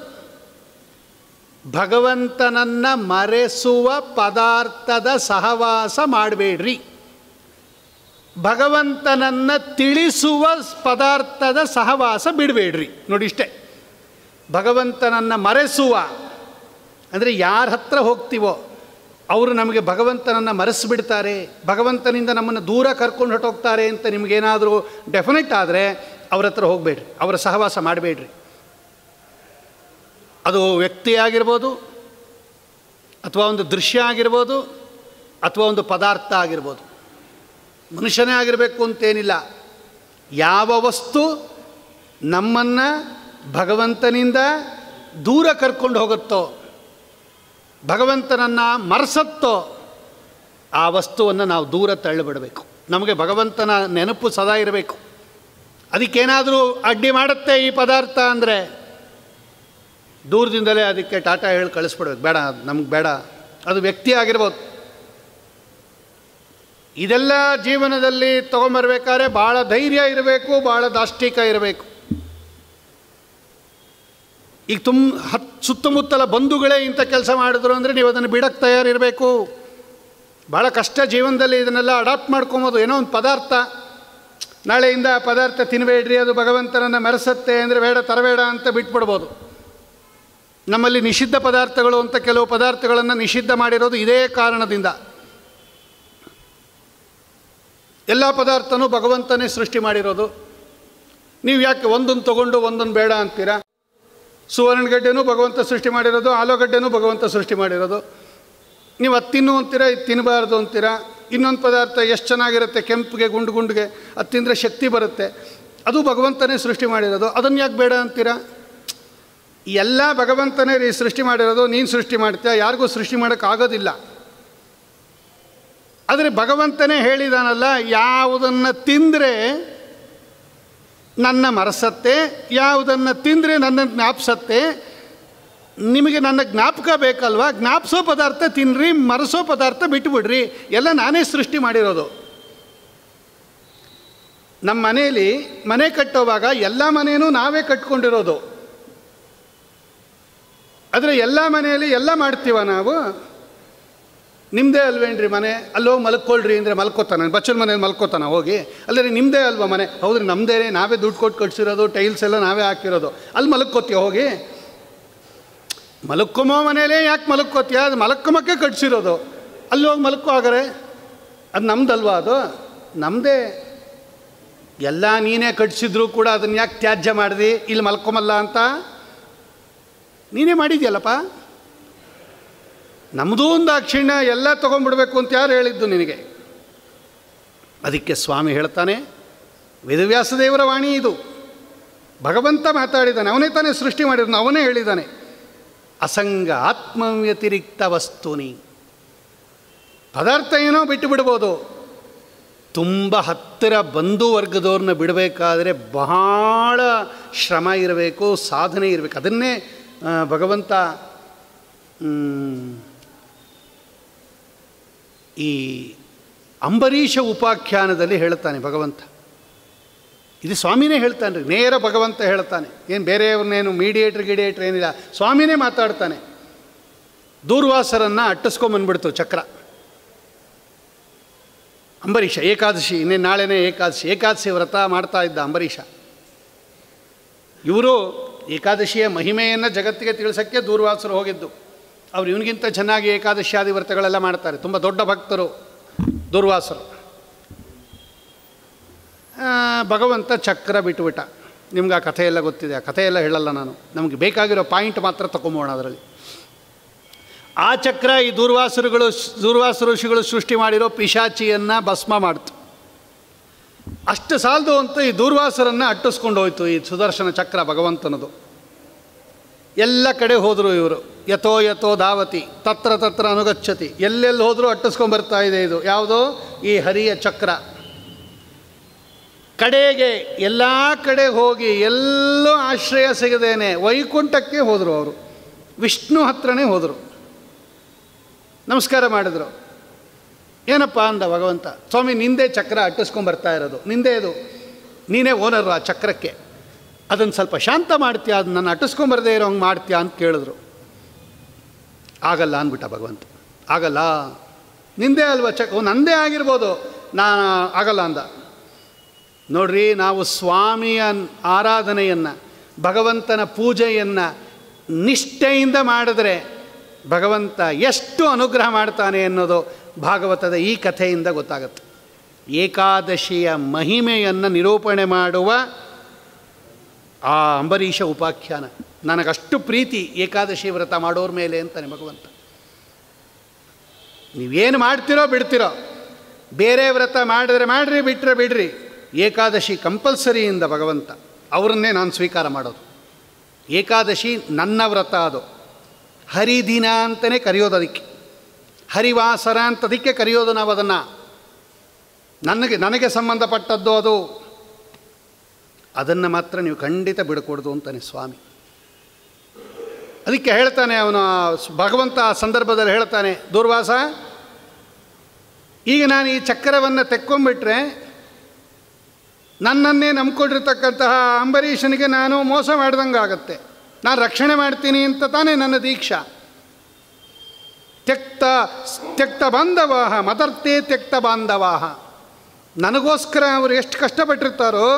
ಭಗವಂತನನ್ನು ಮರೆಸುವ ಪದಾರ್ಥದ ಸಹವಾಸ ಮಾಡಬೇಡ್ರಿ ಭಗವಂತನನ್ನು ತಿಳಿಸುವ ಪದಾರ್ಥದ ಸಹವಾಸ ಬಿಡಬೇಡ್ರಿ ನೋಡಿ ಇಷ್ಟೇ ಭಗವಂತನನ್ನು ಮರೆಸುವ ಅಂದರೆ ಯಾರ ಹತ್ರ ಹೋಗ್ತೀವೋ ಅವರು ನಮಗೆ ಭಗವಂತನನ್ನು ಮರೆಸಿಬಿಡ್ತಾರೆ ಭಗವಂತನಿಂದ ನಮ್ಮನ್ನು ದೂರ ಕರ್ಕೊಂಡು ಹೊಟ್ಟೋಗ್ತಾರೆ ಅಂತ ನಿಮಗೇನಾದರೂ ಡೆಫಿನೆಟ್ ಆದರೆ ಅವ್ರ ಹತ್ರ ಹೋಗಬೇಡ್ರಿ ಅವರ ಸಹವಾಸ ಮಾಡಬೇಡ್ರಿ ಅದು ವ್ಯಕ್ತಿ ಆಗಿರ್ಬೋದು ಅಥವಾ ಒಂದು ದೃಶ್ಯ ಆಗಿರ್ಬೋದು ಅಥವಾ ಒಂದು ಪದಾರ್ಥ ಆಗಿರ್ಬೋದು ಮನುಷ್ಯನೇ ಆಗಿರಬೇಕು ಅಂತೇನಿಲ್ಲ ಯಾವ ವಸ್ತು ನಮ್ಮನ್ನು ಭಗವಂತನಿಂದ ದೂರ ಕರ್ಕೊಂಡು ಹೋಗುತ್ತೋ ಭಗವಂತನನ್ನು ಮರೆಸತ್ತೋ ಆ ವಸ್ತುವನ್ನು ನಾವು ದೂರ ತಳ್ಳಿಬಿಡಬೇಕು ನಮಗೆ ಭಗವಂತನ ನೆನಪು ಸದಾ ಇರಬೇಕು ಅದಕ್ಕೇನಾದರೂ ಅಡ್ಡಿ ಮಾಡುತ್ತೆ ಈ ಪದಾರ್ಥ ಅಂದರೆ ದೂರದಿಂದಲೇ ಅದಕ್ಕೆ ಟಾಟಾ ಹೇಳಿ ಕಳಿಸ್ಬಿಡ್ಬೇಕು ಬೇಡ ನಮ್ಗೆ ಬೇಡ ಅದು ವ್ಯಕ್ತಿ ಆಗಿರ್ಬೋದು ಇದೆಲ್ಲ ಜೀವನದಲ್ಲಿ ತೊಗೊಂಬರ್ಬೇಕಾದ್ರೆ ಭಾಳ ಧೈರ್ಯ ಇರಬೇಕು ಭಾಳ ದಾಷ್ಟಿಕ ಇರಬೇಕು ಈಗ ತುಂಬ ಹತ್ ಸುತ್ತಮುತ್ತಲ ಬಂಧುಗಳೇ ಇಂಥ ಕೆಲಸ ಮಾಡಿದ್ರು ಅಂದರೆ ನೀವು ಅದನ್ನು ಬಿಡಕ್ಕೆ ತಯಾರಿರಬೇಕು ಭಾಳ ಕಷ್ಟ ಜೀವನದಲ್ಲಿ ಇದನ್ನೆಲ್ಲ ಅಡಾಪ್ಟ್ ಮಾಡ್ಕೊಬೋದು ಏನೋ ಒಂದು ಪದಾರ್ಥ ನಾಳೆಯಿಂದ ಆ ಪದಾರ್ಥ ತಿನ್ನಬೇಡ್ರಿ ಅದು ಭಗವಂತನನ್ನು ಮೆರೆಸತ್ತೆ ಅಂದರೆ ಬೇಡ ತರಬೇಡ ಅಂತ ಬಿಟ್ಬಿಡ್ಬೋದು ನಮ್ಮಲ್ಲಿ ನಿಷಿದ್ಧ ಪದಾರ್ಥಗಳು ಅಂತ ಕೆಲವು ಪದಾರ್ಥಗಳನ್ನು ನಿಷಿದ್ಧ ಮಾಡಿರೋದು ಇದೇ ಕಾರಣದಿಂದ ಎಲ್ಲ ಪದಾರ್ಥನೂ ಭಗವಂತನೇ ಸೃಷ್ಟಿ ಮಾಡಿರೋದು ನೀವು ಯಾಕೆ ಒಂದೊಂದು ತೊಗೊಂಡು ಒಂದೊಂದು ಬೇಡ ಅಂತೀರಾ ಸುವರ್ಣಗಡ್ಡೆನೂ ಭಗವಂತ ಸೃಷ್ಟಿ ಮಾಡಿರೋದು ಆಲೂಗಡ್ಡೆನೂ ಭಗವಂತ ಸೃಷ್ಟಿ ಮಾಡಿರೋದು ನೀವು ಅದು ತಿನ್ನು ಅಂತೀರಾ ಇದು ತಿನ್ನಬಾರ್ದು ಅಂತೀರಾ ಇನ್ನೊಂದು ಪದಾರ್ಥ ಎಷ್ಟು ಚೆನ್ನಾಗಿರುತ್ತೆ ಕೆಂಪಿಗೆ ಗುಂಡು ಗುಂಡಿಗೆ ಅದು ತಿಂದರೆ ಶಕ್ತಿ ಬರುತ್ತೆ ಅದು ಭಗವಂತನೇ ಸೃಷ್ಟಿ ಮಾಡಿರೋದು ಅದನ್ನು ಯಾಕೆ ಬೇಡ ಅಂತೀರಾ ಎಲ್ಲ ಭಗವಂತನೇ ರೀ ಸೃಷ್ಟಿ ಮಾಡಿರೋದು ನೀನು ಸೃಷ್ಟಿ ಮಾಡ್ತೀಯ ಯಾರಿಗೂ ಸೃಷ್ಟಿ ಮಾಡೋಕ್ಕಾಗೋದಿಲ್ಲ ಆದರೆ ಭಗವಂತನೇ ಹೇಳಿದಾನಲ್ಲ ಯಾವುದನ್ನು ತಿಂದರೆ ನನ್ನ ಮರೆಸತ್ತೆ ಯಾವುದನ್ನು ತಿಂದರೆ ನನ್ನ ಜ್ಞಾಪಿಸತ್ತೆ ನಿಮಗೆ ನನ್ನ ಜ್ಞಾಪಕ ಬೇಕಲ್ವಾ ಜ್ಞಾಪಿಸೋ ಪದಾರ್ಥ ತಿನ್ನಿರಿ ಮರೆಸೋ ಪದಾರ್ಥ ಬಿಟ್ಟುಬಿಡ್ರಿ ಎಲ್ಲ ನಾನೇ ಸೃಷ್ಟಿ ಮಾಡಿರೋದು ನಮ್ಮ ಮನೆಯಲ್ಲಿ ಮನೆ ಕಟ್ಟೋವಾಗ ಎಲ್ಲ ಮನೆಯೂ ನಾವೇ ಕಟ್ಕೊಂಡಿರೋದು ಆದರೆ ಎಲ್ಲ ಮನೆಯಲ್ಲಿ ಎಲ್ಲ ಮಾಡ್ತೀವ ನಾವು ನಿಮ್ಮದೇ ಅಲ್ವೇನ್ರಿ ಮನೆ ಅಲ್ಲೋಗಿ ಮಲ್ಕೊಳ್ರಿ ಅಂದರೆ ಮಲ್ಕೋತಾನೆ ಬಚ್ಚನ ಮನೇಲಿ ಮಲ್ಕೋತಾನ ಹೋಗಿ ಅಲ್ಲರಿ ನಿಮ್ಮದೇ ಅಲ್ವಾ ಮನೆ ಹೌದ್ರಿ ನಮ್ಮದೇ ನಾವೇ ದುಡ್ಡು ಕೊಟ್ಟು ಕಟ್ಸಿರೋದು ಟೈಲ್ಸ್ ಎಲ್ಲ ನಾವೇ ಹಾಕಿರೋದು ಅಲ್ಲಿ ಮಲ್ಕೋತೀಯ ಹೋಗಿ ಮಲಕ್ಕುಮೋ ಮನೇಲೇ ಯಾಕೆ ಮಲಕ್ಕೋತೀಯ ಅದು ಮಲಕ್ಕಮಕ್ಕೆ ಕಟ್ಸಿರೋದು ಅಲ್ಲಿ ಹೋಗಿ ಮಲಕ್ಕೋ ಹಾಗಾರೆ ಅದು ನಮ್ದಲ್ವಾ ಅದು ನಮ್ಮದೇ ಎಲ್ಲ ನೀನೇ ಕಟ್ಸಿದ್ರು ಕೂಡ ಅದನ್ನು ಯಾಕೆ ತ್ಯಾಜ್ಯ ಮಾಡಿದಿ ಇಲ್ಲಿ ಮಲ್ಕೊಮಲ್ಲ ಅಂತ ನೀನೇ ಮಾಡಿದ್ಯಲ್ಲಪ್ಪ ನಮ್ಮದೂ ಒಂದು ದಾಕ್ಷಿಣ್ಯ ಎಲ್ಲ ತೊಗೊಂಡ್ಬಿಡ್ಬೇಕು ಅಂತ ಯಾರು ಹೇಳಿದ್ದು ನಿನಗೆ ಅದಕ್ಕೆ ಸ್ವಾಮಿ ಹೇಳ್ತಾನೆ ವೇದವ್ಯಾಸ ದೇವರ ವಾಣಿ ಇದು ಭಗವಂತ ಮಾತಾಡಿದ್ದಾನೆ ಅವನೇ ತಾನೇ ಸೃಷ್ಟಿ ಮಾಡಿರೋನು ಅವನೇ ಹೇಳಿದ್ದಾನೆ ಅಸಂಗ ಆತ್ಮವ್ಯತಿರಿಕ್ತ ವಸ್ತುನಿ ಪದಾರ್ಥ ಏನೋ ಬಿಟ್ಟು ಬಿಡ್ಬೋದು ತುಂಬ ಹತ್ತಿರ ಬಂಧು ವರ್ಗದವ್ರನ್ನ ಬಿಡಬೇಕಾದ್ರೆ ಬಹಳ ಶ್ರಮ ಇರಬೇಕು ಸಾಧನೆ ಇರಬೇಕು ಅದನ್ನೇ ಆ, ಭಗವಂತ ಮ್, ಈ ಅಂಬರೀಷ ಉಪಾಖ್ಯಾನದಲ್ಲಿ ಹೇಳ್ತಾನೆ ಭಗವಂತ ಇದು ಸ್ವಾಮಿನೇ ಹೇಳ್ತಾನೆ ರೀ ನೇರ ಭಗವಂತ ಹೇಳ್ತಾನೆ ಏನು ಬೇರೆಯವ್ರನ್ನೇನು ಮೀಡಿಯೇಟ್ರ್ ಗಿಡಿಯೇಟ್ರ್ ಏನಿಲ್ಲ ಸ್ವಾಮಿನೇ ಮಾತಾಡ್ತಾನೆ ದೂರ್ವಾಸರನ್ನು ಅಟ್ಟಿಸ್ಕೊಂಬಂದ್ಬಿಡ್ತು ಚಕ್ರ ಅಂಬರೀಷ ಏಕಾದಶಿ ಇನ್ನೇ ನಾಳೆನೇ ಏಕಾದಶಿ ಏಕಾದಶಿ ವ್ರತ ಮಾಡ್ತಾ ಇದ್ದ ಅಂಬರೀಷ ಇವರು ಏಕಾದಶಿಯ ಮಹಿಮೆಯನ್ನು ಜಗತ್ತಿಗೆ ತಿಳಿಸೋಕ್ಕೆ ದೂರ್ವಾಸರು ಹೋಗಿದ್ದು ಅವ್ರು ಇವನಿಗಿಂತ ಚೆನ್ನಾಗಿ ಏಕಾದಶಿಯಾದಿ ವ್ರತಗಳೆಲ್ಲ ಮಾಡ್ತಾರೆ ತುಂಬ ದೊಡ್ಡ ಭಕ್ತರು ದೂರ್ವಾಸರು ಆ, ಭಗವಂತ ಚಕ್ರ ಬಿಟ್ಟುಬಿಟ್ಟ ನಿಮ್ಗೆ ಆ ಕಥೆ ಎಲ್ಲ ಗೊತ್ತಿದೆ ಆ ಕಥೆ ಎಲ್ಲ ಹೇಳಲ್ಲ ನಾನು ನಮಗೆ ಬೇಕಾಗಿರೋ ಪಾಯಿಂಟ್ ಮಾತ್ರ ತಗೊಂಬೋಣ ಅದರಲ್ಲಿ ಆ ಚಕ್ರ ಈ ದೂರ್ವಾಸರುಗಳು ದೂರ್ವಾಸ ಋಷಿಗಳು ಸೃಷ್ಟಿ ಮಾಡಿರೋ ಪಿಶಾಚಿಯನ್ನು ಭಸ್ಮ ಮಾಡ್ತು ಅಷ್ಟು ಸಾಲದು ಅಂತ ಈ ದೂರ್ವಾಸರನ್ನು ಅಟ್ಟಿಸ್ಕೊಂಡು ಹೋಯ್ತು ಈ ಸುದರ್ಶನ ಚಕ್ರ ಭಗವಂತನದು ಎಲ್ಲ ಕಡೆ ಹೋದರು ಇವರು ಯಥೋ ಯಥೋ ಧಾವತಿ ತತ್ರ ತತ್ರ ಅನುಗಚ್ಚತಿ ಎಲ್ಲೆಲ್ಲಿ ಹೋದರೂ ಅಟ್ಟಿಸ್ಕೊಂಬರ್ತಾ ಇದೆ ಇದು ಯಾವುದೋ ಈ ಹರಿಯ ಚಕ್ರ ಕಡೆಗೆ ಎಲ್ಲ ಕಡೆ ಹೋಗಿ ಎಲ್ಲೂ ಆಶ್ರಯ ಸಿಗದೇನೆ ವೈಕುಂಠಕ್ಕೆ ಹೋದರು ಅವರು ವಿಷ್ಣು ಹತ್ರನೇ ಹೋದರು ನಮಸ್ಕಾರ ಮಾಡಿದರು ಏನಪ್ಪ ಅಂದ ಭಗವಂತ ಸ್ವಾಮಿ ನಿಂದೇ ಚಕ್ರ ಅಟ್ಟಿಸ್ಕೊಂಬರ್ತಾ ಇರೋದು ನಿಂದೇ ಇದು ನೀನೇ ಓನರು ಆ ಚಕ್ರಕ್ಕೆ ಅದನ್ನು ಸ್ವಲ್ಪ ಶಾಂತ ಮಾಡ್ತೀಯಾ ಅದನ್ನ ನಾನು ಅಟ್ಟಿಸ್ಕೊಂಬರದೇ ಇರೋ ಹಂಗೆ ಮಾಡ್ತೀಯಾ ಅಂತ ಕೇಳಿದ್ರು ಆಗಲ್ಲ ಅಂದ್ಬಿಟ್ಟ ಭಗವಂತ ಆಗಲ್ಲ ನಿಂದೇ ಅಲ್ವಾ ಚಕ್ ಓ, ನಂದೇ ಆಗಿರ್ಬೋದು ನಾನು ಆಗಲ್ಲ ಅಂದ ನೋಡ್ರಿ ನಾವು ಸ್ವಾಮಿಯ ಆರಾಧನೆಯನ್ನು ಭಗವಂತನ ಪೂಜೆಯನ್ನು ನಿಷ್ಠೆಯಿಂದ ಮಾಡಿದ್ರೆ ಭಗವಂತ ಎಷ್ಟು ಅನುಗ್ರಹ ಮಾಡ್ತಾನೆ ಅನ್ನೋದು ಭಾಗವತದ ಈ ಕಥೆಯಿಂದ ಗೊತ್ತಾಗುತ್ತೆ ಏಕಾದಶಿಯ ಮಹಿಮೆಯನ್ನು ನಿರೂಪಣೆ ಮಾಡುವ ಆ ಅಂಬರೀಷ ಉಪಾಖ್ಯಾನ ನನಗಷ್ಟು ಪ್ರೀತಿ ಏಕಾದಶಿ ವ್ರತ ಮಾಡೋರ ಮೇಲೆ ಅಂತಾನೆ ಭಗವಂತ ನೀವೇನು ಮಾಡ್ತಿರೋ ಬಿಡ್ತಿರೋ ಬೇರೆ ವ್ರತ ಮಾಡಿದ್ರೆ ಮಾಡಿರಿ ಬಿಟ್ಟರೆ ಬಿಡ್ರಿ ಏಕಾದಶಿ ಕಂಪಲ್ಸರಿಯಿಂದ ಭಗವಂತ ಅವರನ್ನೇ ನಾನು ಸ್ವೀಕಾರ ಮಾಡೋದು ಏಕಾದಶಿ ನನ್ನ ವ್ರತ ಅದು ಹರಿದಿನ ಅಂತಲೇ ಕರೆಯೋದು ಅದಕ್ಕೆ ಹರಿವಾಸರ ಅಂತ ಅದಕ್ಕೆ ಕರೆಯೋದು ನಾವು ಅದನ್ನು ನನಗೆ ನನಗೆ ಸಂಬಂಧಪಟ್ಟದ್ದು ಅದು ಅದನ್ನು ಮಾತ್ರ ನೀವು ಖಂಡಿತ ಬಿಡಕೂಡ್ದು ಅಂತಾನೆ ಸ್ವಾಮಿ ಅದಕ್ಕೆ ಹೇಳ್ತಾನೆ ಅವನು ಆ ಸ್- ಭಗವಂತ ಆ ಸಂದರ್ಭದಲ್ಲಿ ಹೇಳ್ತಾನೆ ದೂರ್ವಾಸ ಈಗ ನಾನು ಈ ಚಕ್ರವನ್ನು ತೆಕ್ಕೊಂಬಿಟ್ರೆ ನನ್ನನ್ನೇ ನಂಬ್ಕೊಂಡಿರ್ತಕ್ಕಂತಹ ಅಂಬರೀಷನಿಗೆ ನಾನು ಮೋಸ ಮಾಡ್ದಂಗೆ ಆಗುತ್ತೆ ನಾನು ರಕ್ಷಣೆ ಮಾಡ್ತೀನಿ ಅಂತ ತಾನೇ ನನ್ನ ದೀಕ್ಷಾ ತ್ಯಕ್ತ ತ್ಯಕ್ತ ಬಾಂಧವಾಹ ಮದರ್ತೆ ತ್ಯಕ್ತ ಬಾಂಧವಾಹ ನನಗೋಸ್ಕರ ಅವರು ಎಷ್ಟು ಕಷ್ಟಪಟ್ಟಿರ್ತಾರೋ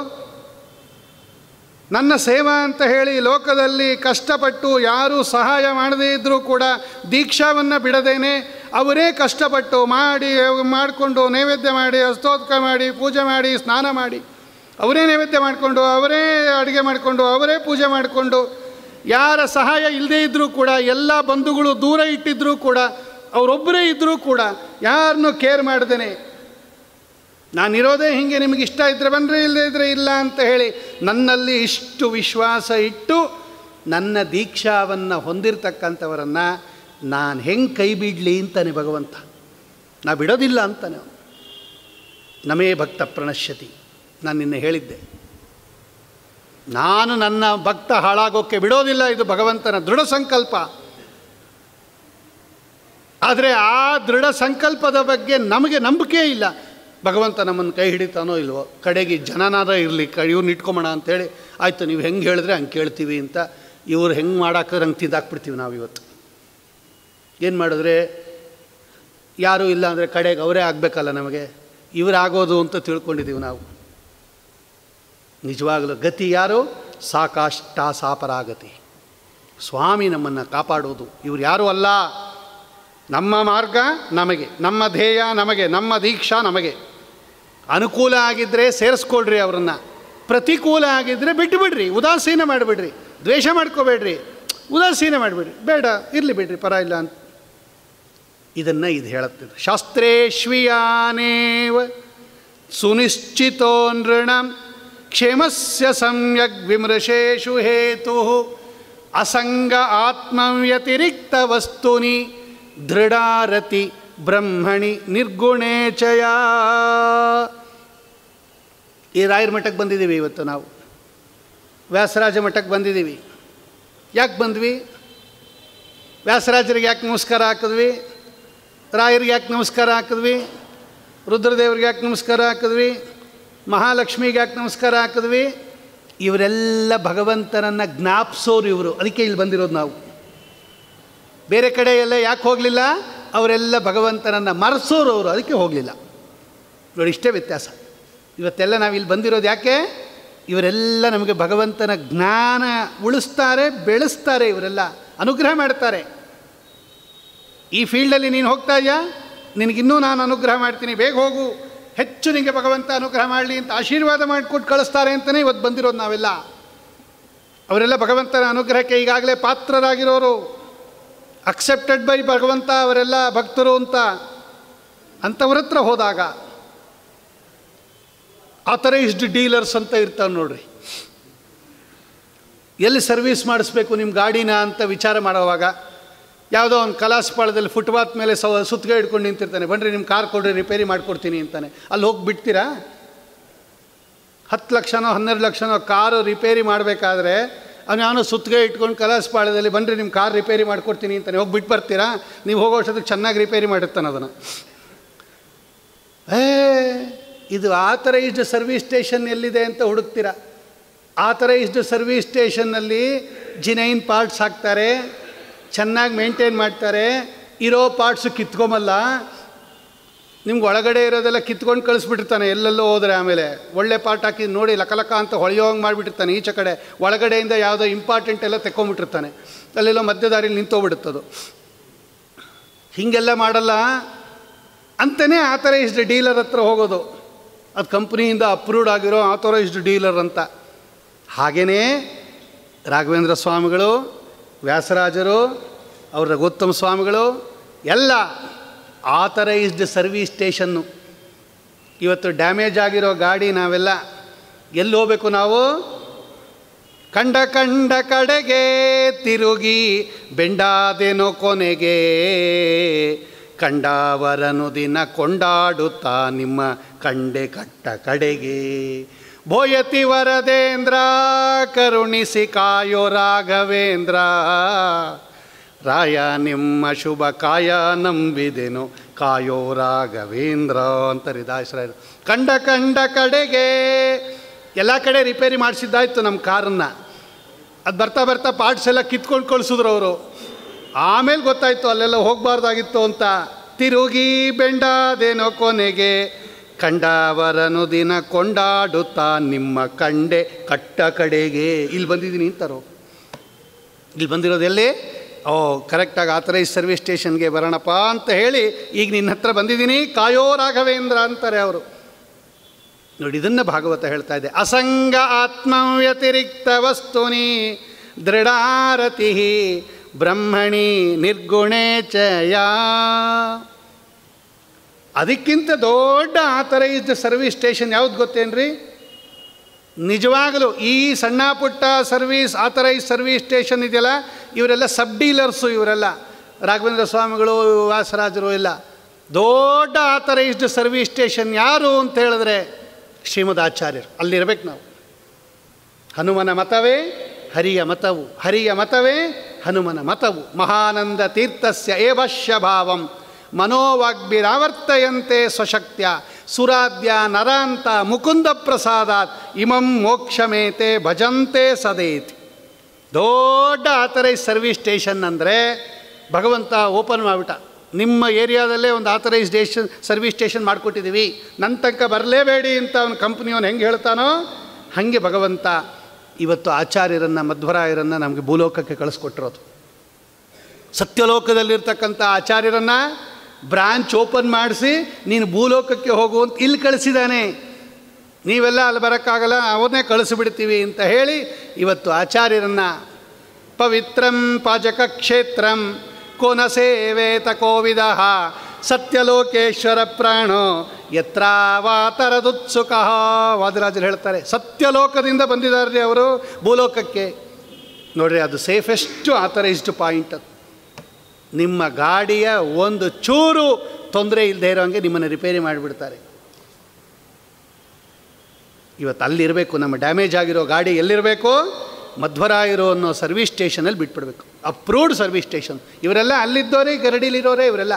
ನನ್ನ ಸೇವಾ ಅಂತ ಹೇಳಿ ಲೋಕದಲ್ಲಿ ಕಷ್ಟಪಟ್ಟು ಯಾರೂ ಸಹಾಯ ಮಾಡದೇ ಇದ್ದರೂ ಕೂಡ ದೀಕ್ಷಾವನ್ನು ಬಿಡದೇನೆ ಅವರೇ ಕಷ್ಟಪಟ್ಟು ಮಾಡಿ ಮಾಡಿಕೊಂಡು ನೈವೇದ್ಯ ಮಾಡಿ ಹಸ್ತೋದಕ ಮಾಡಿ ಪೂಜೆ ಮಾಡಿ ಸ್ನಾನ ಮಾಡಿ ಅವರೇ ನೈವೇದ್ಯ ಮಾಡಿಕೊಂಡು ಅವರೇ ಅಡುಗೆ ಮಾಡಿಕೊಂಡು ಅವರೇ ಪೂಜೆ ಮಾಡಿಕೊಂಡು ಯಾರ ಸಹಾಯ ಇಲ್ಲದೇ ಇದ್ದರೂ ಕೂಡ ಎಲ್ಲ ಬಂಧುಗಳು ದೂರ ಇಟ್ಟಿದ್ದರೂ ಕೂಡ ಅವರೊಬ್ಬರೇ ಇದ್ದರೂ ಕೂಡ ಯಾರನ್ನೂ ಕೇರ್ ಮಾಡ್ದೇನೆ ನಾನಿರೋದೇ ಹೀಗೆ ನಿಮಗೆ ಇಷ್ಟ ಇದ್ದರೆ ಬನ್ನಿರಿ ಇಲ್ಲದೇ ಇದ್ದರೆ ಇಲ್ಲ ಅಂತ ಹೇಳಿ ನನ್ನಲ್ಲಿ ಇಷ್ಟು ವಿಶ್ವಾಸ ಇಟ್ಟು ನನ್ನ ದೀಕ್ಷಾವನ್ನು ಹೊಂದಿರತಕ್ಕಂಥವರನ್ನು ನಾನು ಹೆಂಗೆ ಕೈ ಬಿಡಲಿ ಅಂತಾನೆ ಭಗವಂತ ನಾ ಬಿಡೋದಿಲ್ಲ ಅಂತಾನೆ ಅವನು. ನಮೇ ಭಕ್ತ ಪ್ರಣಶ್ಯತಿ ನಾನು ನಿನ್ನೆ ಹೇಳಿದ್ದೆ ನಾನು ನನ್ನ ಭಕ್ತ ಹಾಳಾಗೋಕ್ಕೆ ಬಿಡೋದಿಲ್ಲ ಇದು ಭಗವಂತನ ದೃಢ ಸಂಕಲ್ಪ ಆದರೆ ಆ ದೃಢ ಸಂಕಲ್ಪದ ಬಗ್ಗೆ ನಮಗೆ ನಂಬಿಕೆ ಇಲ್ಲ ಭಗವಂತ ನಮ್ಮನ್ನು ಕೈ ಹಿಡಿತಾನೋ ಇಲ್ವೋ ಕಡೆಗೆ ಜನನಾದ ಇರಲಿ ಕ ಇವ್ರನ್ನ ಇಟ್ಕೊಂಬೋಣ ಅಂತೇಳಿ ಆಯಿತು ನೀವು ಹೆಂಗೆ ಹೇಳಿದ್ರೆ ಹಂಗೆ ಕೇಳ್ತೀವಿ ಅಂತ ಇವ್ರು ಹೆಂಗೆ ಮಾಡಾಕಿದ್ರೆ ಹಂಗೆ ತಿಂದಾಕ್ಬಿಡ್ತೀವಿ ನಾವು ಇವತ್ತು ಏನು ಮಾಡಿದ್ರೆ ಯಾರೂ ಇಲ್ಲ ಅಂದರೆ ಕಡೆಗೆ ಅವರೇ ಆಗಬೇಕಲ್ಲ ನಮಗೆ ಇವರಾಗೋದು ಅಂತ ತಿಳ್ಕೊಂಡಿದ್ದೀವಿ ನಾವು ನಿಜವಾಗಲೂ ಗತಿ ಯಾರು ಸಾಕಾಷ್ಟ ಸಾಪರಾಗತಿ ಸ್ವಾಮಿ ನಮ್ಮನ್ನು ಕಾಪಾಡೋದು ಇವ್ರು ಯಾರೂ ಅಲ್ಲ ನಮ್ಮ ಮಾರ್ಗ ನಮಗೆ ನಮ್ಮ ಧ್ಯೇಯ ನಮಗೆ ನಮ್ಮ ದೀಕ್ಷಾ ನಮಗೆ ಅನುಕೂಲ ಆಗಿದ್ದರೆ ಸೇರಿಸ್ಕೊಳ್ರಿ ಅವರನ್ನು ಪ್ರತಿಕೂಲ ಆಗಿದ್ದರೆ ಬಿಟ್ಟು ಬಿಡ್ರಿ ಉದಾಸೀನ ಮಾಡಿಬಿಡ್ರಿ ದ್ವೇಷ ಮಾಡ್ಕೋಬೇಡ್ರಿ ಉದಾಸೀನ ಮಾಡಿಬಿಡ್ರಿ ಬೇಡ ಇರಲಿ ಬಿಡ್ರಿ ಪರ ಇಲ್ಲ ಅಂತ ಇದನ್ನು ಇದು ಹೇಳುತ್ತಿದ್ದು ಶಾಸ್ತ್ರೇಶ್ವಿಯಾನೇವ ಸುನಿಶ್ಚಿತೋ ನೃಣಂ ಕ್ಷೇಮಸ್ಯ ಸಮ್ಯಗ್ ವಿಮೃಶೇಷು ಹೇತು ಅಸಂಗ ಆತ್ಮವ್ಯತಿರಿಕ್ತ ವಸ್ತುನಿ ದೃಢಾರತಿ ಬ್ರಹ್ಮಣಿ ನಿರ್ಗುಣೇಚಯ ಈ ರಾಯರ ಮಠಕ್ಕೆ ಬಂದಿದ್ದೀವಿ ಇವತ್ತು ನಾವು ವ್ಯಾಸರಾಜ ಮಠಕ್ಕೆ ಬಂದಿದ್ದೀವಿ ಯಾಕೆ ಬಂದ್ವಿ ವ್ಯಾಸರಾಜರಿಗೆ ಯಾಕೆ ನಮಸ್ಕಾರ ಹಾಕಿದ್ವಿ ರಾಯರಿಗೆ ಯಾಕೆ ನಮಸ್ಕಾರ ಹಾಕಿದ್ವಿ ರುದ್ರದೇವ್ರಿಗೆ ಯಾಕೆ ನಮಸ್ಕಾರ ಹಾಕಿದ್ವಿ ಮಹಾಲಕ್ಷ್ಮಿಗೆ ಯಾಕೆ ನಮಸ್ಕಾರ ಹಾಕಿದ್ವಿ ಇವರೆಲ್ಲ ಭಗವಂತನನ್ನು ಜ್ಞಾಪಿಸೋರು ಇವರು ಅದಕ್ಕೆ ಇಲ್ಲಿ ಬಂದಿರೋದು ನಾವು ಬೇರೆ ಕಡೆ ಎಲ್ಲ ಯಾಕೆ ಹೋಗಲಿಲ್ಲ ಅವರೆಲ್ಲ ಭಗವಂತನನ್ನು ಮರೆಸೋರು ಅವರು ಅದಕ್ಕೆ ಹೋಗಲಿಲ್ಲ ನೋಡಿ ಇಷ್ಟೇ ವ್ಯತ್ಯಾಸ ಇವತ್ತೆಲ್ಲ ನಾವು ಇಲ್ಲಿ ಬಂದಿರೋದು ಯಾಕೆ ಇವರೆಲ್ಲ ನಮಗೆ ಭಗವಂತನ ಜ್ಞಾನ ಉಳಿಸ್ತಾರೆ ಬೆಳೆಸ್ತಾರೆ ಇವರೆಲ್ಲ ಅನುಗ್ರಹ ಮಾಡ್ತಾರೆ ಈ ಫೀಲ್ಡಲ್ಲಿ ನೀನು ಹೋಗ್ತಾ ಇದೆಯಾ ನಿನಗಿನ್ನೂ ನಾನು ಅನುಗ್ರಹ ಮಾಡ್ತೀನಿ ಬೇಗ ಹೋಗು ಹೆಚ್ಚು ನಿನಗೆ ಭಗವಂತ ಅನುಗ್ರಹ ಮಾಡಲಿ ಅಂತ ಆಶೀರ್ವಾದ ಮಾಡಿಕೊಟ್ಟು ಕಳಿಸ್ತಾರೆ ಅಂತಲೇ ಇವತ್ತು ಬಂದಿರೋದು ನಾವೆಲ್ಲ ಅವರೆಲ್ಲ ಭಗವಂತನ ಅನುಗ್ರಹಕ್ಕೆ ಈಗಾಗಲೇ ಪಾತ್ರರಾಗಿರೋರು ಅಕ್ಸೆಪ್ಟೆಡ್ ಬೈ ಭಗವಂತ ಅವರೆಲ್ಲ ಭಕ್ತರು ಅಂತ ಅಂಥವ್ರ ಹತ್ರ ಹೋದಾಗ ಆಥರೈಸ್ಡ್ ಡೀಲರ್ಸ್ ಅಂತ ಇರ್ತಾವೆ ನೋಡ್ರಿ ಎಲ್ಲಿ ಸರ್ವಿಸ್ ಮಾಡಿಸ್ಬೇಕು ನಿಮ್ಮ ಗಾಡಿನ ಅಂತ ವಿಚಾರ ಮಾಡುವಾಗ ಯಾವುದೋ ಒಂದು ಕಲಾಸ್ಪಾಳದಲ್ಲಿ ಫುಟ್ಪಾತ್ ಮೇಲೆ ಸವ ಸುತ್ತಿಗೆ ಹಿಡ್ಕೊಂಡು ನಿಂತಿರ್ತಾನೆ ಬನ್ರಿ ನಿಮ್ಮ ಕಾರ್ ಕೊಡ್ರಿ ರಿಪೇರಿ ಮಾಡಿಕೊಡ್ತೀನಿ ಅಂತಾನೆ ಅಲ್ಲಿ ಹೋಗಿ ಬಿಡ್ತೀರಾ ಹತ್ತು ಲಕ್ಷನೋ ಹನ್ನೆರಡು ಲಕ್ಷನೋ ಕಾರು ರಿಪೇರಿ ಮಾಡಬೇಕಾದ್ರೆ ಅವನು ಅವನು ಸುತ್ತಿಗೆ ಇಟ್ಕೊಂಡು ಕಲಾಸ್ಪಾಳದಲ್ಲಿ ಬನ್ರಿ ನಿಮ್ಮ ಕಾರ್ ರಿಪೇರಿ ಮಾಡಿಕೊಡ್ತೀನಿ ಅಂತಾನೆ ಹೋಗಿ ಬಿಟ್ಟು ಬರ್ತೀರಾ ನೀವು ಹೋಗೋ ಅಷ್ಟೊತ್ತಿಗೆ ಚೆನ್ನಾಗಿ ರಿಪೇರಿ ಮಾಡಿರ್ತಾನೆ ಅದನ್ನು ಏ ಇದು ಆಥರೈಸ್ಡ್ ಸರ್ವಿಸ್ ಸ್ಟೇಷನ್ ಎಲ್ಲಿದೆ ಅಂತ ಹುಡುಕ್ತೀರಾ ಆಥರೈಸ್ಡ್ ಸರ್ವಿಸ್ ಸ್ಟೇಷನ್ನಲ್ಲಿ ಜಿನೈನ್ ಪಾರ್ಟ್ಸ್ ಹಾಕ್ತಾರೆ ಚೆನ್ನಾಗಿ ಮೇಂಟೈನ್ ಮಾಡ್ತಾರೆ ಇರೋ ಪಾರ್ಟ್ಸು ಕಿತ್ಕೊಂಬಲ್ಲ ನಿಮ್ಗೆ ಒಳಗಡೆ ಇರೋದೆಲ್ಲ ಕಿತ್ಕೊಂಡು ಕಳಿಸ್ಬಿಟ್ಟಿರ್ತಾನೆ ಎಲ್ಲೆಲ್ಲೋ ಹೋದರೆ ಆಮೇಲೆ ಒಳ್ಳೆ ಪಾರ್ಟ್ ಹಾಕಿ ನೋಡಿ ಲಕಲಕ ಅಂತ ಹೊಳೆಯೋಂಗೆ ಮಾಡಿಬಿಟ್ಟಿರ್ತಾನೆ ಈಚೆ ಕಡೆ ಒಳಗಡೆಯಿಂದ ಯಾವುದೋ ಇಂಪಾರ್ಟೆಂಟ್ ಎಲ್ಲ ತೆಕ್ಕೊಂಬಿಟ್ಟಿರ್ತಾನೆ ಅಲ್ಲೆಲ್ಲೋ ಮಧ್ಯದಾರಿಲಿ ನಿಂತೋಗ್ಬಿಡುತ್ತದು ಹೀಗೆಲ್ಲ ಮಾಡಲ್ಲ ಅಂತಲೇ ಆಥರೈಸ್ಡ್ ಡೀಲರ್ ಹತ್ರ ಹೋಗೋದು ಅದು ಕಂಪ್ನಿಯಿಂದ ಅಪ್ರೂವ್ಡ್ ಆಗಿರೋ ಆಥರೈಸ್ಡ್ ಡೀಲರ್ ಅಂತ ಹಾಗೆಯೇ ರಾಘವೇಂದ್ರ ಸ್ವಾಮಿಗಳು ವ್ಯಾಸರಾಜರು ಅವ್ರ ರಘುತ್ತಮ ಸ್ವಾಮಿಗಳು ಎಲ್ಲ ಆಥರೈಸ್ಡ್ ಸರ್ವಿಸ್ ಸ್ಟೇಷನ್ನು ಇವತ್ತು ಡ್ಯಾಮೇಜ್ ಆಗಿರೋ ಗಾಡಿ ನಾವೆಲ್ಲ ಎಲ್ಲಿ ಹೋಗ್ಬೇಕು ನಾವು ಕಂಡ ಕಂಡ ಕಡೆಗೆ ತಿರುಗಿ ಬೆಂಡಾದೆನೋ ಕೊನೆಗೆ ಕಂಡವರನು ದಿನ ಕೊಂಡಾಡುತ್ತಾ ನಿಮ್ಮ ಕಂಡೆ ಕಟ್ಟ ಕಡೆಗೆ ಭೋಯತಿ ವರದೇಂದ್ರ ಕರುಣಿಸಿ ಕಾಯೋ ರಾಘವೇಂದ್ರ ರಾಯ ನಿಮ್ಮ ಶುಭ ಕಾಯ ನಂಬಿದೆನು ಕಾಯೋ ರಾಘವೇಂದ್ರ ಅಂತಾರೆ ದಾಸರಾಯರು ಕಂಡ ಕಂಡ ಕಡೆಗೆ ಎಲ್ಲ ಕಡೆ ರಿಪೇರಿ ಮಾಡಿಸಿದ್ದಾಯ್ತು ನಮ್ಮ ಕಾರನ್ನು ಅದು ಬರ್ತಾ ಬರ್ತಾ ಪಾರ್ಟ್ಸ್ ಎಲ್ಲ ಕಿತ್ಕೊಂಡು ಕಳಿಸಿದ್ರು ಅವರು ಆಮೇಲೆ ಗೊತ್ತಾಯ್ತು ಅಲ್ಲೆಲ್ಲ ಹೋಗಬಾರ್ದಾಗಿತ್ತು ಅಂತ ತಿರುಗಿ ಬೆಂಡಾದೇನೋ ಕೊನೆಗೆ ಕಂಡವರನು ದಿನ ಕೊಂಡಾಡುತ್ತಾ ನಿಮ್ಮ ಕಂಡೆ ಕಟ್ಟ ಕಡೆಗೆ ಇಲ್ಲಿ ಬಂದಿದ್ದೀನಿ ಅಂತಾರೋ ಇಲ್ಲಿ ಬಂದಿರೋದು ಎಲ್ಲಿ ಓ ಕರೆಕ್ಟಾಗಿ ಆಥರೈಸ್ ಸರ್ವಿಸ್ ಸ್ಟೇಷನ್ಗೆ ಬರೋಣಪ್ಪ ಅಂತ ಹೇಳಿ ಈಗ ನಿನ್ನ ಹತ್ರ ಬಂದಿದ್ದೀನಿ ಕಾಯೋ ರಾಘವೇಂದ್ರ ಅಂತಾರೆ ಅವರು ನೋಡಿ ಇದನ್ನು ಭಾಗವತ ಹೇಳ್ತಾ ಇದೆ ಅಸಂಗ ಆತ್ಮ ವ್ಯತಿರಿಕ್ತ ವಸ್ತುನಿ ದೃಢಾರತಿ ಬ್ರಹ್ಮಣಿ ನಿರ್ಗುಣೇ ಚಯ ಅದಕ್ಕಿಂತ ದೊಡ್ಡ ಆಥರೈಸ್ಡ್ ಸರ್ವಿಸ್ ಸ್ಟೇಷನ್ ಯಾವ್ದು ಗೊತ್ತೇನ್ರಿ ನಿಜವಾಗಲೂ ಈ ಸಣ್ಣ ಪುಟ್ಟ ಸರ್ವೀಸ್ ಆಥರೈಸ್ ಸರ್ವೀಸ್ ಸ್ಟೇಷನ್ ಇದೆಯಲ್ಲ ಇವರೆಲ್ಲ ಸಬ್ ಡೀಲರ್ಸು ಇವರೆಲ್ಲ ರಾಘವೇಂದ್ರ ಸ್ವಾಮಿಗಳು ವಾಸರಾಜರು ಎಲ್ಲ ದೊಡ್ಡ ಆಥರೈಸ್ಡ್ ಸರ್ವೀಸ್ ಸ್ಟೇಷನ್ ಯಾರು ಅಂತ ಹೇಳಿದ್ರೆ ಶ್ರೀಮದ್ ಆಚಾರ್ಯರು ಅಲ್ಲಿರ್ಬೇಕು ನಾವು ಹನುಮನ ಮತವೇ ಹರಿಯ ಮತವು ಹರಿಯ ಮತವೇ ಹನುಮನ ಮತವು ಮಹಾನಂದ ತೀರ್ಥಸ್ಯ ಏವಶ್ಯ ಭಾವಂ ಮನೋವಾಗ್ಭಿರಾವರ್ತಯಂತೆ ಸ್ವಶಕ್ತ್ಯ ಸುರಾಧ್ಯ ನರಾಂತ ಮುಕುಂದ ಪ್ರಸಾದಾತ್ ಇಮಂ ಮೋಕ್ಷಮೇತೆ ಭಜಂತೆ ಸದೇತಿ ದೊಡ್ಡ ಆಥರೈಸ್ ಸರ್ವಿಸ್ ಸ್ಟೇಷನ್ ಅಂದರೆ ಭಗವಂತ ಓಪನ್ ಮಾಡಿಬಿಟ್ಟ ನಿಮ್ಮ ಏರಿಯಾದಲ್ಲೇ ಒಂದು ಆಥರೈಸ್ ಸ್ಟೇಷನ್ ಸರ್ವಿಸ್ ಸ್ಟೇಷನ್ ಮಾಡಿಕೊಟ್ಟಿದ್ದೀವಿ ನನ್ನ ತನಕ ಬರಲೇಬೇಡಿ ಅಂತ ಅವನ ಕಂಪ್ನಿಯವನು ಹೆಂಗೆ ಹೇಳ್ತಾನೋ ಹಾಗೆ ಭಗವಂತ ಇವತ್ತು ಆಚಾರ್ಯರನ್ನು ಮಧ್ವರಾಯರನ್ನು ನಮಗೆ ಭೂಲೋಕಕ್ಕೆ ಕಳಿಸ್ಕೊಟ್ಟಿರೋದು ಸತ್ಯಲೋಕದಲ್ಲಿರ್ತಕ್ಕಂಥ ಆಚಾರ್ಯರನ್ನು ಬ್ರಾಂಚ್ ಓಪನ್ ಮಾಡಿಸಿ ನೀನು ಭೂಲೋಕಕ್ಕೆ ಹೋಗುವಂತ ಇಲ್ಲಿ ಕಳಿಸಿದ್ದಾನೆ ನೀವೆಲ್ಲ ಅಲ್ಲಿ ಬರೋಕ್ಕಾಗಲ್ಲ ಅವನ್ನೇ ಕಳಿಸಿಬಿಡ್ತೀವಿ ಅಂತ ಹೇಳಿ ಇವತ್ತು ಆಚಾರ್ಯರನ್ನು ಪವಿತ್ರಂ ಪಾಜಕ ಕ್ಷೇತ್ರಂ ಕೋನ ಸೇವೇತ ಕೋವಿದ ಸತ್ಯಲೋಕೇಶ್ವರ ಪ್ರಾಣೋ ಯತ್ರಾವಾತರದುತ್ಸುಕ ವಾದಿರಾಜರು ಹೇಳ್ತಾರೆ ಸತ್ಯಲೋಕದಿಂದ ಬಂದಿದ್ದಾರೆ ಅವರು ಭೂಲೋಕಕ್ಕೆ ನೋಡ್ರಿ ಅದು ಸೇಫೆಸ್ಟು ಆಥರೈಸ್ಡ್ ಪಾಯಿಂಟ್ ಅದು ನಿಮ್ಮ ಗಾಡಿಯ ಒಂದು ಚೂರು ತೊಂದರೆ ಇಲ್ಲದೆ ಇರೋಂಗೆ ನಿಮ್ಮನ್ನು ರಿಪೇರಿ ಮಾಡಿಬಿಡ್ತಾರೆ ಇವತ್ತು ಅಲ್ಲಿರಬೇಕು ನಮ್ಮ ಡ್ಯಾಮೇಜ್ ಆಗಿರೋ ಗಾಡಿ ಎಲ್ಲಿರಬೇಕು ಮಧ್ವರಾಯರು ಅನ್ನೋ ಸರ್ವಿಸ್ ಸ್ಟೇಷನಲ್ಲಿ ಬಿಟ್ಬಿಡ್ಬೇಕು ಅಪ್ರೂವ್ಡ್ ಸರ್ವಿಸ್ ಸ್ಟೇಷನ್ ಇವರೆಲ್ಲ ಅಲ್ಲಿದ್ದವರೇ ಗರಡಿಲಿರೋರೇ ಇವರೆಲ್ಲ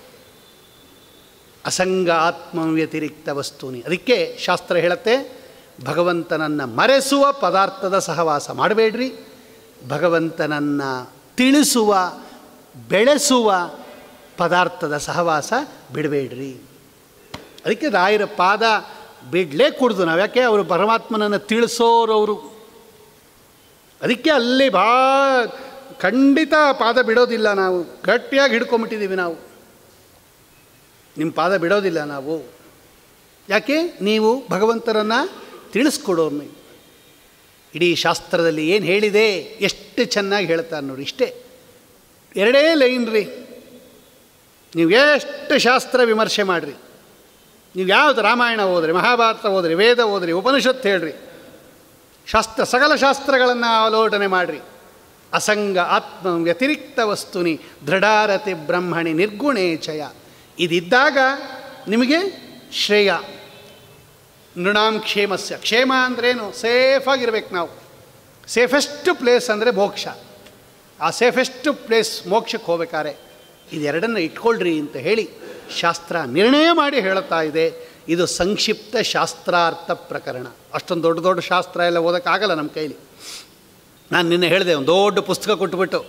ಅಸಂಗ ಆತ್ಮ ವ್ಯತಿರಿಕ್ತ ವಸ್ತುನಿ ಅದಕ್ಕೆ ಶಾಸ್ತ್ರ ಹೇಳುತ್ತೆ ಭಗವಂತನನ್ನು ಮರೆಸುವ ಪದಾರ್ಥದ ಸಹವಾಸ ಮಾಡಬೇಡ್ರಿ ಭಗವಂತನನ್ನು ತಿಳಿಸುವ ಬೆಳೆಸುವ ಪದಾರ್ಥದ ಸಹವಾಸ ಬಿಡಬೇಡ್ರಿ ಅದಕ್ಕೆ ರಾಯರ ಪಾದ ಬಿಡಲೇ ಕುಡ್ದು ನಾವು ಯಾಕೆ ಅವರು ಪರಮಾತ್ಮನನ್ನು ತಿಳಿಸೋರವರು ಅದಕ್ಕೆ ಅಲ್ಲಿ ಬಾ ಖಂಡಿತ ಪಾದ ಬಿಡೋದಿಲ್ಲ ನಾವು ಗಟ್ಟಿಯಾಗಿ ಹಿಡ್ಕೊಂಬಿಟ್ಟಿದ್ದೀವಿ ನಾವು ನಿಮ್ಮ ಪಾದ ಬಿಡೋದಿಲ್ಲ ನಾವು ಯಾಕೆ ನೀವು ಭಗವಂತರನ್ನು ತಿಳಿಸ್ಕೊಡೋರು ನೀವು ಇಡೀ ಶಾಸ್ತ್ರದಲ್ಲಿ ಏನು ಹೇಳಿದೆ ಎಷ್ಟು ಚೆನ್ನಾಗಿ ಹೇಳ್ತಾರೆ ನೋಡಿ ಇಷ್ಟೇ ಎರಡೇ ಲೈನ್ ರೀ ನೀವು ಎಷ್ಟು ಶಾಸ್ತ್ರ ವಿಮರ್ಶೆ ಮಾಡಿರಿ ನೀವು ಯಾವುದು ರಾಮಾಯಣ ಓದ್ರಿ ಮಹಾಭಾರತ ಓದ್ರಿ ವೇದ ಓದ್ರಿ ಉಪನಿಷತ್ತು ಹೇಳ್ರಿ ಶಾಸ್ತ್ರ ಸಕಲ ಶಾಸ್ತ್ರಗಳನ್ನು ಅವಲೋಟನೆ ಮಾಡಿರಿ ಅಸಂಗ ಆತ್ಮ ವ್ಯತಿರಿಕ್ತ ವಸ್ತುನಿ ದೃಢಾರತಿ ಬ್ರಹ್ಮಣಿ ನಿರ್ಗುಣೇಚಯ ಇದಿದ್ದಾಗ ನಿಮಗೆ ಶ್ರೇಯ ನೃಣಾಂ ಕ್ಷೇಮಸ್ಯ ಕ್ಷೇಮ ಅಂದ್ರೇನು ಸೇಫಾಗಿರ್ಬೇಕು ನಾವು ಸೇಫೆಸ್ಟ್ ಪ್ಲೇಸ್ ಅಂದರೆ ಮೋಕ್ಷ ಆ ಸೇಫೆಸ್ಟ್ ಪ್ಲೇಸ್ ಮೋಕ್ಷಕ್ಕೆ ಹೋಗ್ಬೇಕಾರೆ ಇದೆರಡನ್ನು ಇಟ್ಕೊಳ್ರಿ ಅಂತ ಹೇಳಿ ಶಾಸ್ತ್ರ ನಿರ್ಣಯ ಮಾಡಿ ಹೇಳುತ್ತಾ ಇದೆ ಇದು ಸಂಕ್ಷಿಪ್ತ ಶಾಸ್ತ್ರಾರ್ಥ ಪ್ರಕರಣ ಅಷ್ಟೊಂದು ದೊಡ್ಡ ದೊಡ್ಡ ಶಾಸ್ತ್ರ ಎಲ್ಲ ಓದೋಕ್ಕಾಗಲ್ಲ ನಮ್ಮ ಕೈಲಿ ನಾನು ನಿನ್ನೆ ಹೇಳಿದೆ ಒಂದು ದೊಡ್ಡ ಪುಸ್ತಕ ಕೊಟ್ಬಿಟ್ಟು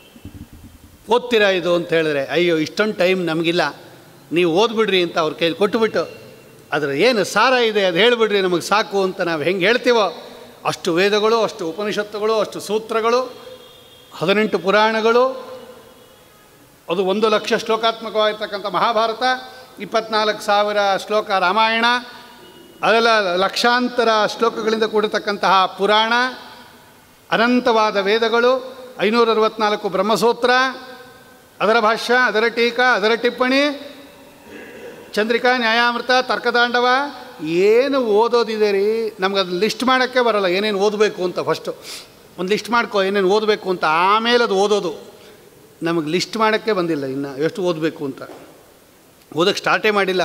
ಓದ್ತೀರಾ ಇದು ಅಂತ ಹೇಳಿದ್ರೆ ಅಯ್ಯೋ ಇಷ್ಟೊಂದು ಟೈಮ್ ನಮಗಿಲ್ಲ ನೀವು ಓದ್ಬಿಡ್ರಿ ಅಂತ ಅವ್ರ ಕೈಲಿ ಕೊಟ್ಟುಬಿಟ್ಟು ಅದರ ಏನು ಸಾರ ಇದೆ ಅದು ಹೇಳಿಬಿಡ್ರಿ ನಮಗೆ ಸಾಕು ಅಂತ ನಾವು ಹೆಂಗೆ ಹೇಳ್ತೀವೋ ಅಷ್ಟು ವೇದಗಳು ಅಷ್ಟು ಉಪನಿಷತ್ತುಗಳು ಅಷ್ಟು ಸೂತ್ರಗಳು ಹದಿನೆಂಟು ಪುರಾಣಗಳು ಅದು ಒಂದು ಲಕ್ಷ ಶ್ಲೋಕಾತ್ಮಕವಾಗಿರ್ತಕ್ಕಂಥ ಮಹಾಭಾರತ ಇಪ್ಪತ್ನಾಲ್ಕು ಸಾವಿರ ಶ್ಲೋಕ ರಾಮಾಯಣ ಅದೆಲ್ಲ ಲಕ್ಷಾಂತರ ಶ್ಲೋಕಗಳಿಂದ ಕೂಡಿರ್ತಕ್ಕಂತಹ ಪುರಾಣ ಅನಂತವಾದ ವೇದಗಳು ಐನೂರ ಅರವತ್ನಾಲ್ಕು ಬ್ರಹ್ಮಸೂತ್ರ ಅದರ ಭಾಷ್ಯ ಅದರ ಟೀಕಾ ಅದರ ಟಿಪ್ಪಣಿ ಚಂದ್ರಿಕಾ ನ್ಯಾಯಾಮೃತ ತರ್ಕದಾಂಡವ ಏನು ಓದೋದಿದೆ ರೀ ನಮ್ಗೆ ಅದು ಲಿಸ್ಟ್ ಮಾಡೋಕ್ಕೆ ಬರಲ್ಲ ಏನೇನು ಓದಬೇಕು ಅಂತ ಫಸ್ಟು ಒಂದು ಲಿಸ್ಟ್ ಮಾಡ್ಕೋ ಏನೇನು ಓದಬೇಕು ಅಂತ ಆಮೇಲೆ ಅದು ಓದೋದು ನಮಗೆ ಲಿಸ್ಟ್ ಮಾಡೋಕ್ಕೆ ಬಂದಿಲ್ಲ ಇನ್ನು ಎಷ್ಟು ಓದಬೇಕು ಅಂತ ಓದೋಕ್ಕೆ ಸ್ಟಾರ್ಟೇ ಮಾಡಿಲ್ಲ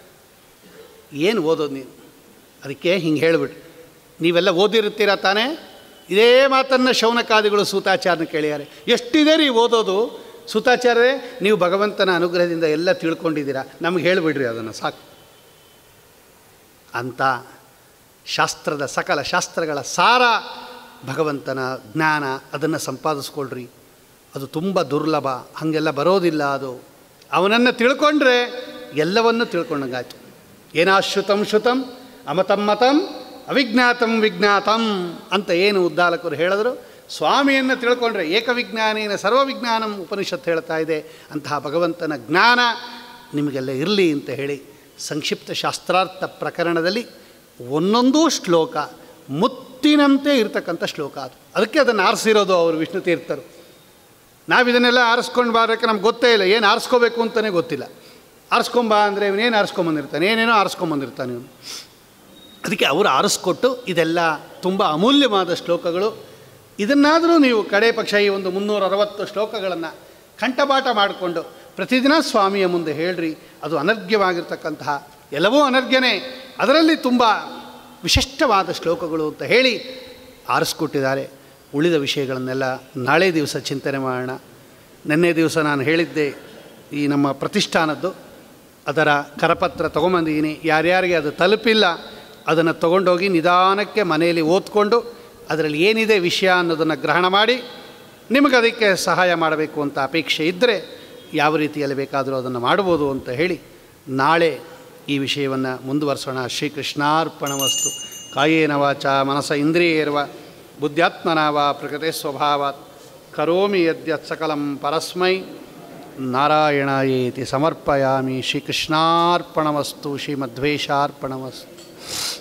ಏನು ಓದೋದು ನೀನು ಅದಕ್ಕೆ ಹಿಂಗೆ ಹೇಳಿಬಿಟ್ಟು ನೀವೆಲ್ಲ ಓದಿರ್ತೀರ ತಾನೇ ಇದೇ ಮಾತನ್ನು ಶೌನಕಾದಿಗಳು ಸೂತಾಚಾರ್ಯನ ಕೇಳಿದ್ದಾರೆ ಎಷ್ಟಿದೆ ರೀ ಓದೋದು ಸೂತಾಚಾರ್ಯರೇ ನೀವು ಭಗವಂತನ ಅನುಗ್ರಹದಿಂದ ಎಲ್ಲ ತಿಳ್ಕೊಂಡಿದ್ದೀರಾ ನಮಗೆ ಹೇಳಿಬಿಡ್ರಿ ಅದನ್ನು ಸಾಕು ಅಂತ ಶಾಸ್ತ್ರದ ಸಕಲ ಶಾಸ್ತ್ರಗಳ ಸಾರ ಭಗವಂತನ ಜ್ಞಾನ ಅದನ್ನು ಸಂಪಾದಿಸ್ಕೊಳ್ರಿ ಅದು ತುಂಬ ದುರ್ಲಭ ಹಾಗೆಲ್ಲ ಬರೋದಿಲ್ಲ ಅದು ಅವನನ್ನು ತಿಳ್ಕೊಂಡ್ರೆ ಎಲ್ಲವನ್ನೂ ತಿಳ್ಕೊಂಡಂಗಾಯ್ತು ಏನಾಶ್ರುತಂ ಶ್ರುತಂ ಅಮತಂ ಮತಂ ಅವಿಜ್ಞಾತಂ ವಿಜ್ಞಾತಂ ಅಂತ ಏನು ಉದ್ದಾಲಕರು ಹೇಳಿದ್ರು ಸ್ವಾಮಿಯನ್ನು ತಿಳ್ಕೊಂಡ್ರೆ ಏಕವಿಜ್ಞಾನೇನ ಸರ್ವವಿಜ್ಞಾನಂ ಉಪನಿಷತ್ತು ಹೇಳ್ತಾ ಇದೆ ಅಂತಹ ಭಗವಂತನ ಜ್ಞಾನ ನಿಮಗೆಲ್ಲ ಇರಲಿ ಅಂತ ಹೇಳಿ ಸಂಕ್ಷಿಪ್ತ ಶಾಸ್ತ್ರಾರ್ಥ ಪ್ರಕರಣದಲ್ಲಿ ಒಂದೊಂದು ಶ್ಲೋಕ ಮುತ್ತಿನಂತೆ ಇರತಕ್ಕಂಥ ಶ್ಲೋಕ ಅದು ಅದಕ್ಕೆ ಅದನ್ನು ಆರಿಸಿರೋದು ಅವರು ವಿಷ್ಣು ತೀರ್ಥರು ನಾವು ಇದನ್ನೆಲ್ಲ ಆರಿಸ್ಕೊಂಡು ಬಾರಕ್ಕೆ ನಮ್ಗೆ ಗೊತ್ತೇ ಇಲ್ಲ ಏನು ಆರಿಸ್ಕೋಬೇಕು ಅಂತಲೇ ಗೊತ್ತಿಲ್ಲ ಆರಿಸ್ಕೊಂಬ ಅಂದರೆ ಇವನೇನು ಆರಿಸ್ಕೊಂಬಂದಿರ್ತಾನೆ ಏನೇನೋ ಆರಿಸ್ಕೊಂಬಂದಿರ್ತಾನೆ ಇವನು ಅದಕ್ಕೆ ಅವರು ಆರಿಸ್ಕೊಟ್ಟು ಇದೆಲ್ಲ ತುಂಬ ಅಮೂಲ್ಯವಾದ ಶ್ಲೋಕಗಳು ಇದನ್ನಾದರೂ ನೀವು ಕಡೆ ಪಕ್ಷ ಈ ಒಂದು ಮುನ್ನೂರ ಅರವತ್ತು ಶ್ಲೋಕಗಳನ್ನು ಕಂಠಪಾಠ ಮಾಡಿಕೊಂಡು ಪ್ರತಿದಿನ ಸ್ವಾಮಿಯ ಮುಂದೆ ಹೇಳ್ರಿ ಅದು ಅನರ್ಘ್ಯವಾಗಿರ್ತಕ್ಕಂತಹ ಎಲ್ಲವೂ ಅನರ್ಘ್ಯನೇ ಅದರಲ್ಲಿ ತುಂಬ ವಿಶಿಷ್ಟವಾದ ಶ್ಲೋಕಗಳು ಅಂತ ಹೇಳಿ ಆರಿಸ್ಕೊಟ್ಟಿದ್ದಾರೆ ಉಳಿದ ವಿಷಯಗಳನ್ನೆಲ್ಲ ನಾಳೆ ದಿವಸ ಚಿಂತನೆ ಮಾಡೋಣ ನಿನ್ನೆ ದಿವಸ ನಾನು ಹೇಳಿದ್ದೆ ಈ ನಮ್ಮ ಪ್ರತಿಷ್ಠಾನದ್ದು ಅದರ ಕರಪತ್ರ ತೊಗೊಂಬಂದಿದ್ದೀನಿ ಯಾರ್ಯಾರಿಗೆ ಅದು ತಲುಪಿಲ್ಲ ಅದನ್ನು ತೊಗೊಂಡೋಗಿ ನಿಧಾನಕ್ಕೆ ಮನೆಯಲ್ಲಿ ಓದ್ಕೊಂಡು ಅದರಲ್ಲಿ ಏನಿದೆ ವಿಷಯ ಅನ್ನೋದನ್ನು ಗ್ರಹಣ ಮಾಡಿ ನಿಮಗೆ ಅದಕ್ಕೆ ಸಹಾಯ ಮಾಡಬೇಕು ಅಂತ ಅಪೇಕ್ಷೆ ಇದ್ದರೆ ಯಾವ ರೀತಿಯಲ್ಲಿ ಬೇಕಾದರೂ ಅದನ್ನು ಮಾಡ್ಬೋದು ಅಂತ ಹೇಳಿ ನಾಳೆ ಈ ವಿಷಯವನ್ನು ಮುಂದುವರಿಸೋಣ ಶ್ರೀಕೃಷ್ಣಾರ್ಪಣ ವಸ್ತು ಕಾಯೇನ ವಾಚ ಮನಸ ಇಂದ್ರಿಯೇರ್ವ ಬುದ್ಧ್ಯಾತ್ಮನ ವಾ ಪ್ರಕೃತಿ ಸ್ವಭಾವಾತ್ ಕರೋಮಿ ಯದ್ಯತ್ ಸಕಲಂ ಪರಸ್ಮೈ ನಾರಾಯಣಾಯೇತಿ ಸಮರ್ಪಯಾಮಿ ಶ್ರೀಕೃಷ್ಣಾರ್ಪಣಮಸ್ತು ಶ್ರೀಮಧ್ವೇಶಾರ್ಪಣಮಸ್ತು